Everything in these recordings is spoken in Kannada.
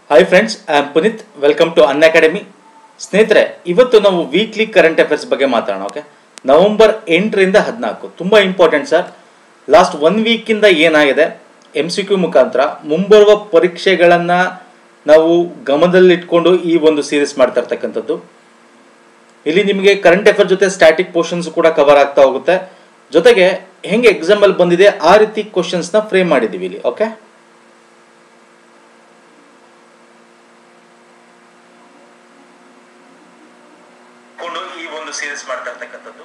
Hi friends I am Puneet welcome to Unacademy ಸ್ನೇಹಿತರೆ ಇವತ್ತು ನಾವು ವೀಕ್ಲಿ ಕರೆಂಟ್ ಅಫೇರ್ಸ್ ಬಗ್ಗೆ ಮಾತಾಡೋಣ ಓಕೆ ನವೆಂಬರ್ ಎಂಟರಿಂದ ಹದಿನಾಲ್ಕು ತುಂಬ ಇಂಪಾರ್ಟೆಂಟ್ ಸರ್ ಲಾಸ್ಟ್ ಒನ್ ವೀಕಿಂದ ಏನಾಗಿದೆ ಎಮ್ ಸಿ ಕ್ಯೂ ಮುಖಾಂತರ ಮುಂಬರುವ ಪರೀಕ್ಷೆಗಳನ್ನು ನಾವು ಗಮನದಲ್ಲಿಟ್ಕೊಂಡು ಈ ಒಂದು ಸೀರೀಸ್ ಮಾಡ್ತಾ ಇರ್ತಕ್ಕಂಥದ್ದು ಇಲ್ಲಿ ನಿಮಗೆ ಕರೆಂಟ್ ಅಫೇರ್ ಜೊತೆ ಸ್ಟ್ಯಾಟಿಕ್ ಪೋರ್ಷನ್ಸ್ ಕೂಡ ಕವರ್ ಆಗ್ತಾ ಹೋಗುತ್ತೆ ಜೊತೆಗೆ ಹೆಂಗೆ ಎಕ್ಸಾಮ್ ಅಲ್ಲಿ ಬಂದಿದೆ ಆ ರೀತಿ ಕ್ವಶನ್ಸ್ ನ ಫ್ರೇಮ್ ಮಾಡಿದೀವಿ ಇಲ್ಲಿ ಓಕೆ ಈ ಒಂದು ಸೀರೀಸ್ ಮಾಡ್ತಾ ಇರ್ತಕ್ಕಂಥದ್ದು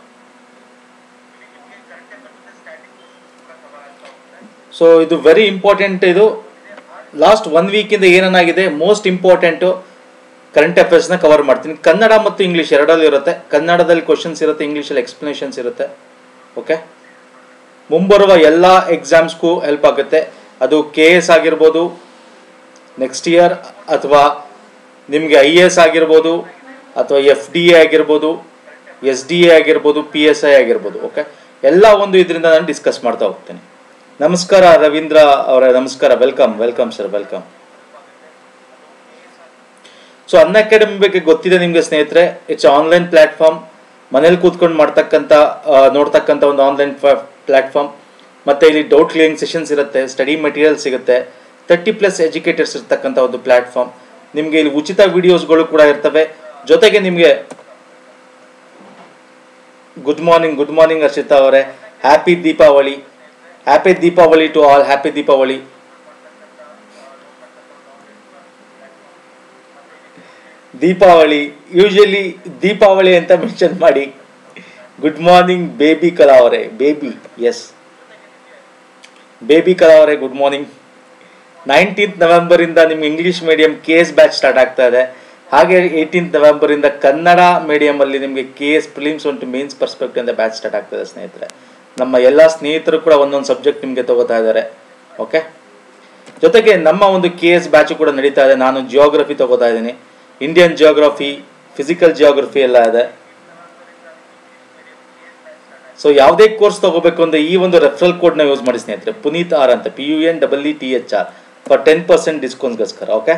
ಸೊ ಇದು ವೆರಿ ಇಂಪಾರ್ಟೆಂಟ್ ಇದು ಲಾಸ್ಟ್ ಒನ್ ವೀಕಿಂದ ಏನೇನಾಗಿದೆ ಮೋಸ್ಟ್ ಇಂಪಾರ್ಟೆಂಟು ಕರೆಂಟ್ ಅಫೇರ್ಸ್ನ ಕವರ್ ಮಾಡ್ತೀನಿ ಕನ್ನಡ ಮತ್ತು ಇಂಗ್ಲೀಷ್ ಎರಡಲ್ಲೂ ಇರುತ್ತೆ ಕನ್ನಡದಲ್ಲಿ ಕ್ವಶನ್ಸ್ ಇರುತ್ತೆ ಇಂಗ್ಲೀಷಲ್ಲಿ ಎಕ್ಸ್ಪ್ಲನೇಷನ್ಸ್ ಇರುತ್ತೆ ಓಕೆ ಮುಂಬರುವ ಎಲ್ಲ ಎಕ್ಸಾಮ್ಸ್ಗೂ ಹೆಲ್ಪ್ ಆಗುತ್ತೆ ಅದು ಕೆ ಎಸ್ ಆಗಿರ್ಬೋದು ನೆಕ್ಸ್ಟ್ ಇಯರ್ ಅಥವಾ ನಿಮಗೆ ಐ ಎ ಎಸ್ ಆಗಿರ್ಬೋದು ಅಥವಾ ಎಫ್ ಡಿ ಎ ಆಗಿರ್ಬೋದು ಎಸ್ ಡಿ ಎ ಆಗಿರ್ಬೋದು ಪಿ ಎಸ್ ಐ ಆಗಿರ್ಬೋದು ಓಕೆ ಎಲ್ಲ ಒಂದು ಇದರಿಂದ ನಾನು ಡಿಸ್ಕಸ್ ಮಾಡ್ತಾ ಹೋಗ್ತೇನೆ ನಮಸ್ಕಾರ ರವೀಂದ್ರ ಅವರ ನಮಸ್ಕಾರ welcome welcome sir welcome so Unacademy ಬಗ್ಗೆ ಗೊತ್ತಿದೆ ನಿಮಗೆ ಸ್ನೇಹಿತರೆ ಇಟ್ಸ್ ಆನ್ಲೈನ್ ಪ್ಲಾಟ್ಫಾರ್ಮ್ ಮನೇಲಿ ಕೂತ್ಕೊಂಡು ಮಾಡ್ತಕ್ಕಂಥ ಆ, ನೋಡ್ತಕ್ಕಂಥ ಒಂದು ಆನ್ಲೈನ್ ಪ್ಲಾಟ್ಫಾರ್ಮ್ ಮತ್ತೆ ಇಲ್ಲಿ ಡೌಟ್ ಕ್ಲಿಯರಿಂಗ್ ಸೆಷನ್ಸ್ ಇರುತ್ತೆ ಸ್ಟಡಿ ಮೆಟೀರಿಯಲ್ ಸಿಗುತ್ತೆ ತರ್ಟಿ ಪ್ಲಸ್ ಎಜುಕೇಟರ್ಸ್ ಇರ್ತಕ್ಕಂಥ ಒಂದು ಪ್ಲಾಟ್ಫಾರ್ಮ್ ನಿಮಗೆ ಇಲ್ಲಿ ಉಚಿತ ವಿಡಿಯೋಸ್ಗಳು ಕೂಡ ಇರ್ತವೆ ಜೊತೆಗೆ ನಿಮಗೆ good morning good morning Harshita ಅವರೇ happy Deepavali happy Deepavali to all happy Deepavali Deepavali usually Deepavali ಅಂತ ಮೆನ್ಷನ್ ಮಾಡಿ ಗುಡ್ ಮಾರ್ನಿಂಗ್ ಬೇಬಿ ಕಲಾ ಅವರೇ ಬೇಬಿ ಎಸ್ ಬೇಬಿ ಕಲಾ ಅವರೇ ಗುಡ್ ಮಾರ್ನಿಂಗ್ ನೈನ್ಟೀನ್ತ್ ನವೆಂಬರಿಂದ ನಿಮ್ಗೆ English medium K S batch start ಆಗ್ತಾ ಇದೆ ಹಾಗೆ ಏಯ್ಟೀನ್ತ್ ನವೆಂಬರಿಂದ ಕನ್ನಡ ಮೀಡಿಯಮಲ್ಲಿ ನಿಮಗೆ ಕೆ ಎಸ್ ಪ್ರಿಲಿಮ್ಸ್ ಉಂಟು ಮೇನ್ಸ್ ಪರ್ಸ್ಪೆಕ್ಟಿವ್ ಅಂತ ಬ್ಯಾಚ್ ಸ್ಟಾರ್ಟ್ ಆಗ್ತದೆ ಸ್ನೇಹಿತರೆ ನಮ್ಮ ಎಲ್ಲ ಸ್ನೇಹಿತರು ಕೂಡ ಒಂದೊಂದು ಸಬ್ಜೆಕ್ಟ್ ನಿಮಗೆ ತಗೋತಾ ಇದ್ದಾರೆ ಓಕೆ ಜೊತೆಗೆ ನಮ್ಮ ಒಂದು ಕೆ ಎಸ್ ಬ್ಯಾಚ್ ಕೂಡ ನಡೀತಾ ಇದೆ ನಾನು ಜಿಯೋಗ್ರಫಿ ತಗೋತಾ ಇದ್ದೀನಿ ಇಂಡಿಯನ್ ಜಿಯೋಗ್ರಫಿ ಫಿಸಿಕಲ್ ಜಿಯೋಗ್ರಫಿ ಎಲ್ಲ ಇದೆ ಸೊ ಯಾವುದೇ ಕೋರ್ಸ್ ತಗೋಬೇಕು ಅಂದ್ರೆ ಈ ಒಂದು ರೆಫರಲ್ ಕೋಡ್ ನ ಯೂಸ್ ಮಾಡಿ ಸ್ನೇಹಿತರೆ ಪುನೀತ್ ಆರ್ ಅಂತ P U N double E T H R for ten percent ಡಿಸ್ಕೌಂಟ್ಗೋಸ್ಕರ ಓಕೆ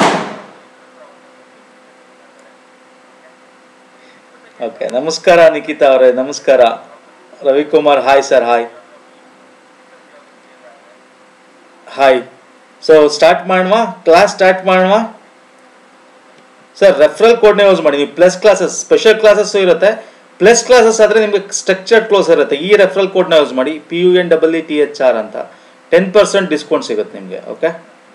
ಓಕೆ ನಮಸ್ಕಾರ ನಿಖಿತಾ ಅವರೇ ನಮಸ್ಕಾರ Ravikumar hi sir hi hi so start ಮಾಡುವ ಕ್ಲಾಸ್ ಸ್ಟಾರ್ಟ್ ಮಾಡುವ ಸರ್ ರೆಫರಲ್ ಕೋಡ್ನೇ ಯೂಸ್ ಮಾಡಿ ನೀವು ಪ್ಲಸ್ ಕ್ಲಾಸಸ್ ಸ್ಪೆಷಲ್ ಕ್ಲಾಸಸ್ ಇರುತ್ತೆ ಪ್ಲಸ್ ಕ್ಲಾಸಸ್ ಆದ್ರೆ ನಿಮಗೆ ಸ್ಟ್ರಕ್ಚರ್ ಕ್ಲೋಸ್ ಇರುತ್ತೆ ಈ ರೆಫರಲ್ ಕೋಡ್ನ ಯೂಸ್ ಮಾಡಿ P U N double E T H R ಅಂತ ಟೆನ್ ಪರ್ಸೆಂಟ್ ಡಿಸ್ಕೌಂಟ್ ಸಿಗುತ್ತೆ ನಿಮಗೆ ಓಕೆ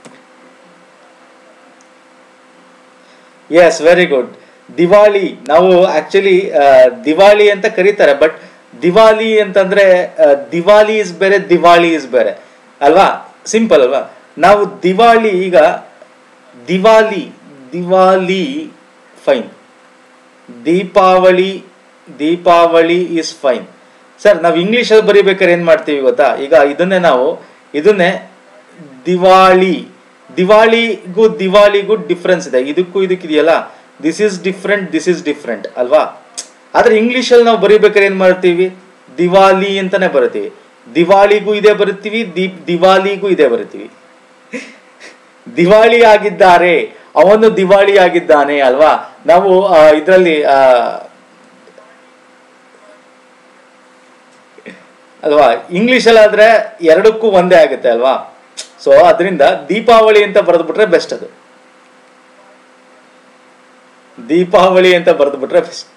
ಎಸ್ ವೆರಿ ಗುಡ್ ದಿವಾಳಿ ನಾವು ಆಕ್ಚುಲಿ ದಿವಾಳಿ ಅಂತ ಕರೀತಾರೆ ಬಟ್ ದಿವಾಲಿ ಅಂತಂದ್ರೆ ಆ, ದಿವಾಲಿ ಇಸ್ ಬೇರೆ ದಿವಾಳಿ ಇಸ್ ಬೇರೆ ಅಲ್ವಾ ಸಿಂಪಲ್ ಅಲ್ವಾ ನಾವು ದಿವಾಳಿ ಈಗ Diwali Diwali fine Deepavali Deepavali is fine sir ನಾವು ಇಂಗ್ಲೀಷಲ್ಲಿ ಬರೀಬೇಕಾದ್ರೆ ಏನು ಮಾಡ್ತೀವಿ ಗೊತ್ತಾ ಈಗ ಇದನ್ನೇ ನಾವು ಇದನ್ನೇ ದಿವಾಳಿ ದಿವಾಳಿಗೂ ದಿವಾಳಿಗೂ ಡಿಫ್ರೆನ್ಸ್ ಇದೆ ಇದಕ್ಕೂ ಇದಕ್ಕಿದೆಯಲ್ಲ this is different this is different ಅಲ್ವಾ ಆದ್ರೆ ಇಂಗ್ಲೀಷಲ್ಲಿ ನಾವು ಬರೀಬೇಕಾದ್ರೆ ಏನು ಮಾಡ್ತೀವಿ ದಿವಾಲಿ ಅಂತಾನೆ ಬರಿತೀವಿ ದಿವಾಳಿಗೂ ಇದೇ ಬರಿತೀವಿ ದೀಪ್ ದಿವಾಲಿಗೂ ಇದೇ ಬರಿತೀವಿ ದಿವಾಳಿ ಆಗಿದ್ದಾರೆ ಅವನು ದಿವಾಳಿ ಆಗಿದ್ದಾನೆ ಅಲ್ವಾ ನಾವು ಇದರಲ್ಲಿ ಅಲ್ವಾ ಇಂಗ್ಲಿಷಲ್ಲಿ ಎರಡಕ್ಕೂ ಒಂದೇ ಆಗುತ್ತೆ ಅಲ್ವಾ ಸೊ ಅದರಿಂದ ದೀಪಾವಳಿ ಅಂತ ಬರೆದ್ಬಿಟ್ರೆ ಬೆಸ್ಟ್ ಅದು ದೀಪಾವಳಿ ಅಂತ ಬರೆದ್ಬಿಟ್ರೆ ಬೆಸ್ಟ್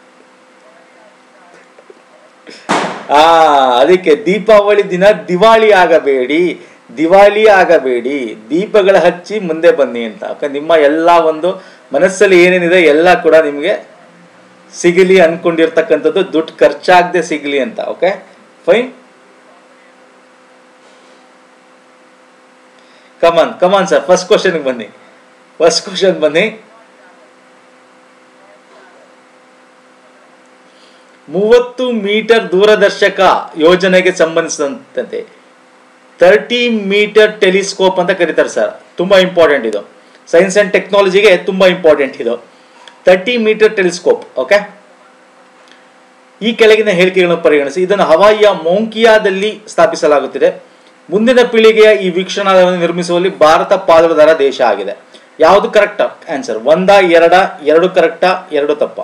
ಆ ಅದಕ್ಕೆ ದೀಪಾವಳಿ ದಿನ ದಿವಾಳಿ ಆಗಬೇಡಿ ದಿವಾಳಿ ಆಗಬೇಡಿ ದೀಪಗಳ ಹಚ್ಚಿ ಮುಂದೆ ಬನ್ನಿ ಅಂತ ಓಕೆ ನಿಮ್ಮ ಎಲ್ಲ ಒಂದು ಮನಸ್ಸಲ್ಲಿ ಏನೇನಿದೆ ಎಲ್ಲ ಕೂಡ ನಿಮಗೆ ಸಿಗಲಿ ಅನ್ಕೊಂಡಿರ್ತಕ್ಕಂಥದ್ದು ದುಡ್ಡು ಖರ್ಚಾಗದೆ ಸಿಗಲಿ ಅಂತ okay fine come on come on sir first ಕ್ವಶನ್ಗೆ ಬನ್ನಿ ಫಸ್ಟ್ ಕ್ವಶನ್ ಬನ್ನಿ ಮೂವತ್ತು ಮೀಟರ್ ದೂರದರ್ಶಕ ಯೋಜನೆಗೆ ಸಂಬಂಧಿಸಿದಂತೆ ತರ್ಟಿ ಮೀಟರ್ ಟೆಲಿಸ್ಕೋಪ್ ಅಂತ ಕರೀತಾರೆ ಸರ್ ತುಂಬಾ ಇಂಪಾರ್ಟೆಂಟ್ ಇದು ಸೈನ್ಸ್ ಅಂಡ್ ಟೆಕ್ನಾಲಜಿಗೆ ತುಂಬಾ ಇಂಪಾರ್ಟೆಂಟ್ ಇದು ತರ್ಟಿ ಮೀಟರ್ ಟೆಲಿಸ್ಕೋಪ್ ಓಕೆ ಈ ಕೆಳಗಿನ ಹೇಳಿಕೆಗಳನ್ನು ಪರಿಗಣಿಸಿ ಇದನ್ನು ಹವಾಯಿಯ ಮೋಂಕಿಯಾದಲ್ಲಿ ಸ್ಥಾಪಿಸಲಾಗುತ್ತಿದೆ ಮುಂದಿನ ಪೀಳಿಗೆಯ ಈ ವೀಕ್ಷಣಾಲಯವನ್ನು ನಿರ್ಮಿಸುವಲ್ಲಿ ಭಾರತ ಪಾಲುದಾರ ದೇಶ ಆಗಿದೆ ಯಾವುದು ಕರೆಕ್ಟ್ ಆನ್ಸರ್ ಒಂದ ಎರಡ ಎರಡು ಕರೆಕ್ಟಾ ಎರಡು ತಪ್ಪ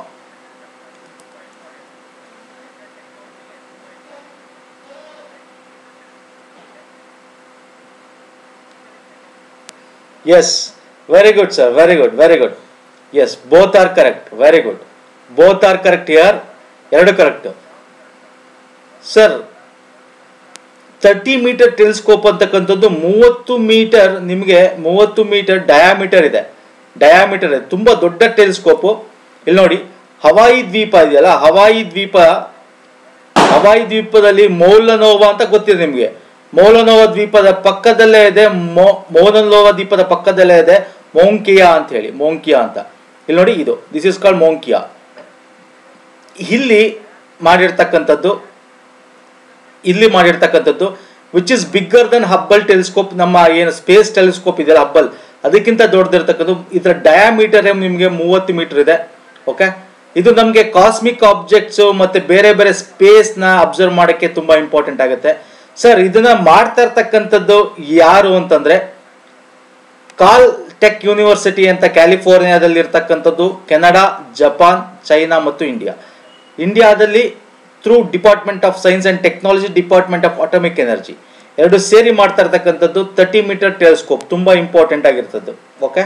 yes very good sir very good very good yes both are correct very good both are correct year ಎರಡು correct sir thirty metre telescope ಅಂತಕ್ಕಂಥದ್ದು ಮೂವತ್ತು ಮೀಟರ್ ನಿಮಗೆ ಮೂವತ್ತು ಮೀಟರ್ ಡಯಾಮೀಟರ್ ಇದೆ ಡಯಾಮೀಟರ್ ಇದೆ ತುಂಬಾ ದೊಡ್ಡ ಟೆಲಿಸ್ಕೋಪು ಇಲ್ಲಿ ನೋಡಿ ಹವಾಯಿ ದ್ವೀಪ ಇದೆಯಲ್ಲ ಹವಾಯಿ ದ್ವೀಪ ಹವಾಯಿ ದ್ವೀಪದಲ್ಲಿ ಮೌಲನೋವಾ ಅಂತ ಗೊತ್ತಿದೆ ನಿಮಗೆ ಮೌಲನೋವಾ ದ್ವೀಪದ ಪಕ್ಕದಲ್ಲೇ ಇದೆ ಮೌಲನೋವಾ ದ್ವೀಪದ ಪಕ್ಕದಲ್ಲೇ ಇದೆ ಮೋಂಕಿಯಾ ಅಂತ ಹೇಳಿ ಮೋಂಕಿಯಾ ಅಂತ ಇಲ್ಲಿ ನೋಡಿ ಇದು ದಿಸ್ ಇಸ್ ಕಾಲ್ಡ್ ಮೋಂಕಿಯಾ ಇಲ್ಲಿ ಮಾಡಿರ್ತಕ್ಕಂಥದ್ದು ಇಲ್ಲಿ ಮಾಡಿರ್ತಕ್ಕಂಥದ್ದು which is bigger than Hubble telescope ನಮ್ಮ ಏನು ಸ್ಪೇಸ್ ಟೆಲಿಸ್ಕೋಪ್ ಇದೆಯಲ್ಲ ಹಬ್ಬಲ್ ಅದಕ್ಕಿಂತ ದೊಡ್ಡದಿರ್ತಕ್ಕಂಥದ್ದು ಇದರ ಡಯಾಮೀಟರ್ ನಿಮಗೆ ಮೂವತ್ತು ಮೀಟರ್ ಇದೆ ಓಕೆ ಇದು ನಮಗೆ ಕಾಸ್ಮಿಕ್ ಆಬ್ಜೆಕ್ಟ್ಸ್ ಮತ್ತೆ ಬೇರೆ ಬೇರೆ ಸ್ಪೇಸ್ ನ ಅಬ್ಸರ್ವ್ ಮಾಡಕ್ಕೆ ತುಂಬಾ ಇಂಪಾರ್ಟೆಂಟ್ ಆಗುತ್ತೆ ಸರ್ ಇದನ್ನ ಮಾಡ್ತಾ ಇರ್ತಕ್ಕಂಥದ್ದು ಯಾರು ಅಂತಂದ್ರೆ ಕಾಲ್ ಟೆಕ್ ಯೂನಿವರ್ಸಿಟಿ ಅಂತ ಕ್ಯಾಲಿಫೋರ್ನಿಯಾದಲ್ಲಿ ಇರ್ತಕ್ಕಂಥದ್ದು ಕೆನಡಾ ಜಪಾನ್ ಚೈನಾ ಮತ್ತು ಇಂಡಿಯಾ ಇಂಡಿಯಾದಲ್ಲಿ through department of science and technology department of atomic energy ಎರಡು ಸೇರಿ ಮಾಡ್ತಾ ಇರ್ತಕ್ಕಂಥದ್ದು ತರ್ಟಿ ಮೀಟರ್ ಟೆಲಿಸ್ಕೋಪ್ ತುಂಬಾ ಇಂಪಾರ್ಟೆಂಟ್ ಆಗಿರ್ತದ್ದು ಓಕೆ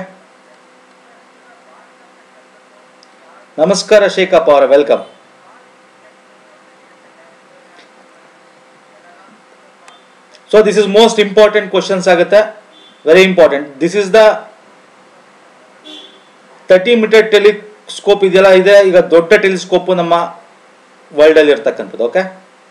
ನಮಸ್ಕಾರ ಶೇಖಪ್ಪ ಅವರ welcome so this is most important questions ಆಗುತ್ತೆ very important this is the thirty metre telescope ಇದೆಯಲ್ಲ ಇದೆ ಈಗ ದೊಡ್ಡ ಟೆಲಿಸ್ಕೋಪ್ ನಮ್ಮ ವರ್ಲ್ಡ್ ಅಲ್ಲಿ ಇರ್ತಕ್ಕಂಥದ್ದು okay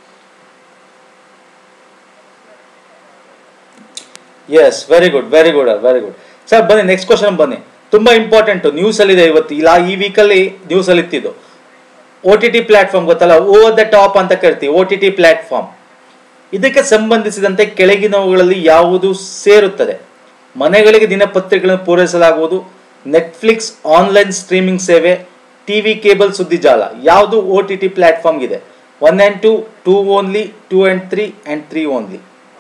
yes very good very good very good sir ಬನ್ನಿ ನೆಕ್ಸ್ಟ್ ಕ್ವಶನ್ ಬನ್ನಿ ತುಂಬಾ ಇಂಪಾರ್ಟೆಂಟ್ ನ್ಯೂಸ್ ಅಲ್ಲಿ ಇದೆ ಇವತ್ತು ಇಲ್ಲ ಈ ವೀಕಲ್ಲಿ ನ್ಯೂಸ್ ಅಲ್ಲಿ ಇತ್ತಿದ್ದು ಓ ಟಿ ಟಿ ಪ್ಲಾಟ್ಫಾರ್ಮ್ ಗೊತ್ತಲ್ಲ ಓವರ್ ದ ಟಾಪ್ ಅಂತ ಕರಿತೀವಿ ಓ ಟಿ ಟಿ ಪ್ಲಾಟ್ಫಾರ್ಮ್ ಇದಕ್ಕೆ ಸಂಬಂಧಿಸಿದಂತೆ ಕೆಳಗಿನವುಗಳಲ್ಲಿ ಯಾವುದು ಸೇರುತ್ತದೆ ಮನೆಗಳಿಗೆ ದಿನಪತ್ರಿಕೆಗಳನ್ನು ಪೂರೈಸಲಾಗುವುದು ನೆಟ್ಫ್ಲಿಕ್ಸ್ ಆನ್ಲೈನ್ ಸ್ಟ್ರೀಮಿಂಗ್ ಸೇವೆ ಟಿವಿ ಕೇಬಲ್ ಸುದ್ದಿ ಜಾಲ ಯಾವುದು ಓ ಟಿ ಟಿ ಪ್ಲಾಟ್ಫಾರ್ಮ್ ಇದೆ one and two two only two and three and three only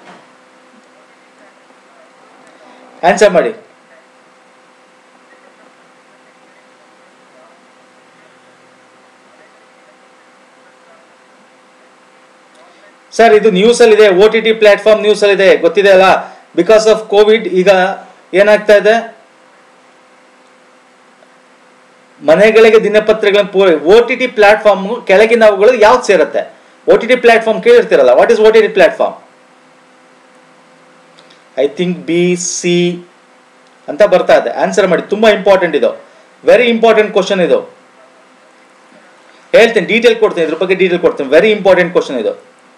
answer ಮಾಡಿ ಸರ್ ಇದು ನ್ಯೂಸ್ ಅಲ್ಲಿ ಇದೆ O T T platform news ಅಲ್ಲಿ ಇದೆ ಗೊತ್ತಿದೆ ಅಲ್ಲ ಬಿಕಾಸ್ ಆಫ್ ಕೋವಿಡ್ ಈಗ ಏನಾಗ್ತಾ ಇದೆ ಮನೆಗಳಿಗೆ ದಿನಪತ್ರಿಕೆಗಳನ್ನು ಪೂರೈ ಓ ಟಿ ಟಿ ಪ್ಲಾಟ್ಫಾರ್ಮ್ ಕೆಳಗಿನವುಗಳು ಯಾವ್ದು ಸೇರುತ್ತೆ ಓ ಟಿ ಟಿ ಪ್ಲಾಟ್ಫಾರ್ಮ್ ಕೇಳಿರ್ತೀರಲ್ಲ what is O T T platform I think B C ಅಂತ ಬರ್ತಾ ಇದೆ ಆನ್ಸರ್ ಮಾಡಿ ತುಂಬಾ ಇಂಪಾರ್ಟೆಂಟ್ ಇದು ವೆರಿ ಇಂಪಾರ್ಟೆಂಟ್ ಕ್ವಶನ್ ಇದು ಹೇಳ್ತೀನಿ ಡೀಟೇಲ್ ಕೊಡ್ತೀನಿ ಇದ್ರ ಬಗ್ಗೆ ಡೀಟೇಲ್ ಕೊಡ್ತೀನಿ ವೆರಿ ಇಂಪಾರ್ಟೆಂಟ್ ಕ್ವಶನ್ ಇದು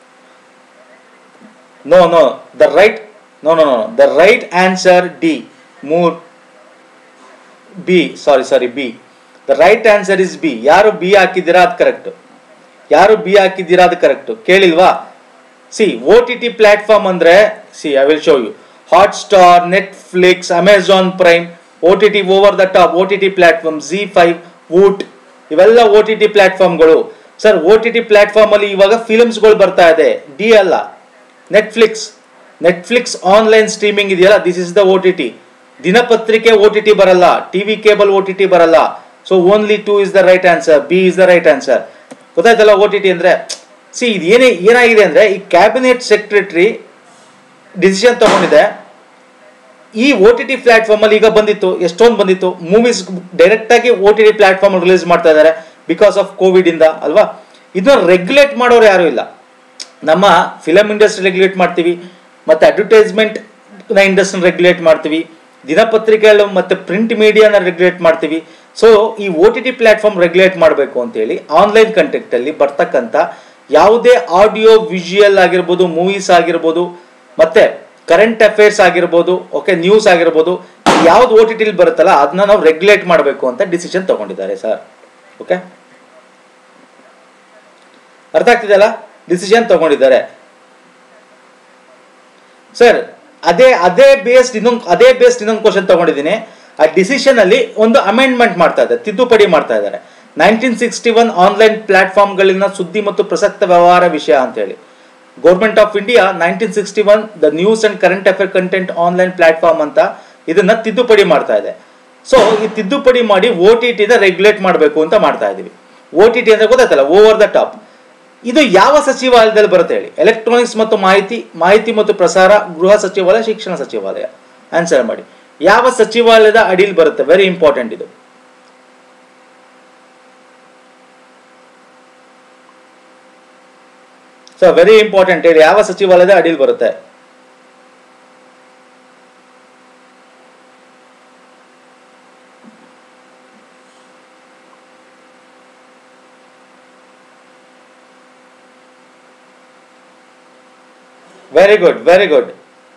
no no the right no no no the right answer D ಮೂರ್ B sorry sorry B the right answer is B ಯಾರು ಬಿ ಹಾಕಿದ್ದೀರಾ ಅದು ಕರೆಕ್ಟ್ ಯಾರು ಬಿ ಹಾಕಿದ್ದೀರಾ ಅದು ಕರೆಕ್ಟ್ ಕೇಳಿಲ್ವಾ see O T T platform ಅಂದ್ರೆ see I will show you Hotstar Netflix Amazon Prime O T T over the top O T T platform Zee five Voot ಇವೆಲ್ಲ ಓ ಟಿ ಟಿ ಪ್ಲಾಟ್ಫಾರ್ಮ್ಗಳು sir O T T platform ಅಲ್ಲಿ ಇವಾಗ ಫಿಲ್ಮ್ಸ್ಗಳು ಬರ್ತಾ ಇದೆ ಡಿ ಅಲ್ಲ ನೆಟ್ಫ್ಲಿಕ್ಸ್ ನೆಟ್ಫ್ಲಿಕ್ಸ್ ಆನ್ಲೈನ್ ಸ್ಟ್ರೀಮಿಂಗ್ ಇದೆಯಲ್ಲ this is the O T T ದಿನಪತ್ರಿಕೆ ಓ ಟಿ ಟಿ ಬರಲ್ಲ TV cable O T T ಬರಲ್ಲ so only two is the right answer B is the right answer ಗೊತ್ತಾಯ್ತಲ್ಲ ಓ ಟಿ ಟಿ ಅಂದ್ರೆ ಸಿ ಇದು ಏನೇ ಏನಾಗಿದೆ ಅಂದ್ರೆ ಈ ಕ್ಯಾಬಿನೆಟ್ ಸೆಕ್ರೆಟರಿ ಡಿಸಿಷನ್ ತಗೊಂಡಿದೆ ಈ ಓ ಟಿ ಟಿ ಪ್ಲಾಟ್ಫಾರ್ಮ್ ಅಲ್ಲಿ ಈಗ ಬಂದಿತ್ತು ಎಷ್ಟೊಂದು ಬಂದಿತ್ತು ಮೂವೀಸ್ ಡೈರೆಕ್ಟ್ ಆಗಿ O T T platform release ಮಾಡ್ತಾ ಇದ್ದಾರೆ ಬಿಕಾಸ್ ಆಫ್ ಕೋವಿಡ್ ಇಂದ ಅಲ್ವಾ ಇದನ್ನ ರೆಗ್ಯುಲೇಟ್ ಮಾಡೋರು ಯಾರು ಇಲ್ಲ ನಮ್ಮ ಫಿಲಮ್ ಇಂಡಸ್ಟ್ರಿ ರೆಗ್ಯುಲೇಟ್ ಮಾಡ್ತೀವಿ ಮತ್ತೆ ಅಡ್ವರ್ಟೈಸ್ಮೆಂಟ್ ಇಂಡಸ್ಟ್ರಿ ರೆಗ್ಯುಲೇಟ್ ಮಾಡ್ತೀವಿ ದಿನಪತ್ರಿಕೆಗಳು ಮತ್ತೆ ಪ್ರಿಂಟ್ ಮೀಡಿಯಾನ ರೆಗ್ಯುಲೇಟ್ ಮಾಡ್ತೀವಿ ಸೊ ಈ O T T platform regulate ಮಾಡಬೇಕು ಅಂತೇಳಿ ಆನ್ಲೈನ್ ಕಂಟೆಂಟ್ ಅಲ್ಲಿ ಬರ್ತಕ್ಕಂಥ ಯಾವುದೇ ಆಡಿಯೋ ವಿಜುವಲ್ ಆಗಿರ್ಬೋದು ಮೂವೀಸ್ ಆಗಿರ್ಬೋದು ಮತ್ತೆ ಕರೆಂಟ್ ಅಫೇರ್ಸ್ ಆಗಿರ್ಬೋದು ಓಕೆ ನ್ಯೂಸ್ ಆಗಿರ್ಬೋದು ಯಾವ್ದು ಓ ಟಿ ಟಿಲಿ ಬರುತ್ತಲ್ಲ ಅದನ್ನ ನಾವು ರೆಗ್ಯುಲೇಟ್ ಮಾಡಬೇಕು ಅಂತ ಡಿಸಿಷನ್ ತಗೊಂಡಿದ್ದಾರೆ ಸರ್ ಓಕೆ ಅರ್ಥ ಆಗ್ತಿದೆಯಲ್ಲ ಡಿಸಿಷನ್ ತಗೊಂಡಿದ್ದಾರೆ ಸರ್ ಅದೇ ಅದೇ ಬೇಸ್ಡ್ ಇನ್ನೊಂದು ಅದೇ ಬೇಸ್ಡ್ ಇನ್ನೊಂದು ಕ್ವಶನ್ ತಗೊಂಡಿದ್ದೀನಿ ಆ ಡಿಸಿಷನ್ ಅಲ್ಲಿ ಒಂದು ಅಮೆಂಡ್ಮೆಂಟ್ ಮಾಡ್ತಾ ಇದ್ದಾರೆ ತಿದ್ದುಪಡಿ ಮಾಡ್ತಾ ಇದ್ದಾರೆ ನೈನ್ಟೀನ್ ಸಿಕ್ಸ್ಟಿ ಒನ್ ಆನ್ಲೈನ್ ಪ್ಲಾಟ್ಫಾರ್ಮ್ಗಳಿನ ಸುದ್ದಿ ಮತ್ತು ಪ್ರಸಕ್ತ ವ್ಯವಹಾರ ವಿಷಯ ಅಂತ ಹೇಳಿ government of India nineteen sixty one the news and current affair content online platform ಅಂತ ಇದನ್ನ ತಿದ್ದುಪಡಿ ಮಾಡ್ತಾ ಇದೆ ಸೊ ಈ ತಿದ್ದುಪಡಿ ಮಾಡಿ ಓ ಟಿ ಟಿನ ರೆಗ್ಯುಲೇಟ್ ಮಾಡಬೇಕು ಅಂತ ಮಾಡ್ತಾ ಇದೀವಿ ಓ ಟಿ ಟಿ ಅಂದ್ರೆ ಗೊತ್ತಾಯ್ತಲ್ಲ ಓವರ್ ದ ಟಾಪ್ ಇದು ಯಾವ ಸಚಿವಾಲಯದಲ್ಲಿ ಬರುತ್ತೆ ಹೇಳಿ ಎಲೆಕ್ಟ್ರಾನಿಕ್ಸ್ ಮತ್ತು ಮಾಹಿತಿ ಮಾಹಿತಿ ಮತ್ತು ಪ್ರಸಾರ ಗೃಹ ಸಚಿವಾಲಯ ಶಿಕ್ಷಣ ಸಚಿವಾಲಯ ಆನ್ಸರ್ ಮಾಡಿ ಯಾವ ಸಚಿವಾಲಯದ ಅಡಿಯಲ್ಲಿ ಬರುತ್ತೆ ವೆರಿ ಇಂಪಾರ್ಟೆಂಟ್ ಇದು ಸೊ ವೆರಿ ಇಂಪಾರ್ಟೆಂಟ್ ಹೇಳಿ ಯಾವ ಸಚಿವಾಲಯದ ಅಡಿಯಲ್ಲಿ ಬರುತ್ತೆ very good very good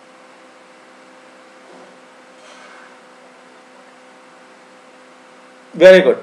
very good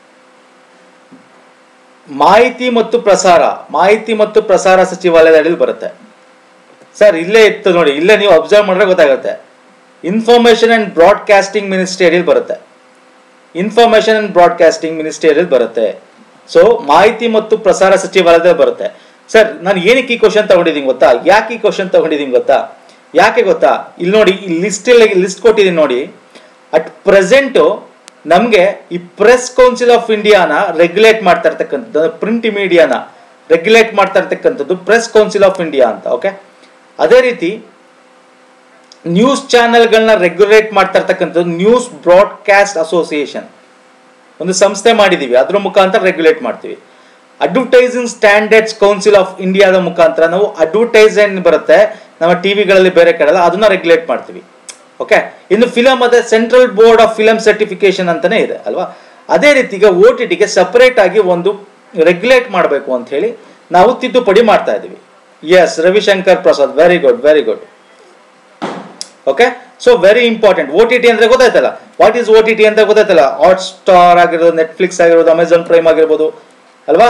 ಮಾಹಿತಿ ಮತ್ತು ಪ್ರಸಾರ ಮಾಹಿತಿ ಮತ್ತು ಪ್ರಸಾರ ಸಚಿವಾಲಯದ ಅಡಿಯಲ್ಲಿ ಬರುತ್ತೆ ಸರ್ ಇಲ್ಲೇ ಇತ್ತು ನೋಡಿ ಇಲ್ಲೇ ನೀವು ಅಬ್ಸರ್ವ್ ಮಾಡಿದ್ರೆ ಗೊತ್ತಾಗುತ್ತೆ ಇನ್ಫಾರ್ಮೇಶನ್ ಅಂಡ್ ಬ್ರಾಡ್ಕಾಸ್ಟಿಂಗ್ ಮಿನಿಸ್ಟ್ರಿಯಲ್ಲಿ ಬರುತ್ತೆ ಇನ್ಫಾರ್ಮೇಶನ್ ಅಂಡ್ ಬ್ರಾಡ್ಕಾಸ್ಟಿಂಗ್ ಮಿನಿಸ್ಟ್ರಿಯಲ್ಲಿ ಬರುತ್ತೆ ಸೊ ಮಾಹಿತಿ ಮತ್ತು ಪ್ರಸಾರ ಸಚಿವಾಲಯದಲ್ಲಿ ಬರುತ್ತೆ ಸರ್ ನಾನು ಏನಕ್ಕೆ ಈ ಕ್ವಶನ್ ತಗೊಂಡಿದ್ದೀನಿ ಗೊತ್ತಾ ಯಾಕೆ ಈ ಕ್ವಶನ್ ತಗೊಂಡಿದ್ದೀನಿ ಗೊತ್ತಾ ಯಾಕೆ ಗೊತ್ತಾ ಇಲ್ಲಿ ನೋಡಿ ಈ ಲಿಸ್ಟ್ ಲಿಸ್ಟ್ ಕೊಟ್ಟಿದ್ದೀನಿ ನೋಡಿ ಅಟ್ ಪ್ರೆಸೆಂಟ್ ನಮಗೆ ಈ ಪ್ರೆಸ್ ಕೌನ್ಸಿಲ್ ಆಫ್ ಇಂಡಿಯಾನ ರೆಗ್ಯುಲೇಟ್ ಮಾಡ್ತಾ ಇರ್ತಕ್ಕಂಥದ್ದು ಪ್ರಿಂಟ್ ಮೀಡಿಯಾನ ರೆಗ್ಯುಲೇಟ್ ಮಾಡ್ತಾ ಇರ್ತಕ್ಕಂಥದ್ದು ಪ್ರೆಸ್ ಕೌನ್ಸಿಲ್ ಆಫ್ ಇಂಡಿಯಾ ಅಂತ ಓಕೆ ಅದೇ ರೀತಿ ನ್ಯೂಸ್ ಚಾನೆಲ್ಗಳನ್ನ ರೆಗ್ಯುಲೇಟ್ ಮಾಡ್ತಾ ಇರ್ತಕ್ಕಂಥದ್ದು ನ್ಯೂಸ್ ಬ್ರಾಡ್ಕಾಸ್ಟ್ ಅಸೋಸಿಯೇಷನ್ ಒಂದು ಸಂಸ್ಥೆ ಮಾಡಿದೀವಿ ಅದ್ರ ಮುಖಾಂತರ ರೆಗ್ಯುಲೇಟ್ ಮಾಡ್ತೀವಿ ಅಡ್ವರ್ಟೈಸಿಂಗ್ ಸ್ಟ್ಯಾಂಡರ್ಡ್ಸ್ ಕೌನ್ಸಿಲ್ ಆಫ್ ಇಂಡಿಯಾದ ಮುಖಾಂತರ ನಾವು ಅಡ್ವರ್ಟೈಸ್ ಏನ್ ಬರುತ್ತೆ ನಮ್ಮ ಟಿವಿಗಳಲ್ಲಿ ಬೇರೆ ಕಡೆ ಅದನ್ನ ರೆಗ್ಯುಲೇಟ್ ಮಾಡ್ತೀವಿ ಓಕೆ ಇನ್ನು ಫಿಲಮ್ ಅದೇ central board of film certification ಅಂತಾನೆ ಇದೆ ಅಲ್ವಾ ಅದೇ ರೀತಿ ಈಗ ಓ ಟಿ ಟಿಗೆ ಸಪರೇಟ್ ಆಗಿ ಒಂದು ರೆಗ್ಯುಲೇಟ್ ಮಾಡಬೇಕು ಅಂತ ಹೇಳಿ ನಾವು ತಿದ್ದುಪಡಿ ಮಾಡ್ತಾ ಇದೀವಿ yes Ravishankar Prasad very good very good okay so very important O T T ಅಂದ್ರೆ ಗೊತ್ತಾಯ್ತಲ್ಲ what is O T T ಅಂತ ಗೊತ್ತಾಯ್ತಲ್ಲ ಹಾಟ್ ಸ್ಟಾರ್ ಆಗಿರೋದು ನೆಟ್ಫ್ಲಿಕ್ಸ್ ಆಗಿರೋದು ಅಮೆಝಾನ್ ಪ್ರೈಮ್ ಆಗಿರ್ಬೋದು ಅಲ್ವಾ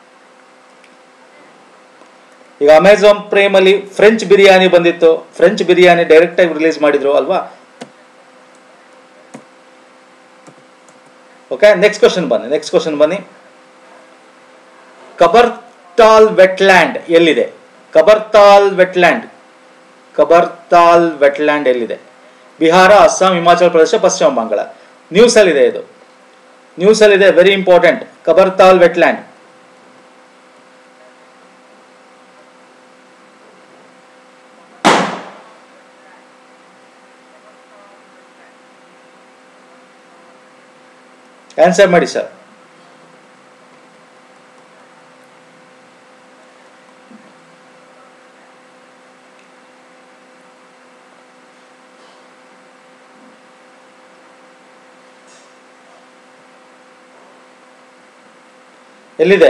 ಈಗ ಅಮೆಝಾನ್ ಪ್ರೈಮ್ ಅಲ್ಲಿ ಫ್ರೆಂಚ್ ಬಿರಿಯಾನಿ ಬಂದಿತ್ತು ಫ್ರೆಂಚ್ ಬಿರಿಯಾನಿ ಡೈರೆಕ್ಟ್ ಆಗಿ ರಿಲೀಸ್ ಮಾಡಿದ್ರು ಅಲ್ವಾ ಓಕೆ ನೆಕ್ಸ್ಟ್ ಕ್ವಶನ್ ಬನ್ನಿ ನೆಕ್ಸ್ಟ್ ಕ್ವಶನ್ ಬನ್ನಿ ಕಬರ್ತಾಲ್ ವೆಟ್ಲ್ಯಾಂಡ್ ಎಲ್ಲಿದೆ ಕಬರ್ತಾಲ್ ವೆಟ್ಲ್ಯಾಂಡ್ ಕಬರ್ತಾಲ್ ವೆಟ್ಲ್ಯಾಂಡ್ ಎಲ್ಲಿದೆ ಬಿಹಾರ ಅಸ್ಸಾಂ ಹಿಮಾಚಲ ಪ್ರದೇಶ ಪಶ್ಚಿಮ ಬಂಗಾಳ ನ್ಯೂಸ್ ಅಲ್ಲಿದೆ ಇದು ನ್ಯೂಸ್ ಅಲ್ಲಿದೆ very important Kabartal wetland answer ಮಾಡಿ ಸರ್ ಎಲ್ಲಿದೆ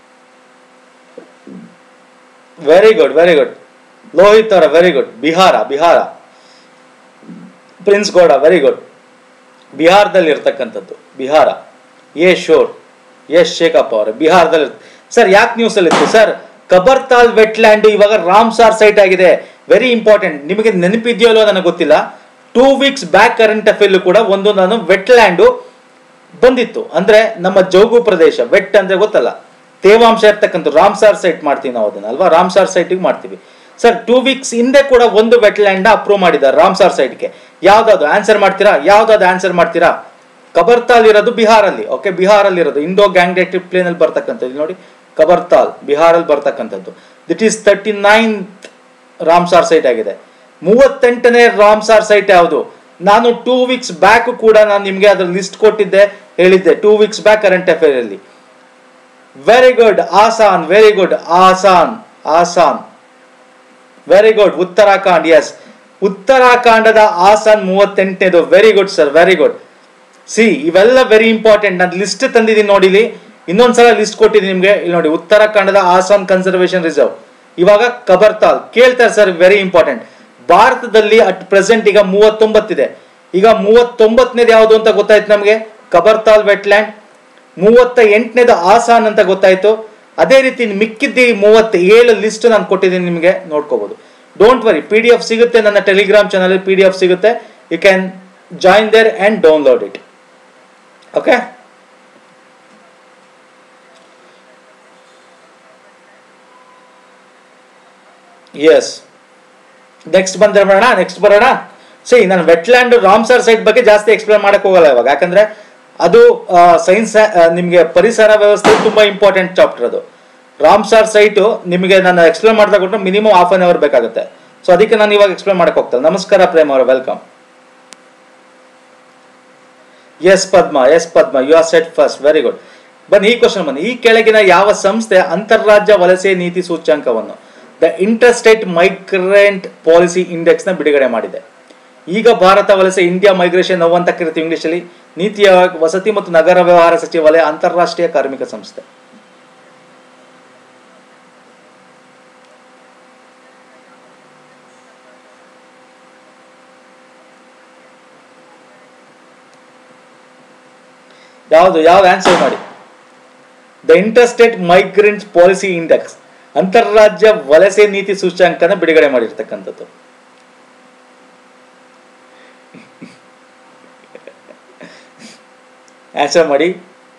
very good very good Lohit ಅವರ very good Bihar Bihar Prince Gowda very good ಬಿಹಾರದಲ್ಲಿ ಇರ್ತಕ್ಕಂಥದ್ದು Bihar A sure yes Shekhappa ಅವರ ಬಿಹಾರದಲ್ಲಿ ಸರ್ ಯಾಕೆ ನ್ಯೂಸ್ ಅಲ್ಲಿ ಇತ್ತು ಸರ್ ಕಬರ್ತಾಲ್ ವೆಟ್ಲ್ಯಾಂಡ್ ಇವಾಗ ರಾಮ್ಸಾರ್ ಸೈಟ್ ಆಗಿದೆ ವೆರಿ ಇಂಪಾರ್ಟೆಂಟ್ ನಿಮಗೆ ನೆನಪಿದೆಯೋ ಅಲ್ವೋ ನನಗೆ ಗೊತ್ತಿಲ್ಲ two weeks back current affair ಕೂಡ ಒಂದು ನಾನು ವೆಟ್ಲ್ಯಾಂಡು ಬಂದಿತ್ತು ಅಂದ್ರೆ ನಮ್ಮ ಜೌಗು ಪ್ರದೇಶ ವೆಟ್ ಅಂದ್ರೆ ಗೊತ್ತಲ್ಲ ತೇವಾಂಶ ಇರ್ತಕ್ಕಂಥ ರಾಮ್ಸಾರ್ ಸೈಟ್ ಮಾಡ್ತೀವಿ ನಾವು ಅದನ್ನ ಅಲ್ವಾ ರಾಮ್ಸಾರ್ ಸೈಟಿಗೆ ಮಾಡ್ತೀವಿ ಸರ್ ಟೂ ವೀಕ್ಸ್ ಹಿಂದೆ ಕೂಡ ಒಂದು ವೆಟ್ಲ್ಯಾಂಡ್ ಅಪ್ರೂವ್ ಮಾಡಿದ್ದಾರೆ ರಾಮ್ಸಾರ್ ಸೈಟ್ಗೆ ಯಾವ್ದಾದ್ರು ಆನ್ಸರ್ ಮಾಡ್ತೀರಾ ಯಾವ್ದಾದ್ರು ಆನ್ಸರ್ ಮಾಡ್ತೀರಾ ಕಬರ್ತಾಲ್ ಇರೋದು ಬಿಹಾರಲ್ಲಿ ಓಕೆ ಬಿಹಾರಲ್ಲಿ ಇರೋದು ಇಂಡೋ ಗ್ಯಾಂಗ್ರೇಟಿವ್ ಪ್ಲೇನ್ ಅಲ್ಲಿ ಬರ್ತಕ್ಕಂಥದ್ದು ನೋಡಿ ಕಬರ್ತಾಲ್ ಬಿಹಾರಲ್ಲಿ ಬರ್ತಕ್ಕಂಥದ್ದು this is thirty ninth Ramsar site ಆಗಿದೆ ಮೂವತ್ತೆಂಟನೇ ರಾಮ್ಸಾರ್ ಸೈಟ್ ಯಾವುದು ನಾನು ಟೂ ವೀಕ್ಸ್ ಬ್ಯಾಕ್ ಕೂಡ ನಾನು ನಿಮಗೆ ಅದ್ರ ಲಿಸ್ಟ್ ಕೊಟ್ಟಿದ್ದೆ ಹೇಳಿದ್ದೆ two weeks back current affair ಅಲ್ಲಿ very good Asan very good Asan Asan very good Uttarakhand yes ಉತ್ತರಾಖಂಡದ ಆಸಾನ್ ಮೂವತ್ತೆಂಟನೇದು very good sir very good see ಇವೆಲ್ಲ ವೆರಿ ಇಂಪಾರ್ಟೆಂಟ್ ನಾನು ಲಿಸ್ಟ್ ತಂದಿದ್ದೀನಿ ನೋಡಿ ಇಲ್ಲಿ ಇನ್ನೊಂದ್ಸಲ ಲಿಸ್ಟ್ ಕೊಟ್ಟಿದ್ದೀನಿ ನಿಮಗೆ ಇಲ್ಲಿ ನೋಡಿ ಉತ್ತರಾಖಂಡದ ಆಸಾನ್ ಕನ್ಸರ್ವೇಷನ್ ರಿಸರ್ವ್ ಇವಾಗ ಕಬರ್ತಾಲ್ ಕೇಳ್ತಾರೆ ಸರ್ ವೆರಿ ಇಂಪಾರ್ಟೆಂಟ್ ಭಾರತದಲ್ಲಿ ಅಟ್ ಪ್ರೆಸೆಂಟ್ ಈಗ ಮೂವತ್ತೊಂಬತ್ತಿದೆ ಈಗ ಮೂವತ್ತೊಂಬತ್ತನೇದು ಯಾವುದು ಅಂತ ಗೊತ್ತಾಯ್ತು ನಮಗೆ ಕಬರ್ತಾಲ್ ವೆಟ್ಲ್ಯಾಂಡ್ ಮೂವತ್ತ ಎಂಟನೇದು ಆಸಾನ್ ಅಂತ ಗೊತ್ತಾಯ್ತು ಅದೇ ರೀತಿ ಮಿಕ್ಕಿದ್ದ ಈ ಮೂವತ್ತ ಏಳು ಲಿಸ್ಟ್ ನಾನು ಕೊಟ್ಟಿದ್ದೀನಿ ನಿಮಗೆ ನೋಡ್ಕೋಬಹುದು don't worry P D F ಸಿಗುತ್ತೆ ನನ್ನ Telegram channel P D F ಸಿಗುತ್ತೆ you can join there and download it okay yes next ಬಂದ್ರೆ ಬರೋಣ ನೆಕ್ಸ್ಟ್ ಬರೋಣ ಸಿ ನಾನು ವೆಟ್ಲ್ಯಾಂಡ್ ರಾಮ್ಸರ್ ಸೈಟ್ ಬಗ್ಗೆ ಜಾಸ್ತಿ ಎಕ್ಸ್ಪ್ಲೇನ್ ಮಾಡಕ್ ಹೋಗಲ್ಲ ಇವಾಗ ಯಾಕಂದ್ರೆ ಅದು ಸೈನ್ಸ್ ನಿಮಗೆ ಪರಿಸರ ವ್ಯವಸ್ಥೆ ತುಂಬಾ ಇಂಪಾರ್ಟೆಂಟ್ ಚಾಪ್ಟರ್ ಅದು ರಾಮ್ಸಾರ್ ಸೈಟು ನಿಮಗೆ ನಾನು ಎಕ್ಸ್ಪ್ಲೇನ್ ಮಾಡ್ತಾ ಕೊಟ್ಟರೆ ಮಿನಿಮಮ್ ಹಾಫ್ ಅನ್ ಅವರ್ ಬೇಕಾಗುತ್ತೆ ಸೊ ಅದಕ್ಕೆ ನಾನು ಇವಾಗ ಎಕ್ಸ್ಪ್ಲೇನ್ ಮಾಡಕ್ ಹೋಗ್ತೇನೆ ನಮಸ್ಕಾರ ಪ್ರೇಮ್ ಅವರ welcome yes Padma yes Padma you are set first very good ಬನ್ನಿ ಈ ಕ್ವಶನ್ ಬನ್ನಿ ಈ ಕೆಳಗಿನ ಯಾವ ಸಂಸ್ಥೆ ಅಂತಾರಾಜ್ಯ ವಲಸೆ ನೀತಿ ಸೂಚ್ಯಂಕವನ್ನು the interstate migrant policy index ನ ಬಿಡುಗಡೆ ಮಾಡಿದೆ ಈಗ ಭಾರತ ವಲಸೆ ಇಂಡಿಯಾ ಮೈಗ್ರೇಷನ್ ನೋವು ಅಂತ ಕರಿತೀವಿ ಇಂಗ್ಲಿಷಲ್ಲಿ ನೀತಿಯ ವಸತಿ ಮತ್ತು ನಗರ ವ್ಯವಹಾರ ಸಚಿವಾಲಯ ಅಂತಾರಾಷ್ಟ್ರೀಯ ಕಾರ್ಮಿಕ ಸಂಸ್ಥೆ ಯಾವುದು ಯಾವ್ದು ಆನ್ಸರ್ ಮಾಡಿ the interstate migrant policy index ಅಂತಾರಾಜ್ಯ ವಲಸೆ ನೀತಿ ಸೂಚ್ಯಂಕನ ಬಿಡುಗಡೆ ಮಾಡಿರ್ತಕ್ಕಂಥದ್ದು ಆನ್ಸರ್ ಮಾಡಿ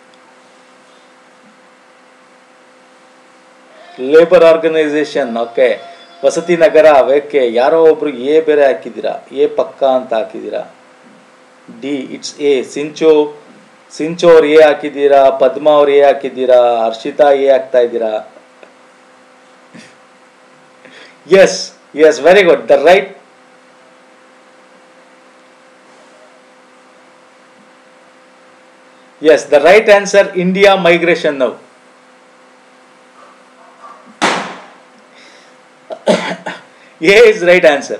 ಲೇಬರ್ ಆರ್ಗನೈಸೇಷನ್ ಓಕೆ ವಸತಿ ನಗರ ಓಕೆ ಯಾರೋ ಒಬ್ರು ಎ ಬೇರೆ ಹಾಕಿದ್ದೀರಾ ಎ ಪಕ್ಕ ಅಂತ ಹಾಕಿದ್ದೀರಾ ಡಿ ಇಟ್ಸ್ ಎ ಸಿಂಚೋ ಸಿಂಚೋ ಅವ್ರು ಎ ಹಾಕಿದ್ದೀರಾ ಪದ್ಮಾ ಅವ್ರು ಎ ಹಾಕಿದ್ದೀರಾ ಹರ್ಷಿತಾ ಎ ಹಾಕ್ತಾ ಇದ್ದೀರಾ yes yes very good the right yes the right answer India migration now A is right answer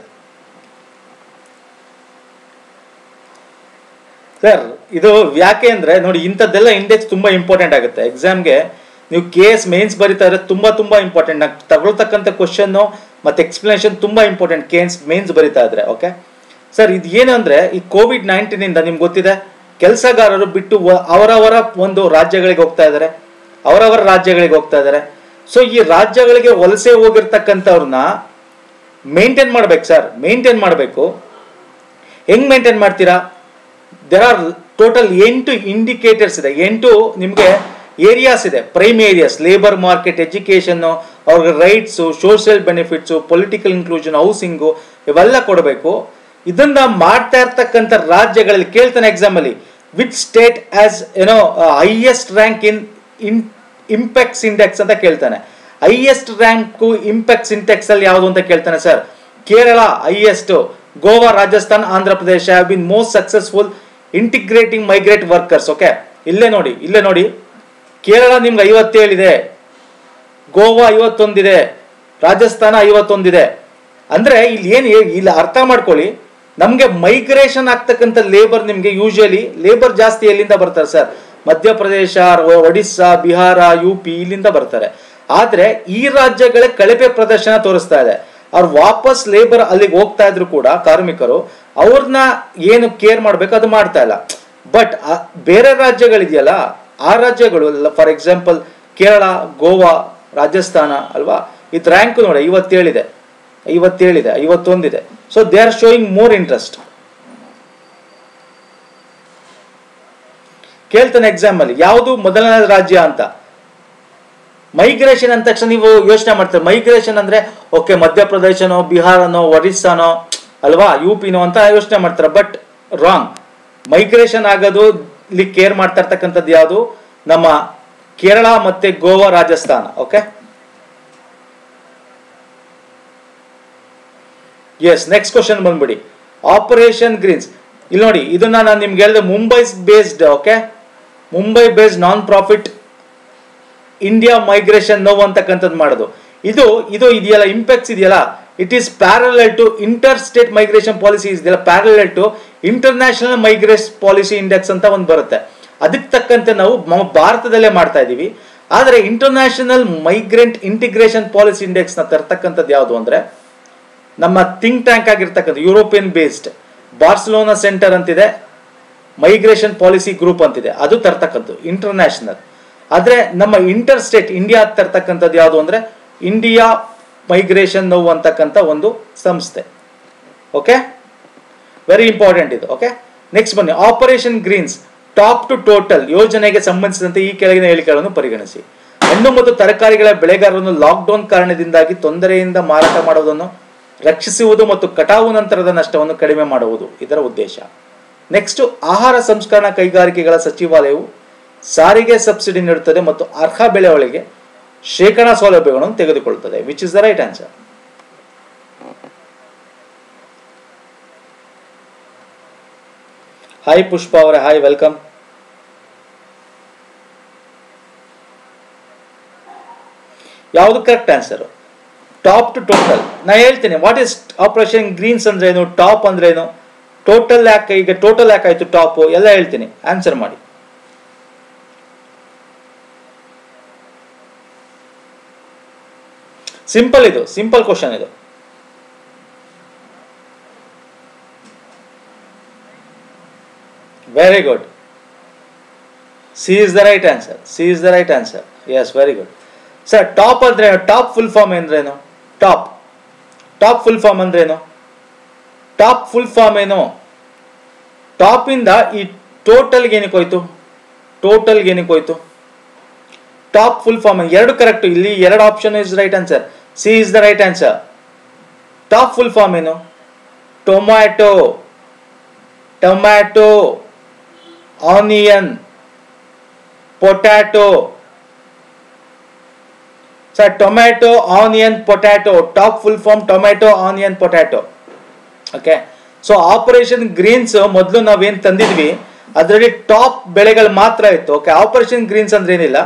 sir ಇದು ಯಾಕೆ ಅಂದ್ರೆ ನೋಡಿ ಇಂಥದ್ದೆಲ್ಲ ಇಂಡೆಕ್ಸ್ ತುಂಬಾ ಇಂಪಾರ್ಟೆಂಟ್ ಆಗುತ್ತೆ ಎಕ್ಸಾಮ್ಗೆ ನೀವು ಕೆ ಎಸ್ ಮೇನ್ಸ್ ಬರೀತಾ ಇದ್ರೆ ತುಂಬಾ ತುಂಬಾ ಇಂಪಾರ್ಟೆಂಟ್ ನಾವು ತಗೊಳ್ತಕ್ಕಂಥ ಕ್ವಶನ್ ಮತ್ತೆ ಎಕ್ಸ್ಪ್ಲನೇಷನ್ ತುಂಬಾ ಇಂಪಾರ್ಟೆಂಟ್ ಕೆ ಎಸ್ ಮೇನ್ಸ್ ಬರೀತಾ ಇದ್ರೆ ಓಕೆ ಸರ್ ಇದು ಏನು ಅಂದ್ರೆ ಈ ಕೋವಿಡ್ ನೈನ್ಟೀನ್ ಇಂದ ನಿಮ್ಗೆ ಗೊತ್ತಿದೆ ಕೆಲಸಗಾರರು ಬಿಟ್ಟು ವ- ಅವರವರ ಒಂದು ರಾಜ್ಯಗಳಿಗೆ ಹೋಗ್ತಾ ಇದ್ದಾರೆ ಅವರವರ ರಾಜ್ಯಗಳಿಗೆ ಹೋಗ್ತಾ ಇದ್ದಾರೆ ಸೊ ಈ ರಾಜ್ಯಗಳಿಗೆ ವಲಸೆ ಹೋಗಿರ್ತಕ್ಕಂಥವ್ರನ್ನ ಮೇಂಟೈನ್ ಮಾಡ್ಬೇಕು ಸರ್ ಮೇಂಟೈನ್ ಮಾಡಬೇಕು ಹೆಂಗ್ ಮೇಂಟೈನ್ ಮಾಡ್ತೀರಾ ದೇರ್ ಆರ್ ಟೋಟಲ್ ಎಂಟು ಇಂಡಿಕೇಟರ್ಸ್ ಇದೆ ಎಂಟು ನಿಮಗೆ ಏರಿಯಾಸ್ ಇದೆ prime areas labour market education ಅವ್ರಿಗೆ rights social benefits political inclusion housing ಇವೆಲ್ಲ ಕೊಡಬೇಕು ಇದನ್ನ ಮಾಡ್ತಾ ಇರ್ತಕ್ಕಂಥ ರಾಜ್ಯಗಳಲ್ಲಿ ಕೇಳ್ತಾನೆ ಎಕ್ಸಾಮ್ ಅಲ್ಲಿ ವಿಚ್ ಸ್ಟೇಟ್ ಆಸ್ ಏನೋ highest rank in in impacts index ಅಂತ ಕೇಳ್ತಾನೆ ಹೈಯೆಸ್ಟ್ ರ್ಯಾಂಕು ಇಂಪ್ಯಾಕ್ಟ್ಸ್ ಇಂಡೆಕ್ಸ್ ಅಲ್ಲಿ ಯಾವುದು ಅಂತ ಕೇಳ್ತಾನೆ sir Kerala highest Goa Rajasthan Andhra Pradesh have been most successful integrating migrate workers okay ಇಲ್ಲೇ ನೋಡಿ ಇಲ್ಲೇ ನೋಡಿ ಕೇರಳ ನಿಮ್ಗೆ ಐವತ್ತೇಳಿದೆ ಗೋವಾ ಐವತ್ತೊಂದಿದೆ ರಾಜಸ್ಥಾನ ಐವತ್ತೊಂದಿದೆ ಅಂದ್ರೆ ಇಲ್ಲಿ ಏನು ಇಲ್ಲಿ ಅರ್ಥ ಮಾಡ್ಕೊಳ್ಳಿ ನಮಗೆ ಮೈಗ್ರೇಷನ್ ಆಗ್ತಕ್ಕಂಥ ಲೇಬರ್ ನಿಮಗೆ ಯೂಶಲಿ ಲೇಬರ್ ಜಾಸ್ತಿ ಎಲ್ಲಿಂದ ಬರ್ತಾರೆ ಸರ್ ಮಧ್ಯಪ್ರದೇಶ ಒ- ಒಡಿಸ್ಸಾ ಬಿಹಾರ ಯು ಪಿ ಇಲ್ಲಿಂದ ಬರ್ತಾರೆ ಆದ್ರೆ ಈ ರಾಜ್ಯಗಳೇ ಕಳಪೆ ಪ್ರದರ್ಶನ ತೋರಿಸ್ತಾ ಇದೆ ಅವ್ರು ವಾಪಸ್ ಲೇಬರ್ ಅಲ್ಲಿಗೆ ಹೋಗ್ತಾ ಇದ್ರು ಕೂಡ ಕಾರ್ಮಿಕರು ಅವ್ರನ್ನ ಏನು ಕೇರ್ ಮಾಡ್ಬೇಕು ಅದು ಮಾಡ್ತಾ ಇಲ್ಲ ಬಟ್ ಬೇರೆ ರಾಜ್ಯಗಳಿದೆಯಲ್ಲ ಆ ರಾಜ್ಯಗಳು ಫಾರ್ ಎಕ್ಸಾಂಪಲ್ ಕೇರಳ ಗೋವಾ ರಾಜಸ್ಥಾನ ಅಲ್ವಾ ಇದು ರ್ಯಾಂಕ್ ನೋಡಿ ಐವತ್ತೇಳಿದೆ ಐವತ್ತೇಳಿದೆ ಐವತ್ತೊಂದಿದೆ so they are showing more interest ಕೇಳ್ತಾನೆ ಎಕ್ಸಾಮ್ ಅಲ್ಲಿ ಯಾವುದು ಮೊದಲನೇ ರಾಜ್ಯ ಅಂತ ಮೈಗ್ರೇಷನ್ ಅಂದ ತಕ್ಷಣ ನೀವು ಯೋಚನೆ ಮಾಡ್ತೀರಿ ಮೈಗ್ರೇಷನ್ ಅಂದ್ರೆ ಓಕೆ ಮಧ್ಯಪ್ರದೇಶನೋ ಬಿಹಾರನೋ ಒರಿಸ್ಸಾನೋ ಅಲ್ವಾ ಯು ಪಿನೋ ಅಂತ ಯೋಚನೆ ಮಾಡ್ತಾರೆ ಬಟ್ ರಾಂಗ್ ಮೈಗ್ರೇಷನ್ ಆಗೋದು ಇಲ್ಲಿ ಕೇರ್ ಮಾಡ್ತಾ ಇರ್ತಕ್ಕಂಥದ್ದು ಯಾವುದು ನಮ್ಮ ಕೇರಳ ಮತ್ತೆ Goa Rajasthan okay yes next question ಬಂದ್ಬಿಡಿ ಆಪರೇಷನ್ ಗ್ರೀನ್ಸ್ ಇಲ್ಲಿ ನೋಡಿ ಇದನ್ನ ನಾನು ನಿಮ್ಗೆ ಹೇಳಿದೆ Mumbai based okay Mumbai based non profit India migration now ಅಂತಕ್ಕಂಥದ್ದು ಮಾಡೋದು ಇದು ಇದು ಇದೆಯಲ್ಲ ಇಂಪ್ಯಾಕ್ಟ್ಸ್ ಇದೆಯಲ್ಲ it is parallel to inter state migration policy ಇದೆಯಲ್ಲ parallel to international migration policy index ಅಂತ ಒಂದು ಬರುತ್ತೆ ಅದಕ್ಕೆ ತಕ್ಕಂತೆ ನಾವು ನಮ್ಮ ಭಾರತದಲ್ಲೇ ಮಾಡ್ತಾ ಇದ್ದೀವಿ ಆದರೆ international migrant integration policy index ನ ತರ್ತಕ್ಕಂಥದ್ದು ಯಾವುದು ಅಂದ್ರೆ ನಮ್ಮ ಥಿಂಕ್ ಟ್ಯಾಂಕ್ ಆಗಿರ್ತಕ್ಕಂಥ ಯುರೋಪಿಯನ್ ಬೇಸ್ಡ್ ಬಾರ್ಸಲೋನಾ ಸೆಂಟರ್ ಅಂತಿದೆ ಮೈಗ್ರೇಷನ್ ಪಾಲಿಸಿ ಗ್ರೂಪ್ ಅಂತಿದೆ ಅದು ತರ್ತಕ್ಕಂಥದ್ದು ಇಂಟರ್ನ್ಯಾಷನಲ್ ಆದ್ರೆ ನಮ್ಮ ಇಂಟರ್ ಸ್ಟೇಟ್ ಇಂಡಿಯಾ ತರ್ತಕ್ಕಂಥದ್ದು ಯಾವುದು ಅಂದ್ರೆ ಇಂಡಿಯಾ ಮೈಗ್ರೇಷನ್ ನೋವು ಅಂತಕ್ಕಂಥ ಒಂದು ಸಂಸ್ಥೆ ಓಕೆ ವೆರಿ ಇಂಪಾರ್ಟೆಂಟ್ ಇದು ಓಕೆ ನೆಕ್ಸ್ಟ್ ಬನ್ನಿ operation greens top to total ಯೋಜನೆಗೆ ಸಂಬಂಧಿಸಿದಂತೆ ಈ ಕೆಳಗಿನ ಹೇಳಿಕೆಗಳನ್ನು ಪರಿಗಣಿಸಿ ಹಣ್ಣು ಮತ್ತು ತರಕಾರಿಗಳ ಬೆಳೆಗಾರರನ್ನು ಲಾಕ್ಡೌನ್ ಕಾರಣದಿಂದಾಗಿ ತೊಂದರೆಯಿಂದ ಮಾರಾಟ ಮಾಡುವುದನ್ನು ರಕ್ಷಿಸುವುದು ಮತ್ತು ಕಟಾವು ನಂತರದ ನಷ್ಟವನ್ನು ಕಡಿಮೆ ಮಾಡುವುದು ಇದರ ಉದ್ದೇಶ ನೆಕ್ಸ್ಟ್ ಆಹಾರ ಸಂಸ್ಕರಣಾ ಕೈಗಾರಿಕೆಗಳ ಸಚಿವಾಲಯವು ಸಾರಿಗೆ ಸಬ್ಸಿಡಿ ನೀಡುತ್ತದೆ ಮತ್ತು ಅರ್ಹ ಬೆಳೆಗಳಿಗೆ ಶೇಕಡಾ ಸೌಲಭ್ಯಗಳನ್ನು ತೆಗೆದುಕೊಳ್ಳುತ್ತದೆ which is the right answer hi Pushpa ಅವರೇ ಹಾಯ್ ವೆಲ್ಕಮ್ ಯಾವುದು correct answer top to total ನಾ ಹೇಳ್ತೀನಿ ವಾಟ್ ಇಸ್ ಆಪರೇಷನ್ ಗ್ರೀನ್ಸ್ ಅಂದ್ರೆ ಏನು ಟಾಪ್ ಅಂದ್ರೆ ಏನು ಟೋಟಲ್ ಯಾಕೆ ಈಗ ಟೋಟಲ್ ಯಾಕಾಯ್ತು ಟಾಪ್ ಎಲ್ಲ ಹೇಳ್ತೀನಿ ಆನ್ಸರ್ ಮಾಡಿ ಸಿಂಪಲ್ ಇದು ಸಿಂಪಲ್ ಕ್ವಶನ್ ಇದು very good C is the right answer C is the right answer yes very good sir top ಅಂದ್ರೆ ಟಾಪ್ ಫುಲ್ ಫಾರ್ಮ್ ಅಂದ್ರೇನು ಟಾಪ್ ಟಾಪ್ ಫುಲ್ ಫಾರ್ಮ್ ಅಂದ್ರೇನು ಟಾಪ್ ಫುಲ್ ಫಾರ್ಮ್ ಏನು ಟಾಪ್ ಇಂದ ಈ ಟೋಟಲ್ಗೆ ಏನಕ್ಕೆ ಹೋಯ್ತು ಟೋಟಲ್ಗೆ ಏನಕ್ಕೆ ಹೋಯ್ತು ಟಾಪ್ ಫುಲ್ ಫಾರ್ಮ್ ಎರಡು ಕರೆಕ್ಟ್ ಇಲ್ಲಿ ಎರಡು option is right answer C is the right answer top full form ಏನು tomato tomato onion potato sir tomato onion potato top full form tomato onion potato okay so operation greens ಮೊದಲು ನಾವೇನ್ ತಂದಿದ್ವಿ ಅದರಲ್ಲಿ ಟಾಪ್ ಬೆಳೆಗಳು ಮಾತ್ರ ಇತ್ತು ಓಕೆ ಆಪರೇಷನ್ ಗ್ರೀನ್ಸ್ ಅಂದ್ರೆ ಏನಿಲ್ಲ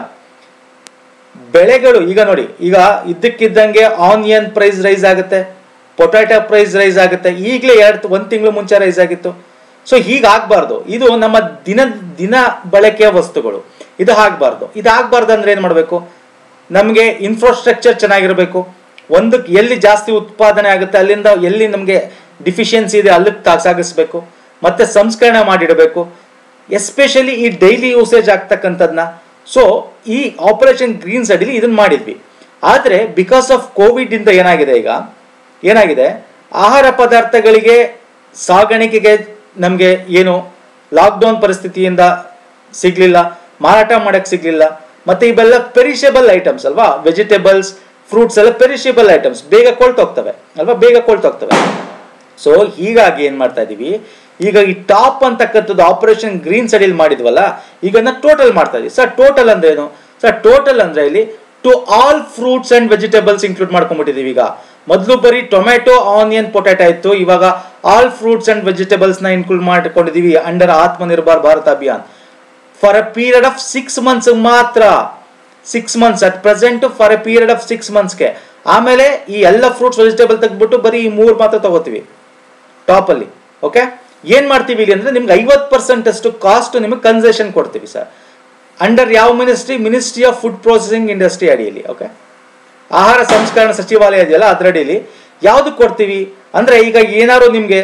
ಬೆಳೆಗಳು ಈಗ ನೋಡಿ ಈಗ ಇದ್ದಕ್ಕಿದ್ದಂಗೆ ಆನಿಯನ್ ಪ್ರೈಸ್ ರೈಸ್ ಆಗುತ್ತೆ ಪೊಟ್ಯಾಟೊ ಪ್ರೈಸ್ ರೈಸ್ ಆಗುತ್ತೆ ಈಗಲೇ ಎರಡು ಒಂದು ತಿಂಗಳು ಮುಂಚೆ ರೈಸ್ ಆಗಿತ್ತು ಸೊ ಹೀಗಾಗಬಾರ್ದು ಇದು ನಮ್ಮ ದಿನ ದಿನ ಬಳಕೆಯ ವಸ್ತುಗಳು ಇದು ಆಗಬಾರ್ದು ಇದು ಆಗಬಾರ್ದು ಅಂದ್ರೆ ಏನು ಮಾಡಬೇಕು ನಮಗೆ ಇನ್ಫ್ರಾಸ್ಟ್ರಕ್ಚರ್ ಚೆನ್ನಾಗಿರಬೇಕು ಒಂದು ಎಲ್ಲಿ ಜಾಸ್ತಿ ಉತ್ಪಾದನೆ ಆಗುತ್ತೆ ಅಲ್ಲಿಂದ ಎಲ್ಲಿ ನಮಗೆ ಡಿಫಿಷಿಯನ್ಸಿ ಇದೆ ಅಲ್ಲಿಗೆ ತಾ- ಸಾಗಿಸ್ಬೇಕು ಮತ್ತೆ ಸಂಸ್ಕರಣೆ ಮಾಡಿಡಬೇಕು ಎಸ್ಪೆಷಲಿ ಈ ಡೈಲಿ ಯೂಸೇಜ್ ಆಗ್ತಕ್ಕಂಥದ್ನ ಸೊ ಈ ಆಪರೇಷನ್ ಗ್ರೀನ್ಸ್ ಅಡಿಲಿ ಇದನ್ನ ಮಾಡಿದ್ವಿ ಆದರೆ ಬಿಕಾಸ್ ಆಫ್ ಕೋವಿಡ್ ಇಂದ ಏನಾಗಿದೆ ಈಗ ಏನಾಗಿದೆ ಆಹಾರ ಪದಾರ್ಥಗಳಿಗೆ ಸಾಗಾಣಿಕೆಗೆ ನಮಗೆ ಏನು ಲಾಕ್ಡೌನ್ ಪರಿಸ್ಥಿತಿಯಿಂದ ಸಿಗ್ಲಿಲ್ಲ ಮಾರಾಟ ಮಾಡಕ್ ಸಿಗ್ಲಿಲ್ಲ ಮತ್ತೆ ಇವೆಲ್ಲ ಪೆರಿಷಬಲ್ ಐಟಮ್ಸ್ ಅಲ್ವಾ ವೆಜಿಟೇಬಲ್ಸ್ ಫ್ರೂಟ್ಸ್ ಎಲ್ಲ ಪೆರಿಷಬಲ್ ಐಟಮ್ಸ್ ಬೇಗ ಕೊಳ್ತೋಗ್ತವೆ ಅಲ್ವಾ ಬೇಗ ಕೊಳ್ತೋಗ್ತವೆ ಸೊ ಹೀಗಾಗಿ ಏನ್ ಮಾಡ್ತಾ ಇದೀವಿ ಈಗ ಈ ಟಾಪ್ ಅಂತಕ್ಕಂಥದ್ದು ಆಪರೇಷನ್ ಗ್ರೀನ್ ಸಡಿಲ್ ಮಾಡಿದ್ವಲ್ಲ ಈಗ ಟೋಟಲ್ ಮಾಡ್ತಾ ಇದೀವಿ ಸರ್ ಟೋಟಲ್ ಅಂದ್ರೆ ಏನು ಸರ್ ಟೋಟಲ್ ಅಂದ್ರೆ ಇಲ್ಲಿ to all fruits and vegetables include ಮಾಡ್ಕೊಂಡ್ಬಿಟ್ಟಿದೀವಿ ಈಗ ಮೊದಲು ಬರೀ ಟೊಮ್ಯಾಟೊ ಆನಿಯನ್ ಪೊಟ್ಯಾಟೊ ಇತ್ತು ಇವಾಗ ಆಲ್ ಫ್ರೂಟ್ಸ್ ಅಂಡ್ ವೆಜಿಟೇಬಲ್ಸ್ ನ ಇನ್ಕ್ಲೂಡ್ ಮಾಡ್ಕೊಂಡಿದೀವಿ under Atmanirbhar Bharat Abhiyan for a period of six months ಮಾತ್ರ six months at present for a period of six ಮಂತ್ಸ್ಗೆ ಆಮೇಲೆ ಈ ಎಲ್ಲ ಫ್ರೂಟ್ಸ್ ವೆಜಿಟೇಬಲ್ ತೆಗೆದ್ಬಿಟ್ಟು ಬರೀ ಈ ಮೂರು ಮಾತ್ರ ತಗೋತೀವಿ ಟಾಪ್ ಅಲ್ಲಿ ಓಕೆ ಏನ್ ಮಾಡ್ತೀವಿ ಇಲ್ಲಿ ಅಂದ್ರೆ ನಿಮ್ಗೆ ಐವತ್ತು ಪರ್ಸೆಂಟ್ ಅಷ್ಟು ಕಾಸ್ಟ್ ನಿಮಗೆ ಕನ್ಸೆಷನ್ ಕೊಡ್ತೀವಿ ಸರ್ ಅಂಡರ್ ಯಾವ ministry ministry of food processing industry ಅಡಿಯಲ್ಲಿ ಓಕೆ ಆಹಾರ ಸಂಸ್ಕರಣಾ ಸಚಿವಾಲಯ ಇದೆಯಲ್ಲ ಅದರಡಿಯಲ್ಲಿ ಯಾವ್ದು ಕೊಡ್ತೀವಿ ಅಂದ್ರೆ ಈಗ ಏನಾದ್ರು ನಿಮ್ಗೆ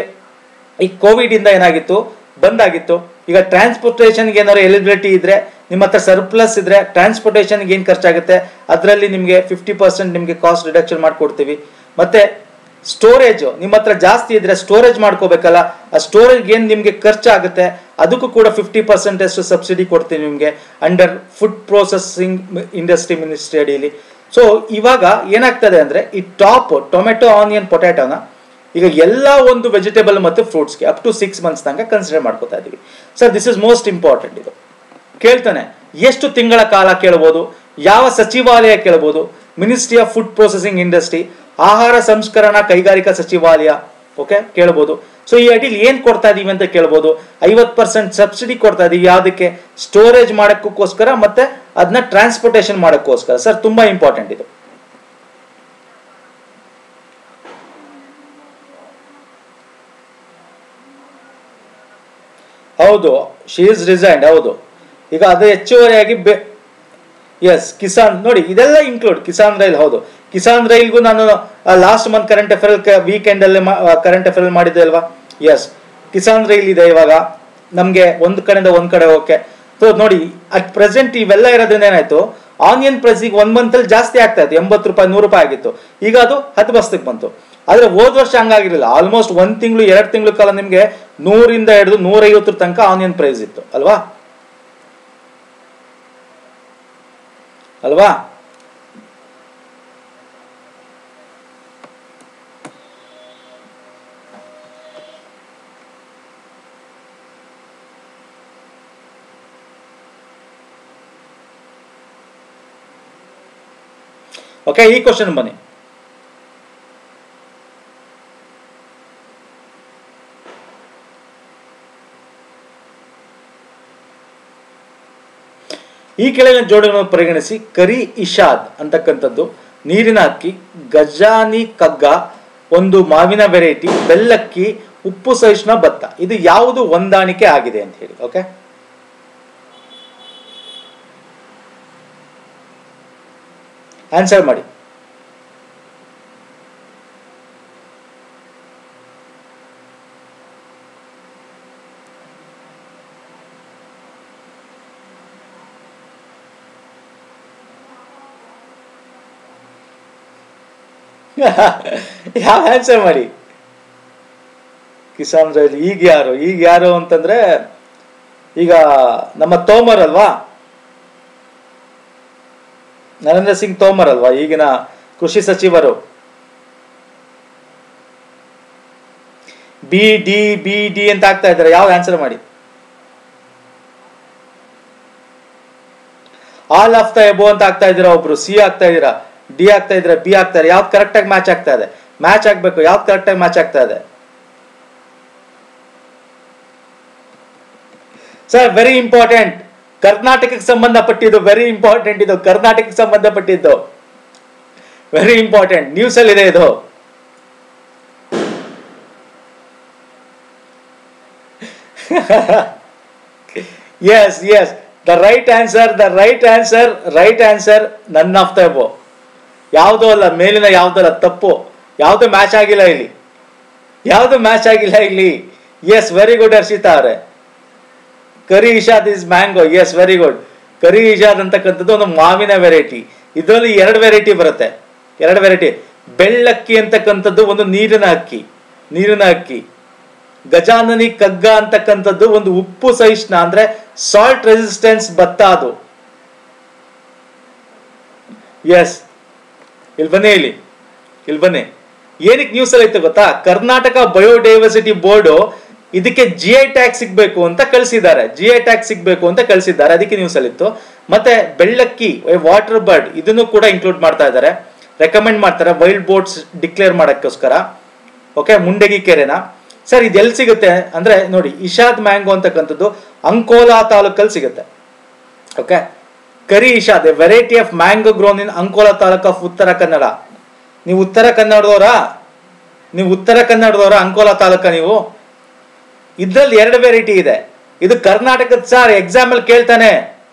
ಈ ಕೋವಿಡ್ ಇಂದ ಏನಾಗಿತ್ತು ಬಂದಾಗಿತ್ತು ಈಗ ಟ್ರಾನ್ಸ್ಪೋರ್ಟೇಷನ್ಗೆ ಏನಾದ್ರು ಎಲಿಜಿಬಿಲಿಟಿ ಇದ್ರೆ ನಿಮ್ಮ ಹತ್ರ ಸರ್ಪ್ಲಸ್ ಇದ್ರೆ ಟ್ರಾನ್ಸ್ಪೋರ್ಟೇಷನ್ಗೆ ಏನು ಖರ್ಚಾಗುತ್ತೆ ಅದರಲ್ಲಿ ನಿಮಗೆ ಫಿಫ್ಟಿ ಪರ್ಸೆಂಟ್ ನಿಮಗೆ ಕಾಸ್ಟ್ ರಿಡಕ್ಷನ್ ಮಾಡ್ಕೊಡ್ತೀವಿ ಮತ್ತೆ ಸ್ಟೋರೇಜ್ ನಿಮ್ಮ ಹತ್ರ ಜಾಸ್ತಿ ಇದ್ರೆ ಸ್ಟೋರೇಜ್ ಮಾಡ್ಕೋಬೇಕಲ್ಲ ಆ ಸ್ಟೋರೇಜ್ ಏನು ನಿಮಗೆ ಖರ್ಚಾಗುತ್ತೆ ಅದಕ್ಕೂ ಕೂಡ ಫಿಫ್ಟಿ ಪರ್ಸೆಂಟ್ ಅಷ್ಟು ಸಬ್ಸಿಡಿ ಕೊಡ್ತೀವಿ ನಿಮಗೆ under food processing industry ministry ಅಡಿಯಲ್ಲಿ ಸೊ ಇವಾಗ ಏನಾಗ್ತದೆ ಅಂದ್ರೆ ಈ ಟಾಪ್ ಟೊಮೆಟೊ ಆನಿಯನ್ ಪೊಟ್ಯಾಟೋನ ಈಗ ಎಲ್ಲ ಒಂದು ವೆಜಿಟೇಬಲ್ ಮತ್ತು ಫ್ರೂಟ್ಸ್ಗೆ ಅಪ್ ಟು ಸಿಕ್ಸ್ ಮಂತ್ಸ್ ತನಕ ಕನ್ಸಿಡರ್ ಮಾಡ್ಕೋತಾ ಇದೀವಿ sir this is most important ಇದು ಕೇಳ್ತಾನೆ ಎಷ್ಟು ತಿಂಗಳ ಕಾಲ ಕೇಳಬಹುದು ಯಾವ ಸಚಿವಾಲಯ ಕೇಳಬಹುದು ministry of food processing industry ಆಹಾರ ಸಂಸ್ಕರಣಾ ಕೈಗಾರಿಕಾ ಸಚಿವಾಲಯ ಓಕೆ ಕೇಳಬಹುದು ಸೊ ಈ ಅಡಿಲಿ ಏನ್ ಕೊಡ್ತಾ ಇದೀವಿ ಅಂತ ಕೇಳ್ಬೋದು ಐವತ್ ಪರ್ಸೆಂಟ್ ಸಬ್ಸಿಡಿ ಕೊಡ್ತಾ ಇದೀವಿ ಯಾವ್ದಕ್ಕೆ ಸ್ಟೋರೇಜ್ ಮಾಡಕ್ಕೋಸ್ಕರ ಮತ್ತೆ ಅದನ್ನ ಟ್ರಾನ್ಸ್ಪೋರ್ಟೇಷನ್ ಮಾಡಕ್ಕೋಸ್ಕರ ಸರ್ ತುಂಬಾ ಇಂಪಾರ್ಟೆಂಟ್ ಇದು ಹೌದು ಶಿ ಇಸ್ ರಿಸೈನ್ಡ್ ಹೌದು ಈಗ ಅದು ಹೆಚ್ಚುವರಿಯಾಗಿ ಬೆ ಎಸ್ ಕಿಸಾನ್ ನೋಡಿ ಇದೆಲ್ಲ ಇನ್ಕ್ಲೂಡ್ ಕಿಸಾನ್ ರೈಲ್ ಹೌದು ಕಿಸಾನ್ ರೈಲ್ಗೂ ನಾನು last month current affair weekend ಅಲ್ಲಿ ಕರೆಂಟ್ ಅಫೇರ್ ಮಾಡಿದ್ದೆ ಅಲ್ವಾ ಎಸ್ ಕಿಸಾನ್ ರೈಲ್ ಇದೆ ಇವಾಗ ನಮ್ಗೆ ಒಂದ್ ಕಡೆಯಿಂದ ಒಂದ್ ಕಡೆ ಹೋಗಕ್ಕೆ ಸೊ ನೋಡಿ ಅಟ್ ಪ್ರೆಸೆಂಟ್ ಇವೆಲ್ಲ ಇರೋದ್ರಿಂದ ಏನಾಯ್ತು ಆನಿಯನ್ ಪ್ರೈಸ್ ಈಗ ಒಂದ್ ಮಂತ್ ಅಲ್ಲಿ ಜಾಸ್ತಿ ಆಗ್ತಾ ಇತ್ತು ಎಂಬತ್ತು ರೂಪಾಯಿ ನೂರು ರೂಪಾಯಿ ಆಗಿತ್ತು ಈಗ ಅದು ಹತ್ತು ಬಸ್ತಕ್ಕೆ ಬಂತು ಆದ್ರೆ ಹೋದ್ ವರ್ಷ ಹಂಗಾಗಿರಲಿಲ್ಲ ಆಲ್ಮೋಸ್ಟ್ ಒಂದ್ ತಿಂಗಳು ಎರಡು ತಿಂಗಳು ಕಾಲ ನಿಮ್ಗೆ ನೂರಿಂದ ಹಿಡಿದು ನೂರೈವತ್ತರ ತನಕ ಆನಿಯನ್ ಪ್ರೈಸ್ ಇತ್ತು ಅಲ್ವಾ ಅಲ್ವಾ ಓಕೆ ಈ ಕ್ವಶನ್ ಬನ್ನಿ ಈ ಕೆಳಗಿನ ಜೋಡಿಗಳನ್ನು ಪರಿಗಣಿಸಿ ಕರಿ ಇಶಾದ್ ಅಂತಕ್ಕಂಥದ್ದು ನೀರಿನ ಅಕ್ಕಿ ಗಜಾನಿ ಕಗ್ಗ ಒಂದು ಮಾವಿನ ವೆರೈಟಿ ಬೆಲ್ಲಕ್ಕಿ ಉಪ್ಪು ಸಹಿಷ್ಣು ಭತ್ತ ಇದು ಯಾವುದು ಹೊಂದಾಣಿಕೆ ಆಗಿದೆ ಅಂತ ಹೇಳಿ ಓಕೆ ಆನ್ಸರ್ ಮಾಡಿ ಯಾವ ಆನ್ಸರ್ ಮಾಡಿ ಕಿಸಾನ್ ರೈಲ್ ಈಗ ಯಾರು ಈಗ ಯಾರು ಅಂತಂದ್ರೆ ಈಗ ನಮ್ಮ ತೋಮರ್ ಅಲ್ವಾ ನರೇಂದ್ರ ಸಿಂಗ್ ತೋಮರ್ ಅಲ್ವಾ ಈಗಿನ ಕೃಷಿ ಸಚಿವರು ಬಿ ಡಿ ಬಿ ಡಿ ಅಂತ ಆಗ್ತಾ ಇದ್ದಾರೆ ಯಾವ್ದು ಆನ್ಸರ್ ಮಾಡಿ ಆಲ್ ಆಫ್ ದ ಎಬೋ ಅಂತ ಆಗ್ತಾ ಇದ್ದೀರಾ ಒಬ್ರು ಸಿ ಆಗ್ತಾ ಇದ್ದೀರಾ ಡಿ ಆಗ್ತಾ ಇದ್ದೀರಾ ಬಿ ಆಗ್ತಾ ಇದೆ ಯಾವ್ದು ಕರೆಕ್ಟ್ ಆಗಿ ಮ್ಯಾಚ್ ಆಗ್ತಾ ಇದೆ ಮ್ಯಾಚ್ ಆಗ್ಬೇಕು ಯಾವ್ದು ಕರೆಕ್ಟ್ ಆಗಿ ಮ್ಯಾಚ್ ಆಗ್ತಾ ಇದೆ ಸರ್ ವೆರಿ ಇಂಪಾರ್ಟೆಂಟ್ ಕರ್ನಾಟಕಕ್ಕೆ ಸಂಬಂಧಪಟ್ಟಿದ್ದು ವೆರಿ ಇಂಪಾರ್ಟೆಂಟ್ ಇದು ಕರ್ನಾಟಕಕ್ಕೆ ಸಂಬಂಧಪಟ್ಟಿದ್ದು ವೆರಿ ಇಂಪಾರ್ಟೆಂಟ್ ನ್ಯೂಸ್ ಅಲ್ಲಿ ಇದೆ ಇದು yes yes the right answer the right answer right answer none of the above ಯಾವುದೂ ಅಲ್ಲ ಮೇಲಿನ ಯಾವುದಲ್ಲ ತಪ್ಪು ಯಾವುದು ಮ್ಯಾಚ್ ಆಗಿಲ್ಲ ಇಲ್ಲಿ ಯಾವುದು ಮ್ಯಾಚ್ ಆಗಿಲ್ಲ ಇಲ್ಲಿ ಎಸ್ ವೆರಿ ಗುಡ್ ಹರ್ಷಿತಾ ಅವರೇ Kari Ishad is mango yes very good Kari Ishad ಅಂತಕ್ಕಂಥದ್ದು ಒಂದು ಮಾವಿನ ವೆರೈಟಿ ಇದರಲ್ಲಿ ಎರಡು ವೆರೈಟಿ ಬರುತ್ತೆ ಎರಡು ವೆರೈಟಿ ಬೆಳ್ಳಕ್ಕಿ ಅಂತಕ್ಕಂಥದ್ದು ಒಂದು ನೀರಿನ ಅಕ್ಕಿ ನೀರಿನ ಅಕ್ಕಿ ಗಜಾನನಿ ಕಗ್ಗ ಅಂತಕ್ಕಂಥದ್ದು ಒಂದು ಉಪ್ಪು ಸಹಿಷ್ಣ ಅಂದ್ರೆ ಸಾಲ್ಟ್ ರೆಸಿಸ್ಟೆನ್ಸ್ ಭತ್ತ ಅದು ಎಸ್ ಇಲ್ಲಿ ಬನ್ನಿ ಇಲ್ಲಿ ಇಲ್ಲಿ ಬನ್ನಿ ಏನಕ್ಕೆ ನ್ಯೂಸ್ ಅಲ್ಲಿ ಐತೆ ಗೊತ್ತಾ ಕರ್ನಾಟಕ ಬಯೋಡೈವರ್ಸಿಟಿ ಬೋರ್ಡು ಇದಕ್ಕೆ ಜಿ ಐ ಟ್ಯಾಗ್ ಸಿಗ್ಬೇಕು ಅಂತ ಕಳಿಸಿದ್ದಾರೆ ಜಿ ಐ ಟ್ಯಾಗ್ ಸಿಗ್ಬೇಕು ಅಂತ ಕಳಿಸಿದ್ದಾರೆ ಅದಕ್ಕೆ ನ್ಯೂಸ್ ಅಲ್ಲಿ ಇತ್ತು ಮತ್ತೆ ಬೆಳ್ಳಕ್ಕಿ ವಾಟರ್ ಬರ್ಡ್ ಇದನ್ನು ಕೂಡ ಇನ್ಕ್ಲೂಡ್ ಮಾಡ್ತಾ ಇದ್ದಾರೆ ರೆಕಮೆಂಡ್ ಮಾಡ್ತಾರೆ ವೈಲ್ಡ್ ಬೋಟ್ಸ್ ಡಿಕ್ಲೇರ್ ಮಾಡಕ್ಕೋಸ್ಕರ ಓಕೆ ಮುಂಡಗಿ ಕೆರೆನ ಸರ್ ಇದು ಎಲ್ಲಿ ಸಿಗುತ್ತೆ ಅಂದ್ರೆ ನೋಡಿ ಇಶಾದ್ ಮ್ಯಾಂಗೋ ಅಂತಕ್ಕಂಥದ್ದು ಅಂಕೋಲಾ ತಾಲೂಕಲ್ಲಿ ಸಿಗುತ್ತೆ okay Kari Ishad variety of mango grown in Ankola taluk of Uttara Kannada ನೀವು ಉತ್ತರ ಕನ್ನಡದವರಾ ನೀವು ಉತ್ತರ ಕನ್ನಡದವರ ಅಂಕೋಲಾ ತಾಲೂಕ ನೀವು ಇದ್ರಲ್ಲಿ ಎರಡು ವೆರೈಟಿ ಇದೆ ಇದು ಕರ್ನಾಟಕದ ಸರ್ ಎಕ್ಸಾಮ್ ಅಲ್ಲಿ ಕೇಳ್ತಾನೆ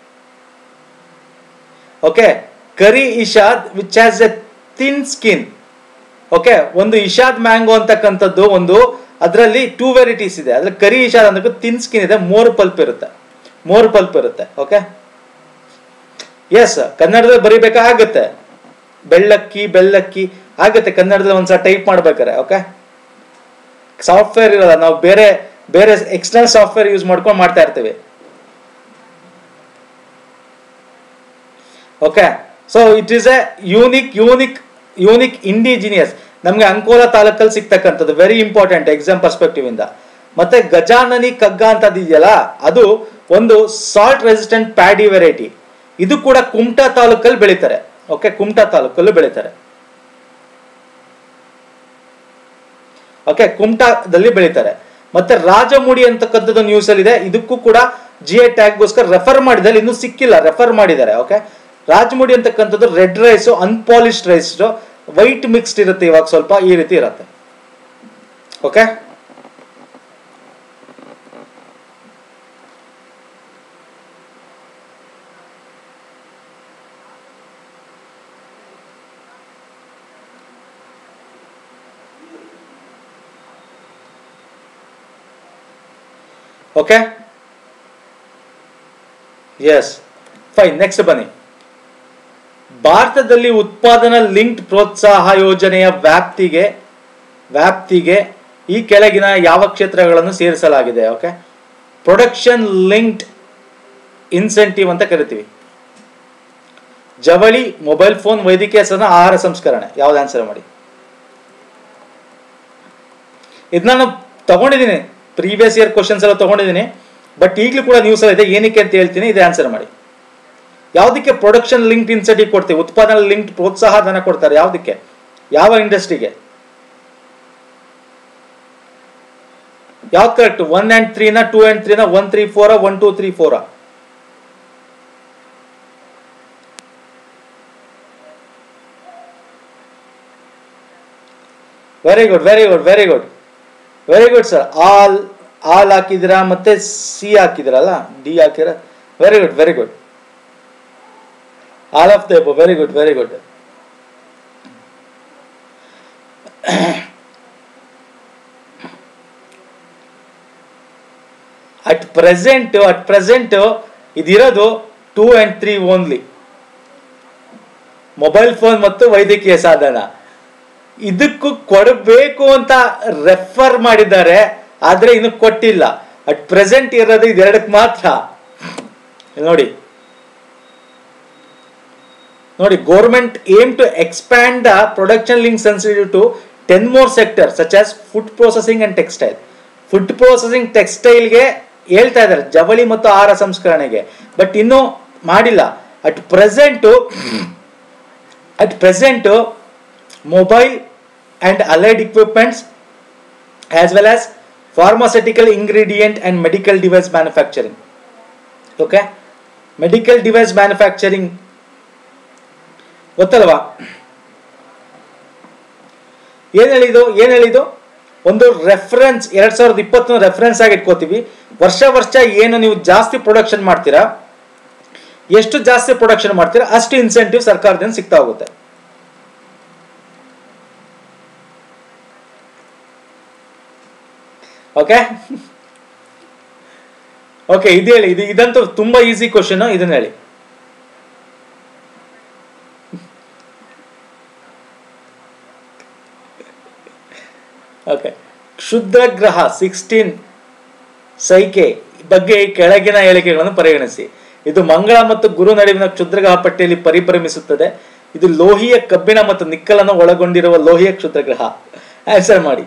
okay Kari Ishad which has a thin skin okay ಒಂದು ಇಶಾದ್ ಮ್ಯಾಂಗೋ ಅಂತಕ್ಕಂಥದ್ದು ಒಂದು ಅದರಲ್ಲಿ ಟೂ ವೆರೈಟೀಸ್ ಇದೆ ಅದ್ರಲ್ಲಿ ಕರಿ ಇಶಾದ್ ಅಂದ್ರೆ ಥಿನ್ ಸ್ಕಿನ್ ಇದೆ ಮೋರ್ ಪಲ್ಪ್ ಇರುತ್ತೆ ಮೋರ್ ಪಲ್ಪ್ ಇರುತ್ತೆ ಓಕೆ ಎಸ್ ಕನ್ನಡದಲ್ಲಿ ಬರಿಬೇಕಾಗುತ್ತೆ ಬೆಳ್ಳಕ್ಕಿ ಬೆಳ್ಳಕ್ಕಿ ಆಗುತ್ತೆ ಕನ್ನಡದಲ್ಲಿ ಒಂದ್ಸಲ ಟೈಪ್ ಮಾಡ್ಬೇಕಾರೆ ಓಕೆ ಸಾಫ್ಟ್ವೇರ್ ಇರಲ್ಲ ನಾವು ಬೇರೆ ಬೇರೆ ಎಕ್ಸ್ಟರ್ನಲ್ ಸಾಫ್ಟ್ವೇರ್ ಯೂಸ್ ಮಾಡ್ಕೊಂಡು ಮಾಡ್ತಾ ಇರ್ತೀವಿ okay so it is a unique unique unique indigenous ನಮಗೆ ಅಂಕೋಲಾ ತಾಲೂಕಲ್ಲಿ ಸಿಗ್ತಕ್ಕಂಥದ್ದು ವೆರಿ ಇಂಪಾರ್ಟೆಂಟ್ ಎಕ್ಸಾಮ್ ಪರ್ಸ್ಪೆಕ್ಟಿವ್ ಇಂದ ಮತ್ತೆ ಗಜಾನನಿ ಕಗ್ಗ ಅಂತ ಇದೆಯಲ್ಲ ಅದು ಒಂದು ಸಾಲ್ಟ್ ರೆಸಿಸ್ಟೆಂಟ್ ಪ್ಯಾಡಿ ವೆರೈಟಿ ಇದು ಕೂಡ ಕುಮಟಾ ತಾಲೂಕಲ್ಲಿ ಬೆಳೀತಾರೆ ಓಕೆ ಕುಮಟಾ ತಾಲೂಕಲ್ಲೂ ಬೆಳೀತಾರೆ ಓಕೆ ಕುಮಟಾದಲ್ಲಿ ಬೆಳೀತಾರೆ ಮತ್ತೆ ರಾಜಮುಡಿ ಅಂತಕ್ಕಂಥದ್ದು ನ್ಯೂಸ್ ಅಲ್ಲಿ ಇದೆ ಇದಕ್ಕೂ ಕೂಡ ಜಿ ಐ ಟ್ಯಾಗ್ಗೋಸ್ಕರ ರೆಫರ್ ಮಾಡಿದಲ್ಲಿ ಇನ್ನೂ ಸಿಕ್ಕಿಲ್ಲ ರೆಫರ್ ಮಾಡಿದ್ದಾರೆ ಓಕೆ ರಾಜಮುಡಿ ಅಂತಕ್ಕಂಥದ್ದು red rice unpolished rice white mixed ಇರುತ್ತೆ ಇವಾಗ ಸ್ವಲ್ಪ ಈ ರೀತಿ ಇರುತ್ತೆ okay okay yes fine next ಬನ್ನಿ ಭಾರತದಲ್ಲಿ ಉತ್ಪಾದನಾ ಲಿಂಕ್ಡ್ ಪ್ರೋತ್ಸಾಹ ಯೋಜನೆಯ ವ್ಯಾಪ್ತಿಗೆ ವ್ಯಾಪ್ತಿಗೆ ಈ ಕೆಳಗಿನ ಯಾವ ಕ್ಷೇತ್ರಗಳನ್ನು ಸೇರಿಸಲಾಗಿದೆ ಓಕೆ ಪ್ರೊಡಕ್ಷನ್ ಲಿಂಕ್ಡ್ ಇನ್ಸೆಂಟಿವ್ ಅಂತ ಕರಿತೀವಿ ಜವಳಿ ಮೊಬೈಲ್ ಫೋನ್ ವೈದ್ಯಕೀಯ ಸಾಧನ ಆಹಾರ ಸಂಸ್ಕರಣೆ ಯಾವ್ದು ಆನ್ಸರ್ ಮಾಡಿ ಇದು ನಾನು ತಗೊಂಡಿದ್ದೀನಿ ಪ್ರೀವಿಯಸ್ ಇಯರ್ ಕ್ವಶನ್ಸ್ ಎಲ್ಲ ತಗೊಂಡಿದ್ದೀನಿ ಬಟ್ ಈಗಲೂ ಕೂಡ ನ್ಯೂಸ್ ಇದೆ ಏನಕ್ಕೆ ಅಂತ ಹೇಳ್ತೀನಿ ಇದು ಆನ್ಸರ್ ಮಾಡಿ ಯಾವುದಕ್ಕೆ ಪ್ರೊಡಕ್ಷನ್ ಲಿಂಕ್ಡ್ ಇನ್ಸೆಂಟಿವ್ ಕೊಡ್ತೀವಿ ಉತ್ಪಾದನಾ ಲಿಂಕ್ಡ್ ಪ್ರೋತ್ಸಾಹ ಧನ ಕೊಡ್ತಾರೆ ಯಾವುದಕ್ಕೆ ಯಾವ ಇಂಡಸ್ಟ್ರಿಗೆ ಯಾವ್ದು ಕರೆಕ್ಟ್ ಒನ್ ಆ್ಯಂಡ್ ತ್ರೀನ ಟೂ ಆ್ಯಂಡ್ ತ್ರೀನ one three four one two three four very good very good very good very good sir all all ಹಾಕಿದಿರಾ ಮತ್ತೆ ಸಿ ಹಾಕಿದಿರಲ್ಲ ಡಿ ಹಾಕಿರ very good very good all of the very good very good at present at present ಇದಿರೋದು two and three only mobile phone ಮತ್ತು ವೈದ್ಯಕೀಯ ಸಾಧನ ಇದಕ್ಕೂ ಕೊಡಬೇಕು ಅಂತ ರೆಫರ್ ಮಾಡಿದ್ದಾರೆ ಆದ್ರೆ ಇನ್ನು ಕೊಟ್ಟಿಲ್ಲ ಅಟ್ ಪ್ರೆಸೆಂಟ್ ಇರೋದು ಇದೆರಡಕ್ಕೆ ಮಾತ್ರ ಇಲ್ಲಿ ನೋಡಿ ನೋಡಿ government aim to expand the production linked incentive to ten more sector such as food processing and textile food processing ಟೆಕ್ಸ್ಟೈಲ್ಗೆ ಹೇಳ್ತಾ ಇದ್ದಾರೆ ಜವಳಿ ಮತ್ತು ಆಹಾರ ಸಂಸ್ಕರಣೆಗೆ ಬಟ್ ಇನ್ನೂ ಮಾಡಿಲ್ಲ at present at present mobile and allied equipments as well as pharmaceutical ingredient and medical device manufacturing okay medical device manufacturing ಗೊತ್ತಲ್ವಾ ಏನ್ ಹೇಳಿದು ಏನ್ ಹೇಳಿದು ಒಂದು ರೆಫರೆನ್ಸ್ ಎರಡ್ ಸಾವಿರದ ಇಪ್ಪತ್ತೊಂದು ರೆಫರೆನ್ಸ್ ಆಗಿ ಇಟ್ಕೋತೀವಿ ವರ್ಷ ವರ್ಷ ಏನು ನೀವು ಜಾಸ್ತಿ ಪ್ರೊಡಕ್ಷನ್ ಮಾಡ್ತೀರಾ ಎಷ್ಟು ಜಾಸ್ತಿ ಪ್ರೊಡಕ್ಷನ್ ಮಾಡ್ತೀರಾ ಅಷ್ಟು ಇನ್ಸೆಂಟಿವ್ ಸರ್ಕಾರದಿಂದ ಸಿಗ್ತಾ ಹೋಗುತ್ತೆ ಓಕೆ ಓಕೆ ಇದು ಹೇಳಿ ಇದು ಇದಂತೂ ತುಂಬಾ ಈಸಿ ಕ್ವಶನ್ ಇದನ್ನ ಹೇಳಿ ಓಕೆ ಕ್ಷುದ್ರ ಗ್ರಹ ಸಿಕ್ಸ್ಟೀನ್ ಸೈಕೆ ಬಗ್ಗೆ ಈ ಕೆಳಗಿನ ಹೇಳಿಕೆಗಳನ್ನು ಪರಿಗಣಿಸಿ ಇದು ಮಂಗಳ ಮತ್ತು ಗುರು ನಡುವಿನ ಕ್ಷುದ್ರಗ್ರಹ ಪಟ್ಟಿಯಲ್ಲಿ ಪರಿಭ್ರಮಿಸುತ್ತದೆ ಇದು ಲೋಹಿಯ ಕಬ್ಬಿಣ ಮತ್ತು ನಿಕ್ಕಲನ್ನು ಒಳಗೊಂಡಿರುವ ಲೋಹಿಯ ಕ್ಷುದ್ರಗ್ರಹ ಆನ್ಸರ್ ಮಾಡಿ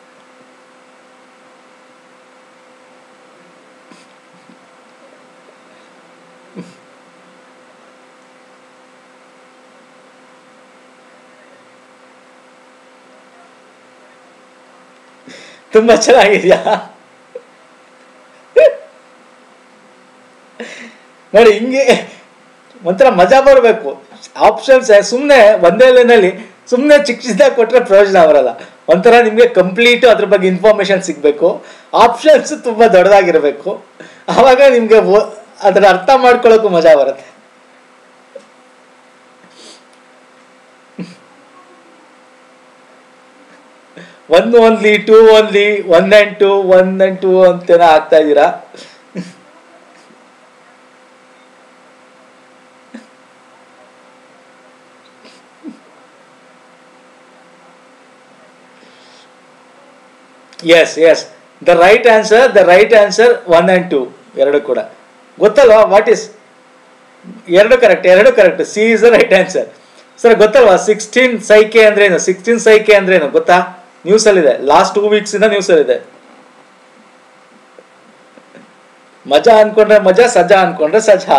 ತುಂಬಾ ಚೆನ್ನಾಗಿದ್ಯಾ ನೋಡಿ ಹಿಂಗೆ ಒಂಥರ ಮಜಾ ಬರಬೇಕು ಆಪ್ಷನ್ಸ್ ಸುಮ್ಮನೆ ಒಂದೇ ಲೈನಲ್ಲಿ ಸುಮ್ಮನೆ ಚಿಕ್ಕ ಚಿಕ್ಕದಾಗಿ ಕೊಟ್ಟರೆ ಪ್ರಯೋಜನ ಬರಲ್ಲ ಒಂಥರ ನಿಮಗೆ ಕಂಪ್ಲೀಟ್ ಅದ್ರ ಬಗ್ಗೆ ಇನ್ಫಾರ್ಮೇಶನ್ ಸಿಗಬೇಕು ಆಪ್ಷನ್ಸ್ ತುಂಬ ದೊಡ್ಡದಾಗಿರಬೇಕು ಆವಾಗ ನಿಮಗೆ ಅದರ ಅರ್ಥ ಮಾಡ್ಕೊಳ್ಳೋಕ್ಕೂ ಮಜಾ ಬರುತ್ತೆ one only two only one and two one and two ಅಂತೇನೋ ಆಗ್ತಾ ಇದ್ದೀರಾ yes yes the right answer the right answer one and two ಎರಡು ಕೂಡ ಗೊತ್ತಲ್ವಾ ವಾಟ್ ಈಸ್ ಎರಡು ಕರೆಕ್ಟ್ ಎರಡು correct C is the right answer sir ಗೊತ್ತಲ್ವಾ ಸಿಕ್ಸ್ಟೀನ್ ಸೈಕೆ ಅಂದ್ರೇನು ಸಿಕ್ಸ್ಟೀನ್ ಸೈಕೆ ಅಂದ್ರೇನು ಗೊತ್ತಾ ನ್ಯೂಸ್ ಅಲ್ಲಿದೆ ಲಾಸ್ಟ್ ಟೂ ವೀಕ್ಸ್ ಇಂದ ನ್ಯೂಸ್ ಅಲ್ಲಿದೆ ಮಜಾ ಅನ್ಕೊಂಡ್ರೆ ಮಜಾ ಸಜಾ ಅನ್ಕೊಂಡ್ರೆ ಸಜಾ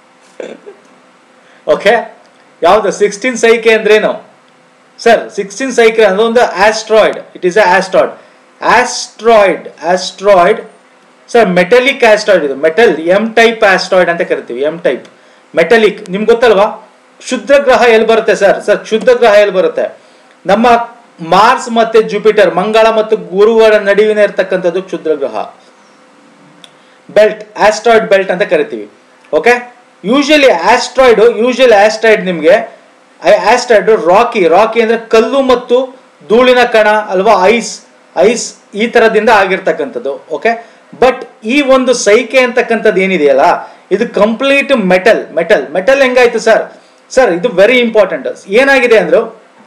ಓಕೆ ಯಾವ್ದು ಸಿಕ್ಸ್ಟೀನ್ ಸೈಕೆ ಅಂದ್ರೇನು ಸರ್ ಸಿಕ್ಸ್ಟೀನ್ ಸೈಕೆ ಅಂದ್ರೆ ಒಂದು asteroid it is a asteroid asteroid asteroid sir metallic asteroid ಇದು ಮೆಟಲ್ ಎಂ ಟೈಪ್ ಆಸ್ಟ್ರಾಯ್ಡ್ ಅಂತ ಕರಿತೀವಿ ಎಂ ಟೈಪ್ ಮೆಟಲಿಕ್ ನಿಮ್ಗೆ ಗೊತ್ತಲ್ವಾ ಕ್ಷುದ್ರ ಗ್ರಹ ಎಲ್ಲಿ ಬರುತ್ತೆ ಸರ್ ಸರ್ ಕ್ಷುದ್ರ ಗ್ರಹ ಎಲ್ಲಿ ಬರುತ್ತೆ ನಮ್ಮ ಮಾರ್ಸ್ ಮತ್ತೆ ಜುಪಿಟರ್ ಮಂಗಳ ಮತ್ತು ಗುರುವರ ನಡುವಿನ ಇರ್ತಕ್ಕಂಥದ್ದು ಕ್ಷುದ್ರ ಗ್ರಹ ಬೆಲ್ಟ್ ಆಸ್ಟ್ರಾಯ್ಡ್ ಬೆಲ್ಟ್ ಅಂತ ಕರಿತೀವಿ okay usually asteroid usually asteroid ನಿಮಗೆ ಆಸ್ಟ್ರಾಯ್ಡ್ ರಾಕಿ ರಾಕಿ ಅಂದ್ರೆ ಕಲ್ಲು ಮತ್ತು ಧೂಳಿನ ಕಣ ಅಲ್ವಾ ಐಸ್ ಐಸ್ ಈ ತರದಿಂದ ಆಗಿರ್ತಕ್ಕಂಥದ್ದು ಓಕೆ ಬಟ್ ಈ ಒಂದು ಸೈಕೆ ಅಂತಕ್ಕಂಥದ್ದು ಏನಿದೆಯಲ್ಲ ಇದು ಕಂಪ್ಲೀಟ್ ಮೆಟಲ್ ಮೆಟಲ್ ಮೆಟಲ್ ಹೆಂಗಾಯ್ತು ಸರ್ ಸರ್ ಇದು ವೆರಿ ಇಂಪಾರ್ಟೆಂಟ್ ಏನಾಗಿದೆ ಅಂದ್ರು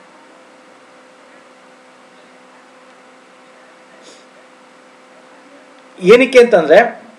ಏನಕ್ಕೆ ಅಂತಂದ್ರೆ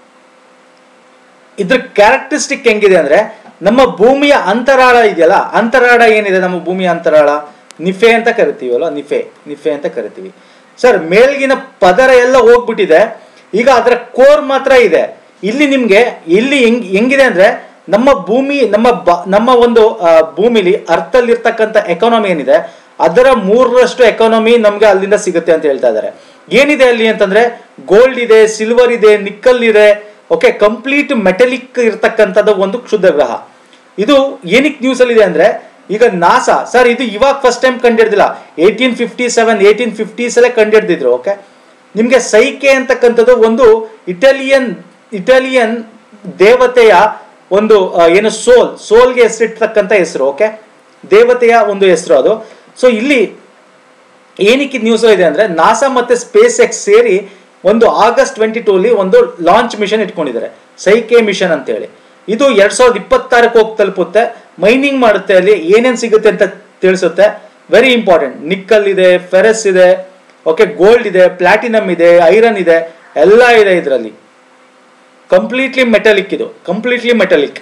ಇದ್ರ ಕ್ಯಾರೆಕ್ಟರಿಸ್ಟಿಕ್ ಹೆಂಗಿದೆ ಅಂದ್ರೆ ನಮ್ಮ ಭೂಮಿಯ ಅಂತರಾಳ ಇದೆಯಲ್ಲ ಅಂತರಾಳ ಏನಿದೆ ನಮ್ಮ ಭೂಮಿಯ ಅಂತರಾಳ ನಿಫೆ ಅಂತ ಕರಿತೀವಲ್ಲ ನಿಫೆ ನಿಫೆ ಅಂತ ಕರಿತೀವಿ ಸರ್ ಮೇಲ್ಗಿನ ಪದರ ಎಲ್ಲ ಹೋಗ್ಬಿಟ್ಟಿದೆ ಈಗ ಅದರ ಕೋರ್ ಮಾತ್ರ ಇದೆ ಇಲ್ಲಿ ನಿಮ್ಗೆ ಇಲ್ಲಿ ಹೆಂಗ್ ಹೆಂಗಿದೆ ಅಂದ್ರೆ ನಮ್ಮ ಭೂಮಿ ನಮ್ಮ ಬ- ನಮ್ಮ ಒಂದು ಆ, ಭೂಮಿಲಿ ಅರ್ಥಲ್ಲಿರ್ತಕ್ಕಂಥ ಎಕಾನಮಿ ಏನಿದೆ ಅದರ ಮೂರರಷ್ಟು ಎಕಾನಮಿ ನಮ್ಗೆ ಅಲ್ಲಿಂದ ಸಿಗುತ್ತೆ ಅಂತ ಹೇಳ್ತಾ ಇದ್ದಾರೆ ಏನಿದೆ ಅಲ್ಲಿ ಅಂತಂದ್ರೆ ಗೋಲ್ಡ್ ಇದೆ ಸಿಲ್ವರ್ ಇದೆ ನಿಕ್ಕಲ್ ಇದೆ ಓಕೆ ಕಂಪ್ಲೀಟ್ ಮೆಟಲಿಕ್ ಇರ್ತಕ್ಕಂಥದ್ದು ಒಂದು ಕ್ಷುದ್ರ ಗ್ರಹ ಇದು ಏನಕ್ಕೆ ನ್ಯೂಸ್ ಅಲ್ಲಿ ಇದೆ ಅಂದ್ರೆ ಈಗ ನಾಸಾ ಸರ್ ಇದು ಇವಾಗ ಫಸ್ಟ್ ಟೈಮ್ ಕಂಡಿಡ್ದಿಲ್ಲ eighteen fifty seven eighteen fifties ಅಲ್ಲೇ ಕಂಡಿಡ್ದಿದ್ರು ಓಕೆ ನಿಮ್ಗೆ ಸೈಕೆ ಅಂತಕ್ಕಂಥದ್ದು ಒಂದು ಇಟಾಲಿಯನ್ ಇಟಾಲಿಯನ್ ದೇವತೆಯ ಒಂದು ಆ, ಏನು ಸೋಲ್ ಸೋಲ್ಗೆ ಹೆಸರಿರ್ತಕ್ಕಂಥ ಹೆಸರು ಓಕೆ ದೇವತೆಯ ಒಂದು ಹೆಸರು ಅದು ಸೊ ಇಲ್ಲಿ ಏನಕ್ಕೆ ನ್ಯೂಸ್ ಇದೆ ಅಂದ್ರೆ ನಾಸಾ ಮತ್ತೆ ಸ್ಪೇಸ್ ಎಕ್ಸ್ ಸೇರಿ ಒಂದು ಆಗಸ್ಟ್ ಟ್ವೆಂಟಿ ಟೂಲಿ ಒಂದು ಲಾಂಚ್ ಮಿಷನ್ ಇಟ್ಕೊಂಡಿದ್ದಾರೆ ಸೈಕೆ ಮಿಷನ್ ಅಂತೇಳಿ ಇದು ಎರಡ್ ಸಾವಿರದ ಇಪ್ಪತ್ತಾರಕ್ಕೆ ಹೋಗಿ ತಲುಪುತ್ತೆ ಮೈನಿಂಗ್ ಮಾಡುತ್ತೆ ಅಲ್ಲಿ ಏನೇನ್ ಸಿಗುತ್ತೆ ಅಂತ ತಿಳಿಸುತ್ತೆ ವೆರಿ ಇಂಪಾರ್ಟೆಂಟ್ ನಿಕ್ಕಲ್ ಇದೆ ಫೆರಸ್ ಇದೆ ಓಕೆ ಗೋಲ್ಡ್ ಇದೆ ಪ್ಲಾಟಿನಮ್ ಇದೆ ಐರನ್ ಇದೆ ಎಲ್ಲ ಇದೆ ಇದರಲ್ಲಿ ಕಂಪ್ಲೀಟ್ಲಿ ಮೆಟಲಿಕ್ ಇದು ಕಂಪ್ಲೀಟ್ಲಿ ಮೆಟಲಿಕ್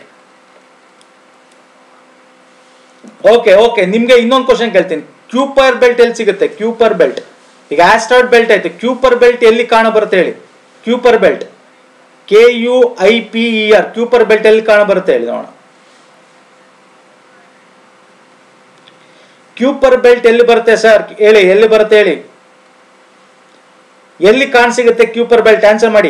ಓಕೆ ಓಕೆ ನಿಮ್ಗೆ ಇನ್ನೊಂದು ಕ್ವಶನ್ ಕೇಳ್ತೀನಿ ಕ್ಯೂಪರ್ ಬೆಲ್ಟ್ ಎಲ್ಲಿ ಸಿಗುತ್ತೆ ಕ್ಯೂಪರ್ ಬೆಲ್ಟ್ ಈಗ ಆಸ್ಟ್ರಾಯ್ಡ್ ಬೆಲ್ಟ್ ಆಯ್ತು ಕ್ಯೂಪರ್ ಬೆಲ್ಟ್ ಎಲ್ಲಿ ಕಾಣ ಬರುತ್ತೆ ಹೇಳಿ Kuiper belt K U I P E R Kuiper belt ಎಲ್ಲಿ ಕಾಣ ಬರುತ್ತೆ ಹೇಳಿ ನೋಡೋಣ ಕ್ಯೂಪರ್ ಬೆಲ್ಟ್ ಎಲ್ಲಿ ಬರುತ್ತೆ ಸರ್ ಹೇಳಿ ಎಲ್ಲಿ ಬರುತ್ತೆ ಹೇಳಿ ಎಲ್ಲಿ ಕಾಣ ಸಿಗುತ್ತೆ ಕ್ಯೂಪರ್ ಬೆಲ್ಟ್ ಆನ್ಸರ್ ಮಾಡಿ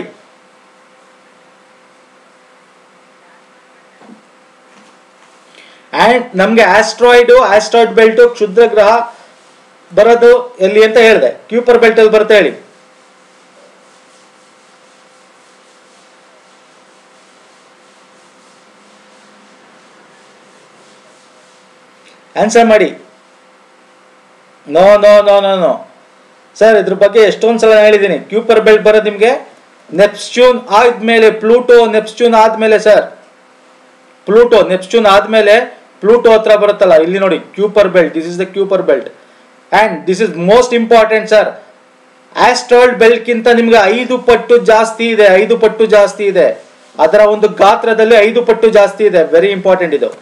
ಅಂಡ್ ನಮ್ಗೆ ಆಸ್ಟ್ರಾಯ್ಡ್ ಆಸ್ಟ್ರಾಯ್ಡ್ ಬೆಲ್ಟ್ ಕ್ಷುದ್ರ ಗ್ರಹ ಬರೋದು ಎಲ್ಲಿ ಅಂತ ಹೇಳಿದೆ ಕ್ಯೂಪರ್ ಬೆಲ್ಟ್ ಅಲ್ಲಿ ಬರುತ್ತೆ ಹೇಳಿ ಆನ್ಸರ್ ಮಾಡಿ no no no no no sir ಇದ್ರ ಬಗ್ಗೆ ಎಷ್ಟೊಂದು ಸಲ ಹೇಳಿದ್ದೀನಿ ಕ್ಯೂಪರ್ ಬೆಲ್ಟ್ ಬರೋದು ನಿಮಗೆ ನೆಪ್ಸ್ಟ್ಯೂನ್ ಆದ್ಮೇಲೆ ಪ್ಲೂಟೋ ನೆಪ್ಸ್ಟ್ಯೂನ್ ಆದ್ಮೇಲೆ ಸರ್ ಪ್ಲೂಟೋ ನೆಪ್ಸ್ಟ್ಯೂನ್ ಆದ್ಮೇಲೆ ಪ್ಲೂಟೋ ಹತ್ರ ಬರುತ್ತಲ್ಲ ಇಲ್ಲಿ ನೋಡಿ Kuiper belt this is the Kuiper belt and this is most important sir asteroid ಬೆಲ್ಟ್ಗಿಂತ ನಿಮ್ಗೆ ಐದು ಪಟ್ಟು ಜಾಸ್ತಿ ಇದೆ ಐದು ಪಟ್ಟು ಜಾಸ್ತಿ ಇದೆ ಅದರ ಒಂದು ಗಾತ್ರದಲ್ಲಿ ಐದು ಪಟ್ಟು ಜಾಸ್ತಿ ಇದೆ ವೆರಿ ಇಂಪಾರ್ಟೆಂಟ್ ಇದು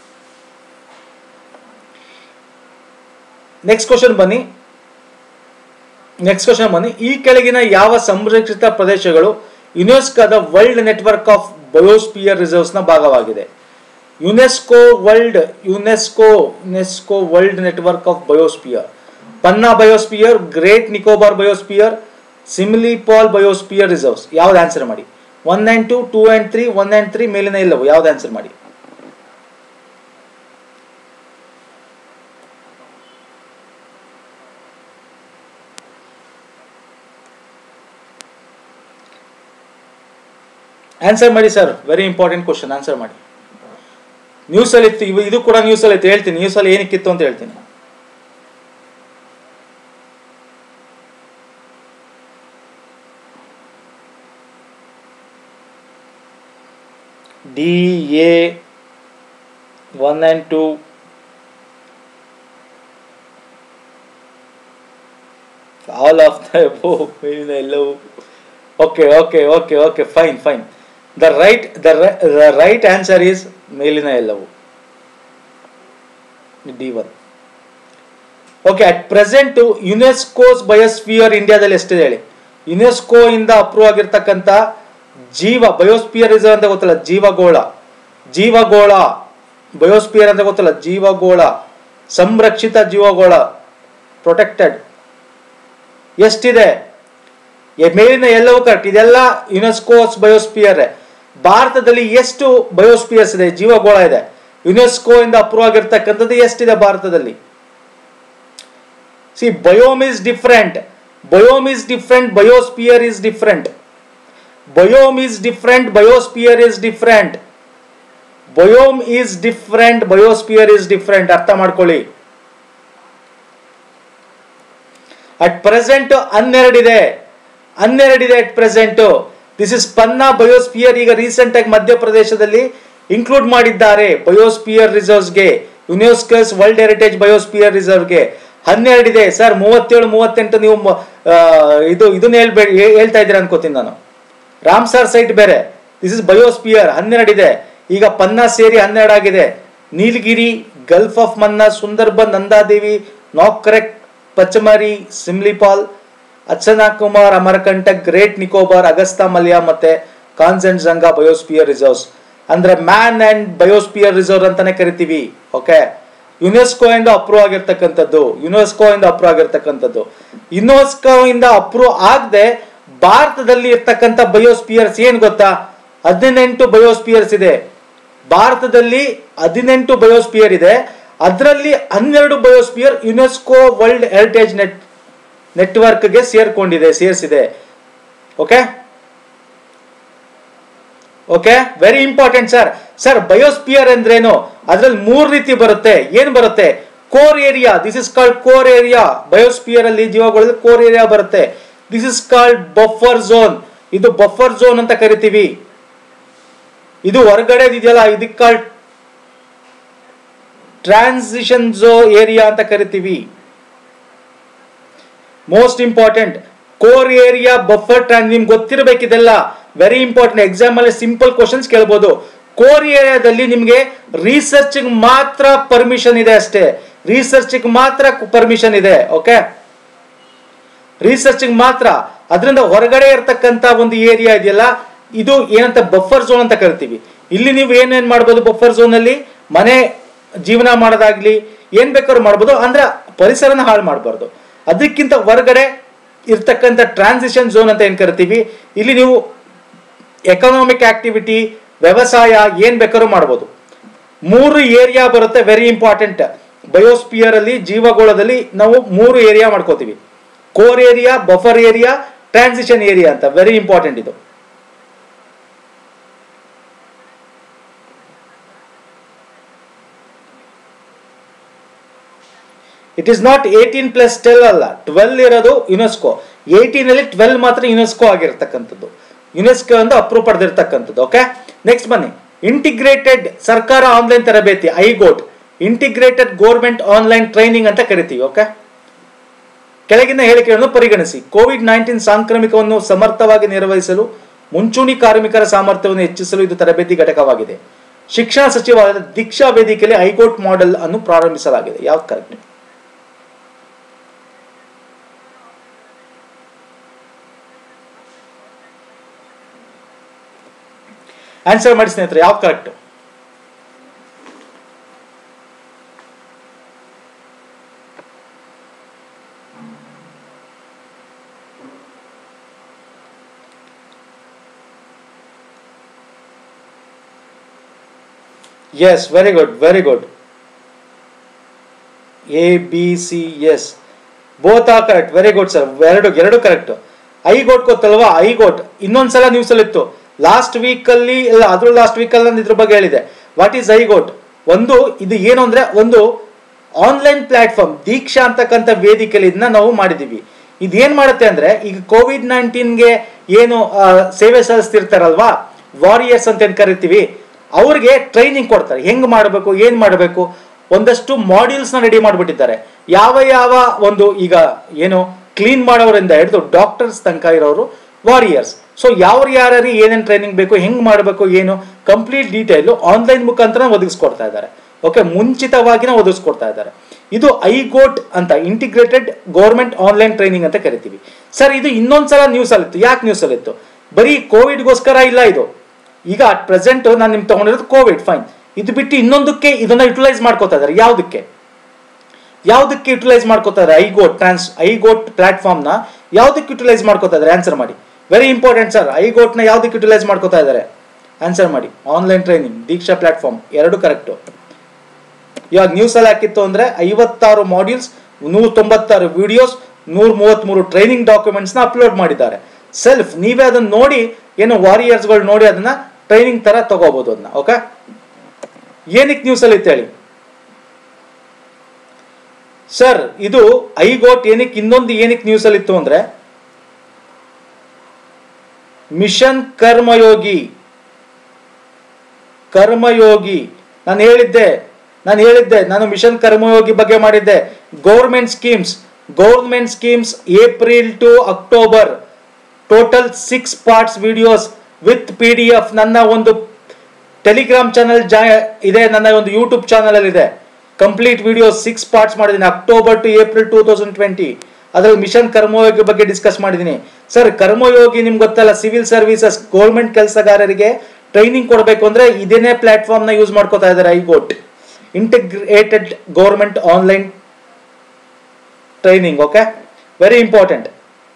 ನೆಕ್ಸ್ಟ್ ಕ್ವಶನ್ ಬನ್ನಿ ನೆಕ್ಸ್ಟ್ ಕ್ವಶನ್ ಬನ್ನಿ ಈ ಕೆಳಗಿನ ಯಾವ ಸಂರಕ್ಷಿತ ಪ್ರದೇಶಗಳು ಯುನೆಸ್ಕೋದ world network of biosphere reserves ನ ಭಾಗವಾಗಿದೆ UNESCO world UNESCO UNESCO world network of biosphere Panna biosphere great Nicobar biosphere Similipal biosphere reserves ಯಾವ್ದು ಆನ್ಸರ್ ಮಾಡಿ one and two two and three one and three ಮೇಲಿನ ಇಲ್ಲವು ಯಾವ್ದು ಆನ್ಸರ್ ಮಾಡಿ ಆನ್ಸರ್ ಮಾಡಿ sir very important question answer ಮಾಡಿ ನ್ಯೂಸ್ ಅಲ್ಲಿ ಇತ್ತು ಇವು- ಇದು ಕೂಡ ನ್ಯೂಸ್ ಅಲ್ಲಿ ಇತ್ತು ಹೇಳ್ತೀನಿ ನ್ಯೂಸ್ ಅಲ್ಲಿ ಏನಕ್ಕಿತ್ತು ಅಂತ ಹೇಳ್ತೀನಿ D A one and two all of the ಮೇಲಿನ ಎಲ್ಲವೂ okay okay okay okay fine fine the right the right answer is ಮೇಲಿನ ಎಲ್ಲವೂ D one okay at present UNESCO's biosphere ಇಂಡಿಯಾದಲ್ಲಿ ಎಷ್ಟಿದೆ ಹೇಳಿ ಯುನೆಸ್ಕೋ ಇಂದ ಅಪ್ರೂವ್ ಆಗಿರ್ತಕ್ಕಂಥ ಜೀವ ಬಯೋಸ್ಪಿಯರ್ ರಿಸರ್ವ್ ಅಂತ ಗೊತ್ತಲ್ಲ ಜೀವಗೋಳ ಜೀವಗೋಳ ಬಯೋಸ್ಪಿಯರ್ ಅಂತ ಗೊತ್ತಲ್ಲ ಜೀವಗೋಳ ಸಂರಕ್ಷಿತ ಜೀವಗೋಳ ಪ್ರೊಟೆಕ್ಟೆಡ್ ಎಷ್ಟಿದೆ ಎ- ಮೇಲಿನ ಎಲ್ಲವೂ ಕರೆಕ್ಟ್ ಇದೆಲ್ಲ ಯುನೆಸ್ಕೋಸ್ ಬಯೋಸ್ಪಿಯರ್ ಭಾರತದಲ್ಲಿ ಎಷ್ಟು ಬಯೋಸ್ಪಿಯರ್ಸ್ ಇದೆ ಜೀವಗೋಳ ಇದೆ ಯುನೆಸ್ಕೋ ಇಂದ ಅಪ್ರೂವ್ ಆಗಿರ್ತಕ್ಕಂಥದ್ದು ಎಷ್ಟಿದೆ ಭಾರತದಲ್ಲಿ C biome is different biome is different biosphere is different biome is different biosphere is different biome is different biosphere is different ಅರ್ಥ ಮಾಡ್ಕೊಳ್ಳಿ ಅಟ್ ಪ್ರೆಸೆಂಟ್ ಹನ್ನೆರಡಿದೆ ಹನ್ನೆರಡಿದೆ at present this is Panna biosphere ಈಗ ರೀಸೆಂಟ್ ಆಗಿ ಮಧ್ಯಪ್ರದೇಶದಲ್ಲಿ ಇನ್ಕ್ಲೂಡ್ ಮಾಡಿದ್ದಾರೆ ಬಯೋಸ್ಪಿಯರ್ ರಿಸರ್ವ್ಸ್ಗೆ ಯುನೆಸ್ಕೋಸ್ ವರ್ಲ್ಡ್ ಹೆರಿಟೇಜ್ ಬಯೋಸ್ಪಿಯರ್ ರಿಸರ್ವ್ಗೆ ಹನ್ನೆರಡಿದೆ ಸರ್ ಮೂವತ್ತೇಳು ಮೂವತ್ತೆಂಟು ನೀವು ಮ- ಆ, ಇದು ಇದನ್ನ ಹೇಳ್ಬೇಡಿ ಹೇ- ಹೇಳ್ತಾ ಇದ್ದೀರಾ ಅನ್ಕೋತೀನಿ ನಾನು ರಾಮ್ಸಾರ್ ಸೈಟ್ ಬೇರೆ ದಿಸ್ ಇಸ್ ಬಯೋಸ್ಪಿಯರ್ ಹನ್ನೆರಡಿದೆ ಈಗ ಪನ್ನಾ ಸೇರಿ ಹನ್ನೆರಡಾಗಿದೆ Nilgiri gulf of Mannar Sundarban Nanda Devi Nokrek Pachmarhi Similipal Achanakmar Amarkantak great Nicobar Agasthyamala ಮತ್ತೆ ಕಾನ್ಸೆಂಟ್ ಜಂಗಾ ಬಯೋಸ್ಪಿಯರ್ ರಿಸರ್ವ್ಸ್ ಅಂದ್ರೆ ಮ್ಯಾನ್ ಅಂಡ್ ಬಯೋಸ್ಪಿಯರ್ ರಿಸರ್ವ್ ಅಂತಾನೆ ಕರಿತೀವಿ ಓಕೆ ಯುನೆಸ್ಕೋ ಇಂದ ಅಪ್ರೂವ್ ಆಗಿರ್ತಕ್ಕಂಥದ್ದು ಯುನೆಸ್ಕೋ ಇಂದ ಅಪ್ರೂವ್ ಆಗಿರ್ತಕ್ಕಂಥದ್ದು ಯುನೆಸ್ಕೋ ಇಂದ ಅಪ್ರೂವ್ ಆಗದೆ ಭಾರತದಲ್ಲಿ ಇರ್ತಕ್ಕಂಥ ಬಯೋಸ್ಪಿಯರ್ಸ್ ಏನ್ ಗೊತ್ತಾ ಹದಿನೆಂಟು ಬಯೋಸ್ಪಿಯರ್ಸ್ ಇದೆ ಭಾರತದಲ್ಲಿ ಹದಿನೆಂಟು ಬಯೋಸ್ಪಿಯರ್ ಇದೆ ಅದರಲ್ಲಿ ಹನ್ನೆರಡು biosphere UNESCO world heritage net ನೆಟ್ವರ್ಕ್ಗೆ ಸೇರ್ಕೊಂಡಿದೆ ಸೇರಿಸಿದೆ okay okay very important sir sir biosphere ಅಂದ್ರೇನು ಅದ್ರಲ್ಲಿ ಮೂರ್ ರೀತಿ ಬರುತ್ತೆ ಏನ್ ಬರುತ್ತೆ core area this is called core area biosphere ಅಲ್ಲಿ ಜೀವಗಳಲ್ಲಿ ಕೋರ್ ಏರಿಯಾ ಬರುತ್ತೆ this is called buffer zone ಇದು ಬಫರ್ ಝೋನ್ ಅಂತ ಕರಿತೀವಿ ಇದು ಹೊರಗಡೆ ಇದೆಯಲ್ಲ ಇದಕ್ಕೆ ಕಾಲ್ಡ್ ಟ್ರಾನ್ಸಿಷನ್ ಝೋ ಏರಿಯಾ ಅಂತ ಕರಿತೀವಿ most important core area buffer ಟ್ರಾನ್ ನಿಮ್ಗೆ ಗೊತ್ತಿರಬೇಕಿದೆಲ್ಲ ವೆರಿ ಇಂಪಾರ್ಟೆಂಟ್ ಎಕ್ಸಾಮ್ ಅಲ್ಲಿ ಸಿಂಪಲ್ ಕ್ವಶನ್ಸ್ ಕೇಳ್ಬೋದು ಕೋರ್ ಏರಿಯಾದಲ್ಲಿ ನಿಮಗೆ ರಿಸರ್ಚ್ ಮಾತ್ರ ಪರ್ಮಿಷನ್ ಇದೆ ಅಷ್ಟೇ ರಿಸರ್ಚ್ ಮಾತ್ರ ಪರ್ಮಿಷನ್ ಇದೆ ಓಕೆ ರಿಸರ್ಚ್ ಮಾತ್ರ ಅದರಿಂದ ಹೊರಗಡೆ ಇರತಕ್ಕಂತ ಒಂದು ಏರಿಯಾ ಇದೆಯಲ್ಲ ಇದು ಏನಂತ ಬಫರ್ ಝೋನ್ ಅಂತ ಕರಿತೀವಿ ಇಲ್ಲಿ ನೀವು ಏನೇನ್ ಮಾಡ್ಬೋದು ಬಫರ್ ಝೋನ್ ಅಲ್ಲಿ ಮನೆ ಜೀವನ ಮಾಡೋದಾಗ್ಲಿ ಏನ್ ಬೇಕಾದ್ರೂ ಮಾಡ್ಬೋದು ಅಂದ್ರೆ ಪರಿಸರನ ಹಾಳು ಮಾಡಬಾರ್ದು ಅದಕ್ಕಿಂತ ಹೊರಗಡೆ ಇರ್ತಕ್ಕಂಥ ಟ್ರಾನ್ಸಿಷನ್ ಝೋನ್ ಅಂತ ಏನ್ ಕರಿತೀವಿ ಇಲ್ಲಿ ನೀವು ಎಕನಾಮಿಕ್ ಆಕ್ಟಿವಿಟಿ ವ್ಯವಸಾಯ ಏನ್ ಬೇಕಾದ್ರೂ ಮಾಡ್ಬೋದು ಮೂರು ಏರಿಯಾ ಬರುತ್ತೆ ವೆರಿ ಇಂಪಾರ್ಟೆಂಟ್ ಬಯೋಸ್ಪಿಯರ್ ಅಲ್ಲಿ ಜೀವಗೋಳದಲ್ಲಿ ನಾವು ಮೂರು ಏರಿಯಾ ಮಾಡ್ಕೋತೀವಿ core area buffer area transition area ಅಂತ ವೆರಿ ಇಂಪಾರ್ಟೆಂಟ್ ಇದು it is not eighteen plus twelve ಅಲ್ಲ ಟ್ವೆಲ್ ಇರೋದು ಯುನೆಸ್ಕೋ ಏಯ್ಟೀನ್ ಅಲ್ಲಿ ಟ್ವೆಲ್ ಮಾತ್ರ ಯುನೆಸ್ಕೋ ಆಗಿರ್ತಕ್ಕಂಥದ್ದು ಯುನೆಸ್ಕೋ ಅಂತ ಅಪ್ರೂವ್ ಪಡೆದಿರ್ತಕ್ಕಂಥದ್ದು ಓಕೆ ನೆಕ್ಸ್ಟ್ ಬನ್ನಿ ಇಂಟಿಗ್ರೇಟೆಡ್ ಸರ್ಕಾರ ಆನ್ಲೈನ್ ತರಬೇತಿ iGOT integrated government online training ಅಂತ ಕರಿತೀವಿ ಓಕೆ ಕೆಳಗಿನ ಹೇಳಿಕೆಗಳನ್ನು ಪರಿಗಣಿಸಿ ಕೋವಿಡ್ ನೈನ್ಟೀನ್ ಸಾಂಕ್ರಾಮಿಕವನ್ನು ಸಮರ್ಥವಾಗಿ ನಿರ್ವಹಿಸಲು ಮುಂಚೂಣಿ ಕಾರ್ಮಿಕರ ಸಾಮರ್ಥ್ಯವನ್ನು ಹೆಚ್ಚಿಸಲು ಇದು ತರಬೇತಿ ಘಟಕವಾಗಿದೆ ಶಿಕ್ಷಣ ಸಚಿವಾಲಯದ ದೀಕ್ಷಾ ವೇದಿಕೆಯಲ್ಲಿ ಹೈಕೋರ್ಟ್ ಮಾಡೆಲ್ ಅನ್ನು ಪ್ರಾರಂಭಿಸಲಾಗಿದೆ ಯಾವ್ದು ಕರೆಕ್ಟ್ ಆನ್ಸರ್ ಮಾಡಿ ಸ್ನೇಹಿತರೆ ಯಾವ್ದು correct yes very good very good A B C yes both are correct very good sir ಎರಡು ಎರಡು ಕರೆಕ್ಟ್ ಐ ಗೋಟ್ ಗೊತ್ತಲ್ವಾ ಐ ಗೋಟ್ ಇನ್ನೊಂದ್ಸಲ ನ್ಯೂಸ್ ಅಲ್ಲಿ ಇತ್ತು ಲಾಸ್ಟ್ ವೀಕ್ ಅಲ್ಲಿ ಇಲ್ಲ ಅದ್ರ ಲಾಸ್ಟ್ ವೀಕ್ ಅಲ್ಲಿ ನಾನು ಇದ್ರ ಬಗ್ಗೆ ಹೇಳಿದೆ ವಾಟ್ ಈಸ್ ಐ ಗೋಟ್ ಒಂದು ಇದು ಏನು ಅಂದ್ರೆ ಒಂದು ಆನ್ಲೈನ್ ಪ್ಲಾಟ್ಫಾರ್ಮ್ ದೀಕ್ಷಾ ಅಂತಕ್ಕಂಥ ವೇದಿಕೆಯಲ್ಲಿ ಇದನ್ನ ನಾವು ಮಾಡಿದೀವಿ ಇದೇನ್ ಮಾಡುತ್ತೆ ಅಂದ್ರೆ ಈಗ ಕೋವಿಡ್ ನೈನ್ಟೀನ್ಗೆ ಏನು ಆ, ಸೇವೆ ಸಲ್ಲಿಸ್ತಿರ್ತಾರಲ್ವಾ ವಾರಿಯರ್ಸ್ ಅಂತ ಏನ್ ಕರಿತೀವಿ ಅವ್ರಿಗೆ ಟ್ರೈನಿಂಗ್ ಕೊಡ್ತಾರೆ ಹೆಂಗ್ ಮಾಡಬೇಕು ಏನ್ ಮಾಡಬೇಕು ಒಂದಷ್ಟು ಮಾಡ್ಯೂಲ್ಸ್ ನ ರೆಡಿ ಮಾಡಿಬಿಟ್ಟಿದ್ದಾರೆ ಯಾವ ಯಾವ ಒಂದು ಈಗ ಏನು ಕ್ಲೀನ್ ಮಾಡೋರಿಂದ ಹಿಡಿದು ಡಾಕ್ಟರ್ಸ್ ತನಕ ಇರೋರು ವಾರಿಯರ್ಸ್ ಸೊ ಯಾವ ಯಾರ್ಯಾರಿಗೆ ಏನೇನು ಟ್ರೈನಿಂಗ್ ಬೇಕು ಹೆಂಗ್ ಮಾಡಬೇಕು ಏನು ಕಂಪ್ಲೀಟ್ ಡೀಟೇಲ್ ಆನ್ಲೈನ್ ಮುಖಾಂತರ ಒದಗಿಸ್ಕೊಡ್ತಾ ಇದ್ದಾರೆ ಓಕೆ ಮುಂಚಿತವಾಗಿನೇ ಒದಗಿಸ್ಕೊಡ್ತಾ ಇದ್ದಾರೆ ಇದು ಐಗೋಟ್ ಅಂತ ಇಂಟಿಗ್ರೇಟೆಡ್ ಗೌರ್ಮೆಂಟ್ ಆನ್ಲೈನ್ ಟ್ರೈನಿಂಗ್ ಅಂತ ಕರಿತೀವಿ ಸರ್ ಇದು ಇನ್ನೊಂದ್ಸಲ ನ್ಯೂಸ್ ಅಲ್ಲಿತ್ತು ಯಾಕೆ ನ್ಯೂಸ್ ಅಲ್ಲಿತ್ತು ಬರೀ ಕೋವಿಡ್ಗೋಸ್ಕರ ಇಲ್ಲ ಇದು ಈಗ ಅಟ್ ಪ್ರೆಸೆಂಟ್ ನಾನು ನಿಮ್ಗೆ ತಗೊಂಡಿರೋದು ಕೋವಿಡ್ ಫೈನ್ ಇದು ಬಿಟ್ಟು ಇನ್ನೊಂದಕ್ಕೆ ಇದನ್ನ ಯುಟಿಲೈಸ್ ಮಾಡ್ಕೋತಾ ಇದ್ದಾರೆ ಯಾವುದಕ್ಕೆ ಯಾವುದಕ್ಕೆ ಯುಟಿಲೈಸ್ ಮಾಡ್ಕೋತಾ ಇದ್ದಾರೆ ಐಗೋಟ್ ಟ್ರಾನ್ಸ್ ಐಗೋಟ್ ಪ್ಲಾಟ್ಫಾರ್ಮ್ ನ ಯಾವುದಕ್ಕೆ ಯುಟಿಲೈಸ್ ಮಾಡ್ಕೋತಾ ಇದ್ದಾರೆ ಆನ್ಸರ್ ಮಾಡಿ ವೆರಿ ಇಂಪಾರ್ಟೆಂಟ್ ಸರ್ ಐಗೋಟ್ ನ ಯಾವುದಕ್ಕೆ ಯುಟಿಲೈಸ್ ಮಾಡ್ಕೋತಾ ಇದ್ದಾರೆ ಆನ್ಸರ್ ಮಾಡಿ ಆನ್ಲೈನ್ ಟ್ರೈನಿಂಗ್ ದೀಕ್ಷಾ ಪ್ಲಾಟ್ಫಾರ್ಮ್ ಎರಡು ಕರೆಕ್ಟು ಇವಾಗ ನ್ಯೂಸ್ ಅಲ್ಲಿ ಹಾಕಿತ್ತು ಅಂದ್ರೆ ಐವತ್ತಾರು ಮಾಡ್ಯೂಲ್ಸ್ ನೂರ ತೊಂಬತ್ತಾರು ವಿಡಿಯೋಸ್ ನೂರ ಮೂವತ್ಮೂರು ಟ್ರೈನಿಂಗ್ ಡಾಕ್ಯುಮೆಂಟ್ಸ್ ನ ಅಪ್ಲೋಡ್ ಮಾಡಿದ್ದಾರೆ ಸೆಲ್ಫ್ ನೀವೇ ಅದನ್ನ ನೋಡಿ ಏನು ವಾರಿಯರ್ಸ್ಗಳು ನೋಡಿ ಅದನ್ನ ಟ್ರೈನಿಂಗ್ ತರ ತಗೋಬಹುದು ಅದನ್ನ ಓಕೆ ಏನಕ್ಕೆ ನ್ಯೂಸ್ ಅಲ್ಲಿ ಇತ್ತು ಹೇಳಿ ಸರ್ ಇದು ಐಗೋಟ್ ಏನಕ್ಕೆ ಇನ್ನೊಂದು ಏನಕ್ಕೆ ನ್ಯೂಸ್ ಅಲ್ಲಿ ಇತ್ತು ಅಂದ್ರೆ ಮಿಷನ್ ಕರ್ಮಯೋಗಿ ಕರ್ಮಯೋಗಿ ನಾನು ಹೇಳಿದ್ದೆ ನಾನು ಹೇಳಿದ್ದೆ ನಾನು ಮಿಷನ್ ಕರ್ಮಯೋಗಿ ಬಗ್ಗೆ ಮಾಡಿದ್ದೆ government schemes government schemes April to October total six parts videos with P D F ನನ್ನ ಒಂದು ಟೆಲಿಗ್ರಾಮ್ ಚಾನಲ್ ಜಾ ಇದೆ ನನ್ನ ಒಂದು ಯೂಟ್ಯೂಬ್ ಚಾನಲ್ ಅಲ್ಲಿ ಇದೆ ಕಂಪ್ಲೀಟ್ ವಿಡಿಯೋ ಸಿಕ್ಸ್ ಪಾರ್ಟ್ಸ್ ಮಾಡಿದ್ದೀನಿ October to April two thousand twenty ಅದರಲ್ಲಿ ಮಿಷನ್ ಕರ್ಮಯೋಗಿ ಬಗ್ಗೆ ಡಿಸ್ಕಸ್ ಮಾಡಿದ್ದೀನಿ ಸರ್ ಕರ್ಮಯೋಗಿ ನಿಮ್ಗೆ ಗೊತ್ತಲ್ಲ ಸಿವಿಲ್ ಸರ್ವಿಸಸ್ ಗೌರ್ಮೆಂಟ್ ಕೆಲಸಗಾರರಿಗೆ ಟ್ರೈನಿಂಗ್ ಕೊಡಬೇಕು ಅಂದ್ರೆ ಇದೇನೇ ಪ್ಲಾಟ್ಫಾರ್ಮ್ ನ ಯೂಸ್ ಮಾಡ್ಕೋತಾ ಇದ್ದಾರೆ iGOT integrated government online training okay very important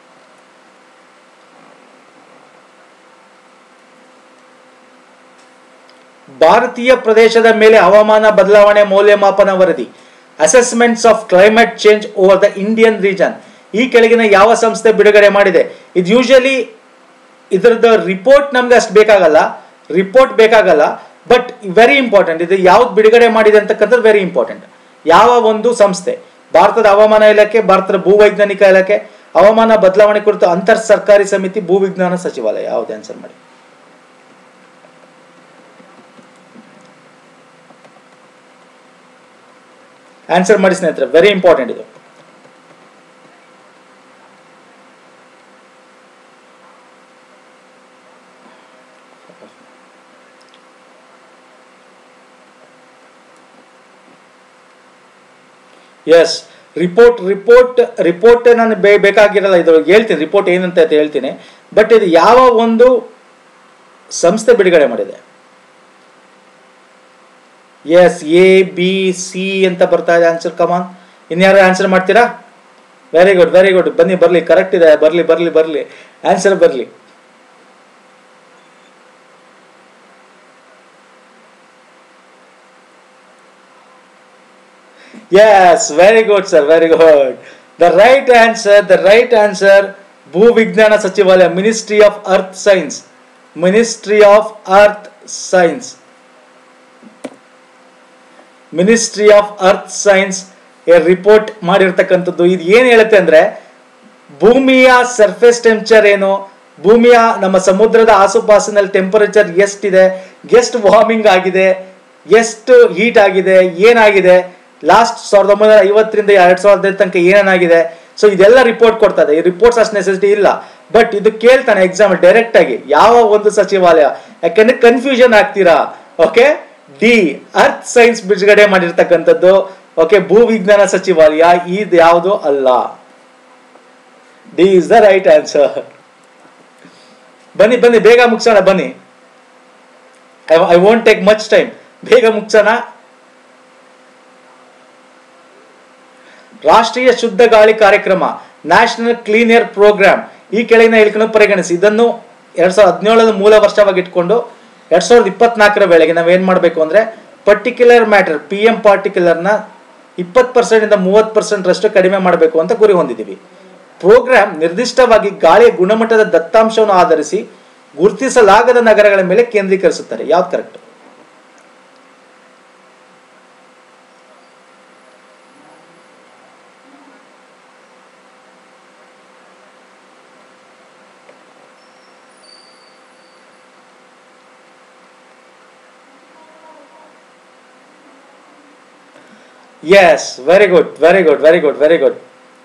ಭಾರತೀಯ ಪ್ರದೇಶದ ಮೇಲೆ ಹವಾಮಾನ ಬದಲಾವಣೆ ಮೌಲ್ಯಮಾಪನ ವರದಿ assessments of climate change over the Indian region ಈ ಕೆಳಗಿನ ಯಾವ ಸಂಸ್ಥೆ ಬಿಡುಗಡೆ ಮಾಡಿದೆ ಇದು ಯೂಶಲಿ ಇದರದ ರಿಪೋರ್ಟ್ ನಮ್ಗೆ ಅಷ್ಟು ಬೇಕಾಗಲ್ಲ ರಿಪೋರ್ಟ್ ಬೇಕಾಗಲ್ಲ ಬಟ್ ವೆರಿ ಇಂಪಾರ್ಟೆಂಟ್ ಇದು ಯಾವ್ದು ಬಿಡುಗಡೆ ಮಾಡಿದೆ ಅಂತಕ್ಕಂಥದ್ದು ವೆರಿ ಇಂಪಾರ್ಟೆಂಟ್ ಯಾವ ಒಂದು ಸಂಸ್ಥೆ ಭಾರತದ ಹವಾಮಾನ ಇಲಾಖೆ ಭಾರತದ ಭೂವೈಜ್ಞಾನಿಕ ಇಲಾಖೆ ಹವಾಮಾನ ಬದಲಾವಣೆ ಕುರಿತು ಅಂತರ್ ಸರ್ಕಾರಿ ಸಮಿತಿ ಭೂವಿಜ್ಞಾನ ಸಚಿವಾಲಯ ಯಾವ್ದು ಆನ್ಸರ್ ಮಾಡಿ ಆನ್ಸರ್ ಮಾಡಿ ಸ್ನೇಹಿತರೆ ವೆರಿ ಇಂಪಾರ್ಟೆಂಟ್ ಇದು ಎಸ್ ರಿಪೋರ್ಟ್ ರಿಪೋರ್ಟ್ ರಿಪೋರ್ಟ್ ನಾನು ಬೇ- ಬೇಕಾಗಿರಲ್ಲ ಇದು ಹೇಳ್ತೀನಿ ರಿಪೋರ್ಟ್ ಏನಂತ ಅಂತ ಹೇಳ್ತೀನಿ ಬಟ್ ಇದು ಯಾವ ಒಂದು ಸಂಸ್ಥೆ ಬಿಡುಗಡೆ ಮಾಡಿದೆ ಎಸ್ ಎ ಬಿ ಸಿ ಅಂತ ಬರ್ತಾ ಇದೆ ಆನ್ಸರ್ ಕಮಾನ್ ಇನ್ಯಾರು ಆನ್ಸರ್ ಮಾಡ್ತೀರಾ ವೆರಿ ಗುಡ್ ವೆರಿ ಗುಡ್ ಬನ್ನಿ ಬರ್ಲಿ ಕರೆಕ್ಟ್ ಇದೆ ಬರ್ಲಿ ಬರ್ಲಿ ಬರ್ಲಿ ಆನ್ಸರ್ ಬರ್ಲಿ Yes, very good, sir. Very good. The right answer, the right answer, Bhuvignana Sachivalaya, Ministry of Earth Science. Ministry of Earth Science. Ministry of earth science report ಮಾಡಿರ್ತಕ್ಕಂಥದ್ದು ಇದು ಏನು ಹೇಳುತ್ತೆ ಅಂದ್ರೆ ಭೂಮಿಯ ಸರ್ಫೇಸ್ ಟೆಂಪರೇಚರ್ ಏನು ಭೂಮಿಯ ನಮ್ಮ ಸಮುದ್ರದ ಆಸುಪಾಸಿನಲ್ಲಿ ಟೆಂಪರೇಚರ್ ಎಷ್ಟಿದೆ ಎಷ್ಟು ವಾರ್ಮಿಂಗ್ ಆಗಿದೆ ಎಷ್ಟು ಹೀಟ್ ಆಗಿದೆ ಏನಾಗಿದೆ ಲಾಸ್ಟ್ ಸಾವಿರದ ಒಂಬೈನೂರ ಐವತ್ತರಿಂದ ಎರಡ್ ಸಾವಿರದ ತನಕ ಏನೇನಾಗಿದೆ ಸೊ ಇದೆಲ್ಲ ರಿಪೋರ್ಟ್ ಕೊಡ್ತದೆ ಈ ರಿಪೋರ್ಟ್ಸ್ ಅಷ್ಟು ನೆಸೆಸಿಟಿ ಇಲ್ಲ ಬಟ್ ಇದು ಕೇಳ್ತಾನೆ ಎಕ್ಸಾಮ್ ಡೈರೆಕ್ಟ್ ಆಗಿ ಯಾವ ಒಂದು ಸಚಿವಾಲಯ ಯಾಕಂದ್ರೆ ಕನ್ಫ್ಯೂಷನ್ ಆಗ್ತೀರಾ ಓಕೆ ಡಿ ಅರ್ತ್ ಸೈನ್ಸ್ ಬಿಡುಗಡೆ ಮಾಡಿರ್ತಕ್ಕಂಥದ್ದು ಓಕೆ ಭೂ ವಿಜ್ಞಾನ ಸಚಿವಾಲಯ ಇದು ಯಾವುದು ಅಲ್ಲ D is the right answer ಬನ್ನಿ ಬನ್ನಿ ಬೇಗ ಮುಗಿಸೋಣ ಬನ್ನಿ I won't take much time ಬೇಗ ಮುಗಿಸೋಣ ರಾಷ್ಟ್ರೀಯ ಶುದ್ಧ ಗಾಳಿ ಕಾರ್ಯಕ್ರಮ ನ್ಯಾಷನಲ್ ಕ್ಲೀನ್ ಏರ್ ಪ್ರೋಗ್ರಾಮ್ ಈ ಕೆಳಗಿನ ಹೇಳಿಕೆಯನ್ನು ಪರಿಗಣಿಸಿ ಇದನ್ನು ಎರಡ್ ಸಾವಿರದ ಹದಿನೇಳರ ಮೂಲ ವರ್ಷವಾಗಿ ಇಟ್ಕೊಂಡು ಎರಡ್ ಸಾವಿರದ ಇಪ್ಪತ್ನಾಲ್ಕರ ವೇಳೆಗೆ ನಾವೇನ್ ಮಾಡಬೇಕು ಅಂದ್ರೆ ಪರ್ಟಿಕ್ಯುಲರ್ ಮ್ಯಾಟರ್ ಪಿ ಎಂ ಪಾರ್ಟಿಕ್ಯುಲರ್ನ ಇಪ್ಪತ್ತು ಪರ್ಸೆಂಟ್ ಇಂದ ಮೂವತ್ತು ಪರ್ಸೆಂಟ್ ರಷ್ಟು ಕಡಿಮೆ ಮಾಡಬೇಕು ಅಂತ ಗುರಿ ಹೊಂದಿದ್ದೀವಿ ಪ್ರೋಗ್ರಾಂ ನಿರ್ದಿಷ್ಟವಾಗಿ ಗಾಳಿಯ ಗುಣಮಟ್ಟದ ದತ್ತಾಂಶವನ್ನು ಆಧರಿಸಿ ಗುರುತಿಸಲಾಗದ ನಗರಗಳ ಮೇಲೆ ಕೇಂದ್ರೀಕರಿಸುತ್ತಾರೆ ಯಾವ್ದು correct Yes, very good, very good, very good, very good.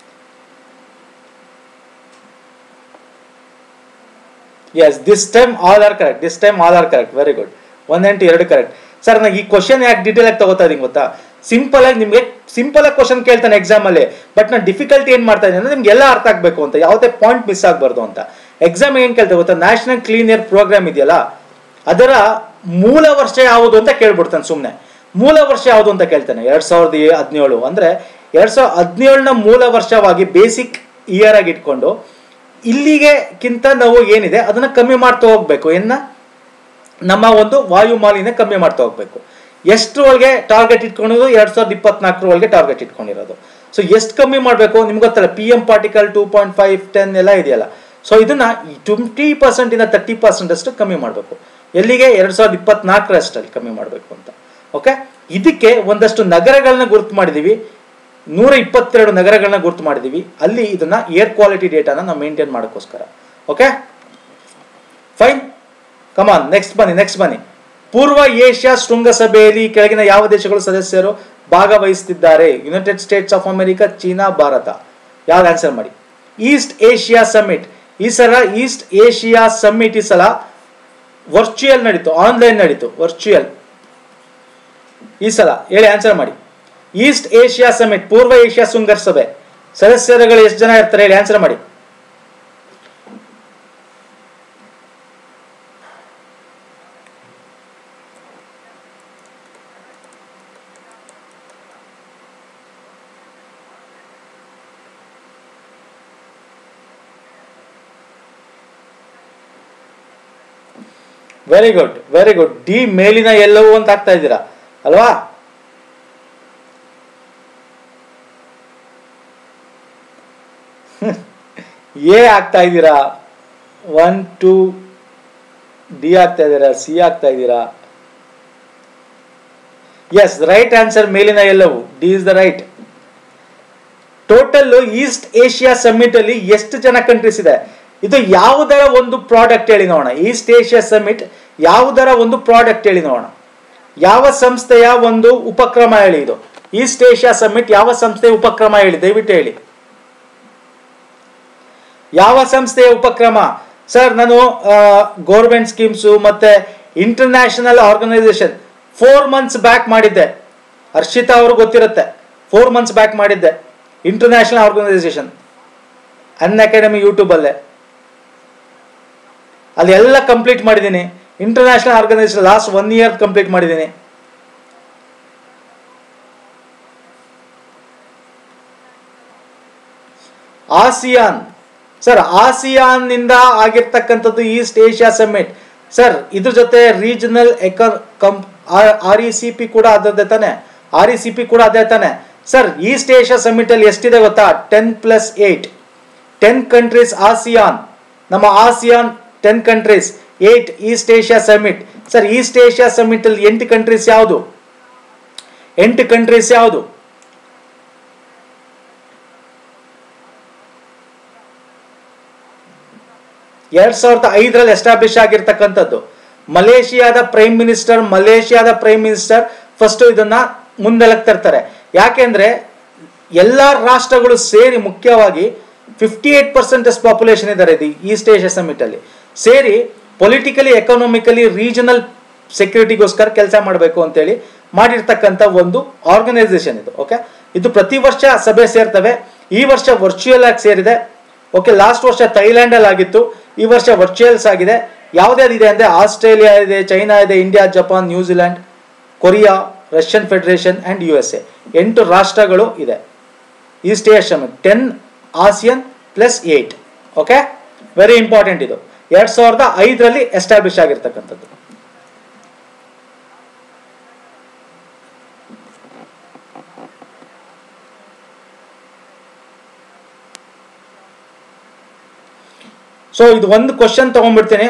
Yes, this time all are correct. This time all are correct. Very good. One ಎಂಟು ಎರಡು ಕರೆಕ್ಟ್ ಸರ್ ನಾನು ಈ ಕ್ವಶನ್ ಯಾಕೆ ಡೀಟೇಲ್ ಆಗಿ ತಗೋತಾ ಇದೀನಿ ಗೊತ್ತಾ ಸಿಂಪಲ್ ಆಗಿ ನಿಮಗೆ ಸಿಂಪಲ್ ಆಗಿ ಕ್ವಶನ್ ಕೇಳ್ತಾನೆ ಎಕ್ಸಾಮ್ ಅಲ್ಲಿ ಬಟ್ ನಾನು ಡಿಫಿಕಲ್ಟಿ ಏನ್ ಮಾಡ್ತಾ ಇದ್ದೀನಿ ಅಂದ್ರೆ ನಿಮ್ಗೆ ಎಲ್ಲ ಅರ್ಥ ಆಗ್ಬೇಕು ಅಂತ ಯಾವುದೇ ಪಾಯಿಂಟ್ ಮಿಸ್ ಆಗಬಾರ್ದು ಅಂತ ಎಕ್ಸಾಮ್ ಏನ್ ಕೇಳ್ತಾ ಗೊತ್ತಾ ನ್ಯಾಷನಲ್ ಕ್ಲೀನ್ ಏರ್ ಪ್ರೋಗ್ರಾಮ್ ಇದೆಯಲ್ಲ ಅದರ ಮೂಲ ವರ್ಷ ಯಾವುದು ಅಂತ ಕೇಳ್ಬಿಡ್ತಾನೆ ಸುಮ್ಮನೆ ಮೂಲ ವರ್ಷ ಯಾವುದು ಅಂತ ಕೇಳ್ತಾನೆ ಎರಡ್ ಸಾವಿರದ ಹದಿನೇಳು ಅಂದ್ರೆ ಎರಡ್ ಸಾವಿರದ ಹದಿನೇಳನ ಮೂಲ ವರ್ಷವಾಗಿ ಬೇಸಿಕ್ ಇಯರ್ ಆಗಿ ಇಟ್ಕೊಂಡು ಇಲ್ಲಿಗೆಕ್ಕಿಂತ ನಾವು ಏನಿದೆ ಅದನ್ನ ಕಮ್ಮಿ ಮಾಡ್ತಾ ಹೋಗ್ಬೇಕು ಏನ ನಮ್ಮ ಒಂದು ವಾಯು ಮಾಲಿನ್ಯ ಕಮ್ಮಿ ಮಾಡ್ತಾ ಹೋಗ್ಬೇಕು ಎಷ್ಟರೊಳಗೆ ಟಾರ್ಗೆಟ್ ಇಟ್ಕೊಂಡಿರೋದು ಎರಡ್ ಸಾವಿರದ ಇಪ್ಪತ್ನಾಲ್ಕರ ಒಳಗೆ ಟಾರ್ಗೆಟ್ ಇಟ್ಕೊಂಡಿರೋದು ಸೊ ಎಷ್ಟು ಕಮ್ಮಿ ಮಾಡಬೇಕು ನಿಮ್ಗೆ ಗೊತ್ತಲ್ಲ P M particle two point five ten ಎಲ್ಲ ಇದೆಯಲ್ಲ ಸೊ ಇದನ್ನ ಟ್ವೆಂಟಿ ಪರ್ಸೆಂಟ್ ಇಂದ ತರ್ಟಿ ಪರ್ಸೆಂಟ್ ಅಷ್ಟು ಕಮ್ಮಿ ಮಾಡಬೇಕು ಎಲ್ಲಿಗೆ ಎರಡ್ ಸಾವಿರದ ಇಪ್ಪತ್ನಾಲ್ಕರಷ್ಟಲ್ಲಿ ಕಮ್ಮಿ ಮಾಡಬೇಕು ಅಂತ ಓಕೆ ಇದಕ್ಕೆ ಒಂದಷ್ಟು ನಗರಗಳನ್ನ ಗುರುತು ಮಾಡಿದೀವಿ ನೂರ ಇಪ್ಪತ್ತೆರಡು ನಗರಗಳನ್ನ ಗುರುತು ಮಾಡಿದೀವಿ ಅಲ್ಲಿ ಇದನ್ನ ಏರ್ ಕ್ವಾಲಿಟಿ ಡೇಟಾನ ನಾವು ಮೇಂಟೈನ್ ಮಾಡೋಕ್ಕೋಸ್ಕರ ಓಕೆ ಫೈನ್ ಕಮಾನ್ ನೆಕ್ಸ್ಟ್ ಬನ್ನಿ ನೆಕ್ಸ್ಟ್ ಬನ್ನಿ ಪೂರ್ವ ಏಷ್ಯಾ ಶೃಂಗಸಭೆಯಲ್ಲಿ ಈ ಕೆಳಗಿನ ಯಾವ ದೇಶಗಳು ಸದಸ್ಯರು ಭಾಗವಹಿಸುತ್ತಿದ್ದಾರೆ United States of America China Bharat ಯಾವ್ದು ಆನ್ಸರ್ ಮಾಡಿ ಈಸ್ಟ್ ಏಷ್ಯಾ ಸಮಿಟ್ ಈ ಸಲ ಈಸ್ಟ್ ಏಷ್ಯಾ ಸಮಿಟ್ ಈ ಸಲ ವರ್ಚುಯಲ್ ನಡೀತು ಆನ್ಲೈನ್ ನಡೀತು ವರ್ಚುಯಲ್ ಈ ಸಲ ಹೇಳಿ ಆನ್ಸರ್ ಮಾಡಿ ಈಸ್ಟ್ ಏಷ್ಯಾ ಸಮಿಟ್ ಪೂರ್ವ ಏಷ್ಯಾ ಶೃಂಗಸಭೆ ಸದಸ್ಯರುಗಳು ಎಷ್ಟು ಜನ ಇರ್ತಾರೆ ಹೇಳಿ ಆನ್ಸರ್ ಮಾಡಿ very good very good D ಮೇಲಿನ ಎಲ್ಲವೂ ಅಂತ ಆಗ್ತಾ ಇದ್ದೀರಾ ಅಲ್ವಾ ಎ ಆಗ್ತಾ ಇದ್ದೀರಾ ಒನ್ ಟೂ ಡಿ ಆಗ್ತಾ ಇದ್ದೀರಾ ಸಿ ಆಗ್ತಾ ಇದ್ದೀರಾ ಎಸ್ ರೈಟ್ ಆನ್ಸರ್ ಮೇಲಿನ ಎಲ್ಲವೂ D is the right total east Asia summit ಅಲ್ಲಿ ಎಷ್ಟು ಜನ ಕಂಟ್ರೀಸ್ ಇದೆ ಇದು ಯಾವುದರ ಒಂದು ಪ್ರಾಡಕ್ಟ್ ಹೇಳಿ ನೋಡೋಣ ಈಸ್ಟ್ ಏಷ್ಯಾ ಸಮಿಟ್ ಯಾವುದರ ಒಂದು ಪ್ರಾಡಕ್ಟ್ ಹೇಳಿ ನೋಡೋಣ ಯಾವ ಸಂಸ್ಥೆಯ ಒಂದು ಉಪಕ್ರಮ ಹೇಳಿ ಇದು ಈಸ್ಟ್ ಏಷ್ಯಾ ಸಮಿಟ್ ಯಾವ ಸಂಸ್ಥೆಯ ಉಪಕ್ರಮ ಹೇಳಿ ದಯವಿಟ್ಟು ಹೇಳಿ ಯಾವ ಸಂಸ್ಥೆಯ ಉಪಕ್ರಮ ಸರ್ ನಾನು ಗೌರ್ಮೆಂಟ್ ಸ್ಕೀಮ್ಸು ಮತ್ತೆ international organisation four months back ಮಾಡಿದ್ದೆ ಹರ್ಷಿತಾ ಅವರು ಗೊತ್ತಿರುತ್ತೆ ಫೋರ್ ಮಂತ್ಸ್ ಬ್ಯಾಕ್ ಮಾಡಿದ್ದೆ ಇಂಟರ್ನ್ಯಾಷನಲ್ ಆರ್ಗನೈಸೇಷನ್ ಅನ್ ಅಕಾಡೆಮಿ ಯೂಟ್ಯೂಬಲ್ಲೇ ಅಲ್ಲಿ ಎಲ್ಲ ಕಂಪ್ಲೀಟ್ ಮಾಡಿದ್ದೀನಿ international organisation last one year complete ಮಾಡಿದ್ದೀನಿ ಆಸಿಯಾನ್ ಸರ್ ಆಸಿಯಾನ್ ನಿಂದ ಆಗಿರ್ತಕ್ಕಂಥದ್ದು ಈಸ್ಟ್ ಏಷ್ಯಾ ಸಮ್ಮಿಟ್ ಸರ್ ಇದ್ರ ಜೊತೆ regional economic R E C P ಕೂಡ ಅದರದ್ದೇ ತಾನೆ ಆರ್ ಇ ಸಿ ಪಿ ಕೂಡ ಅದೇ ತಾನೆ ಸರ್ ಈಸ್ಟ್ ಏಷ್ಯಾ ಸಮ್ಮಿಟ್ ಅಲ್ಲಿ ಎಷ್ಟಿದೆ ಗೊತ್ತಾ ten plus eight ten countries ASEAN ನಮ್ಮ ASEAN ten countries eight East Asia Summit sir East Asia summit ಅಲ್ಲಿ ಎಂಟು ಕಂಟ್ರೀಸ್ ಯಾವುದು ಎಂಟು ಕಂಟ್ರೀಸ್ ಯಾವುದು ಎರಡ್ ಸಾವಿರದ ಐದರಲ್ಲಿ ಎಸ್ಟಾಬ್ಲಿಷ್ ಆಗಿರ್ತಕ್ಕಂಥದ್ದು ಮಲೇಷಿಯಾದ ಪ್ರೈಮ್ ಮಿನಿಸ್ಟರ್ ಮಲೇಷಿಯಾದ ಪ್ರೈಮ್ ಮಿನಿಸ್ಟರ್ ಫಸ್ಟ್ ಇದನ್ನ ಮುಂದೆಲಕ್ ತರ್ತಾರೆ ಯಾಕೆಂದ್ರೆ ಎಲ್ಲಾ ರಾಷ್ಟ್ರಗಳು ಸೇರಿ ಮುಖ್ಯವಾಗಿ ಫಿಫ್ಟಿ ಏಟ್ ಪರ್ಸೆಂಟ್ ಪಾಪ್ಯುಲೇಷನ್ ಇದ್ದಾರೆ ಇದು ಈಸ್ಟ್ ಏಷ್ಯಾ ಸಮಿಟ್ ಅಲ್ಲಿ ಸೇರಿ ಪೊಲಿಟಿಕಲಿ ಎಕನಾಮಿಕಲಿ ರೀಜನಲ್ ಸೆಕ್ಯೂರಿಟಿಗೋಸ್ಕರ ಕೆಲಸ ಮಾಡಬೇಕು ಅಂತೇಳಿ ಮಾಡಿರ್ತಕ್ಕಂಥ ಒಂದು ಆರ್ಗನೈಸೇಷನ್ ಇದು ಓಕೆ ಇದು ಪ್ರತಿ ವರ್ಷ ಸಭೆ ಸೇರ್ತವೆ ಈ ವರ್ಷ ವರ್ಚುವಲ್ ಆಗಿ ಸೇರಿದೆ ಓಕೆ ಲಾಸ್ಟ್ ವರ್ಷ ಥೈಲ್ಯಾಂಡ್ ಅಲ್ಲಿ ಆಗಿತ್ತು ಈ ವರ್ಷ ವರ್ಚುವಲ್ಸ್ ಆಗಿದೆ ಯಾವ್ದ್ಯಾವ್ದಿದೆ ಅಂದ್ರೆ ಆಸ್ಟ್ರೇಲಿಯಾ ಇದೆ ಚೈನಾ ಇದೆ India Japan New Zealand Korea Russian Federation and U S A ಎಂಟು ರಾಷ್ಟ್ರಗಳು ಇದೆ East Asia ten ASEAN plus eight okay very important ಇದು ಎರಡ್ ಸಾವಿರದ ಐದರಲ್ಲಿ ಎಸ್ಟಾಬ್ಲಿಷ್ ಆಗಿರ್ತಕ್ಕಂಥದ್ದು ಸೊ ಇದು ಒಂದು ಕ್ವಶನ್ ತಗೊಂಡ್ಬಿಡ್ತೀನಿ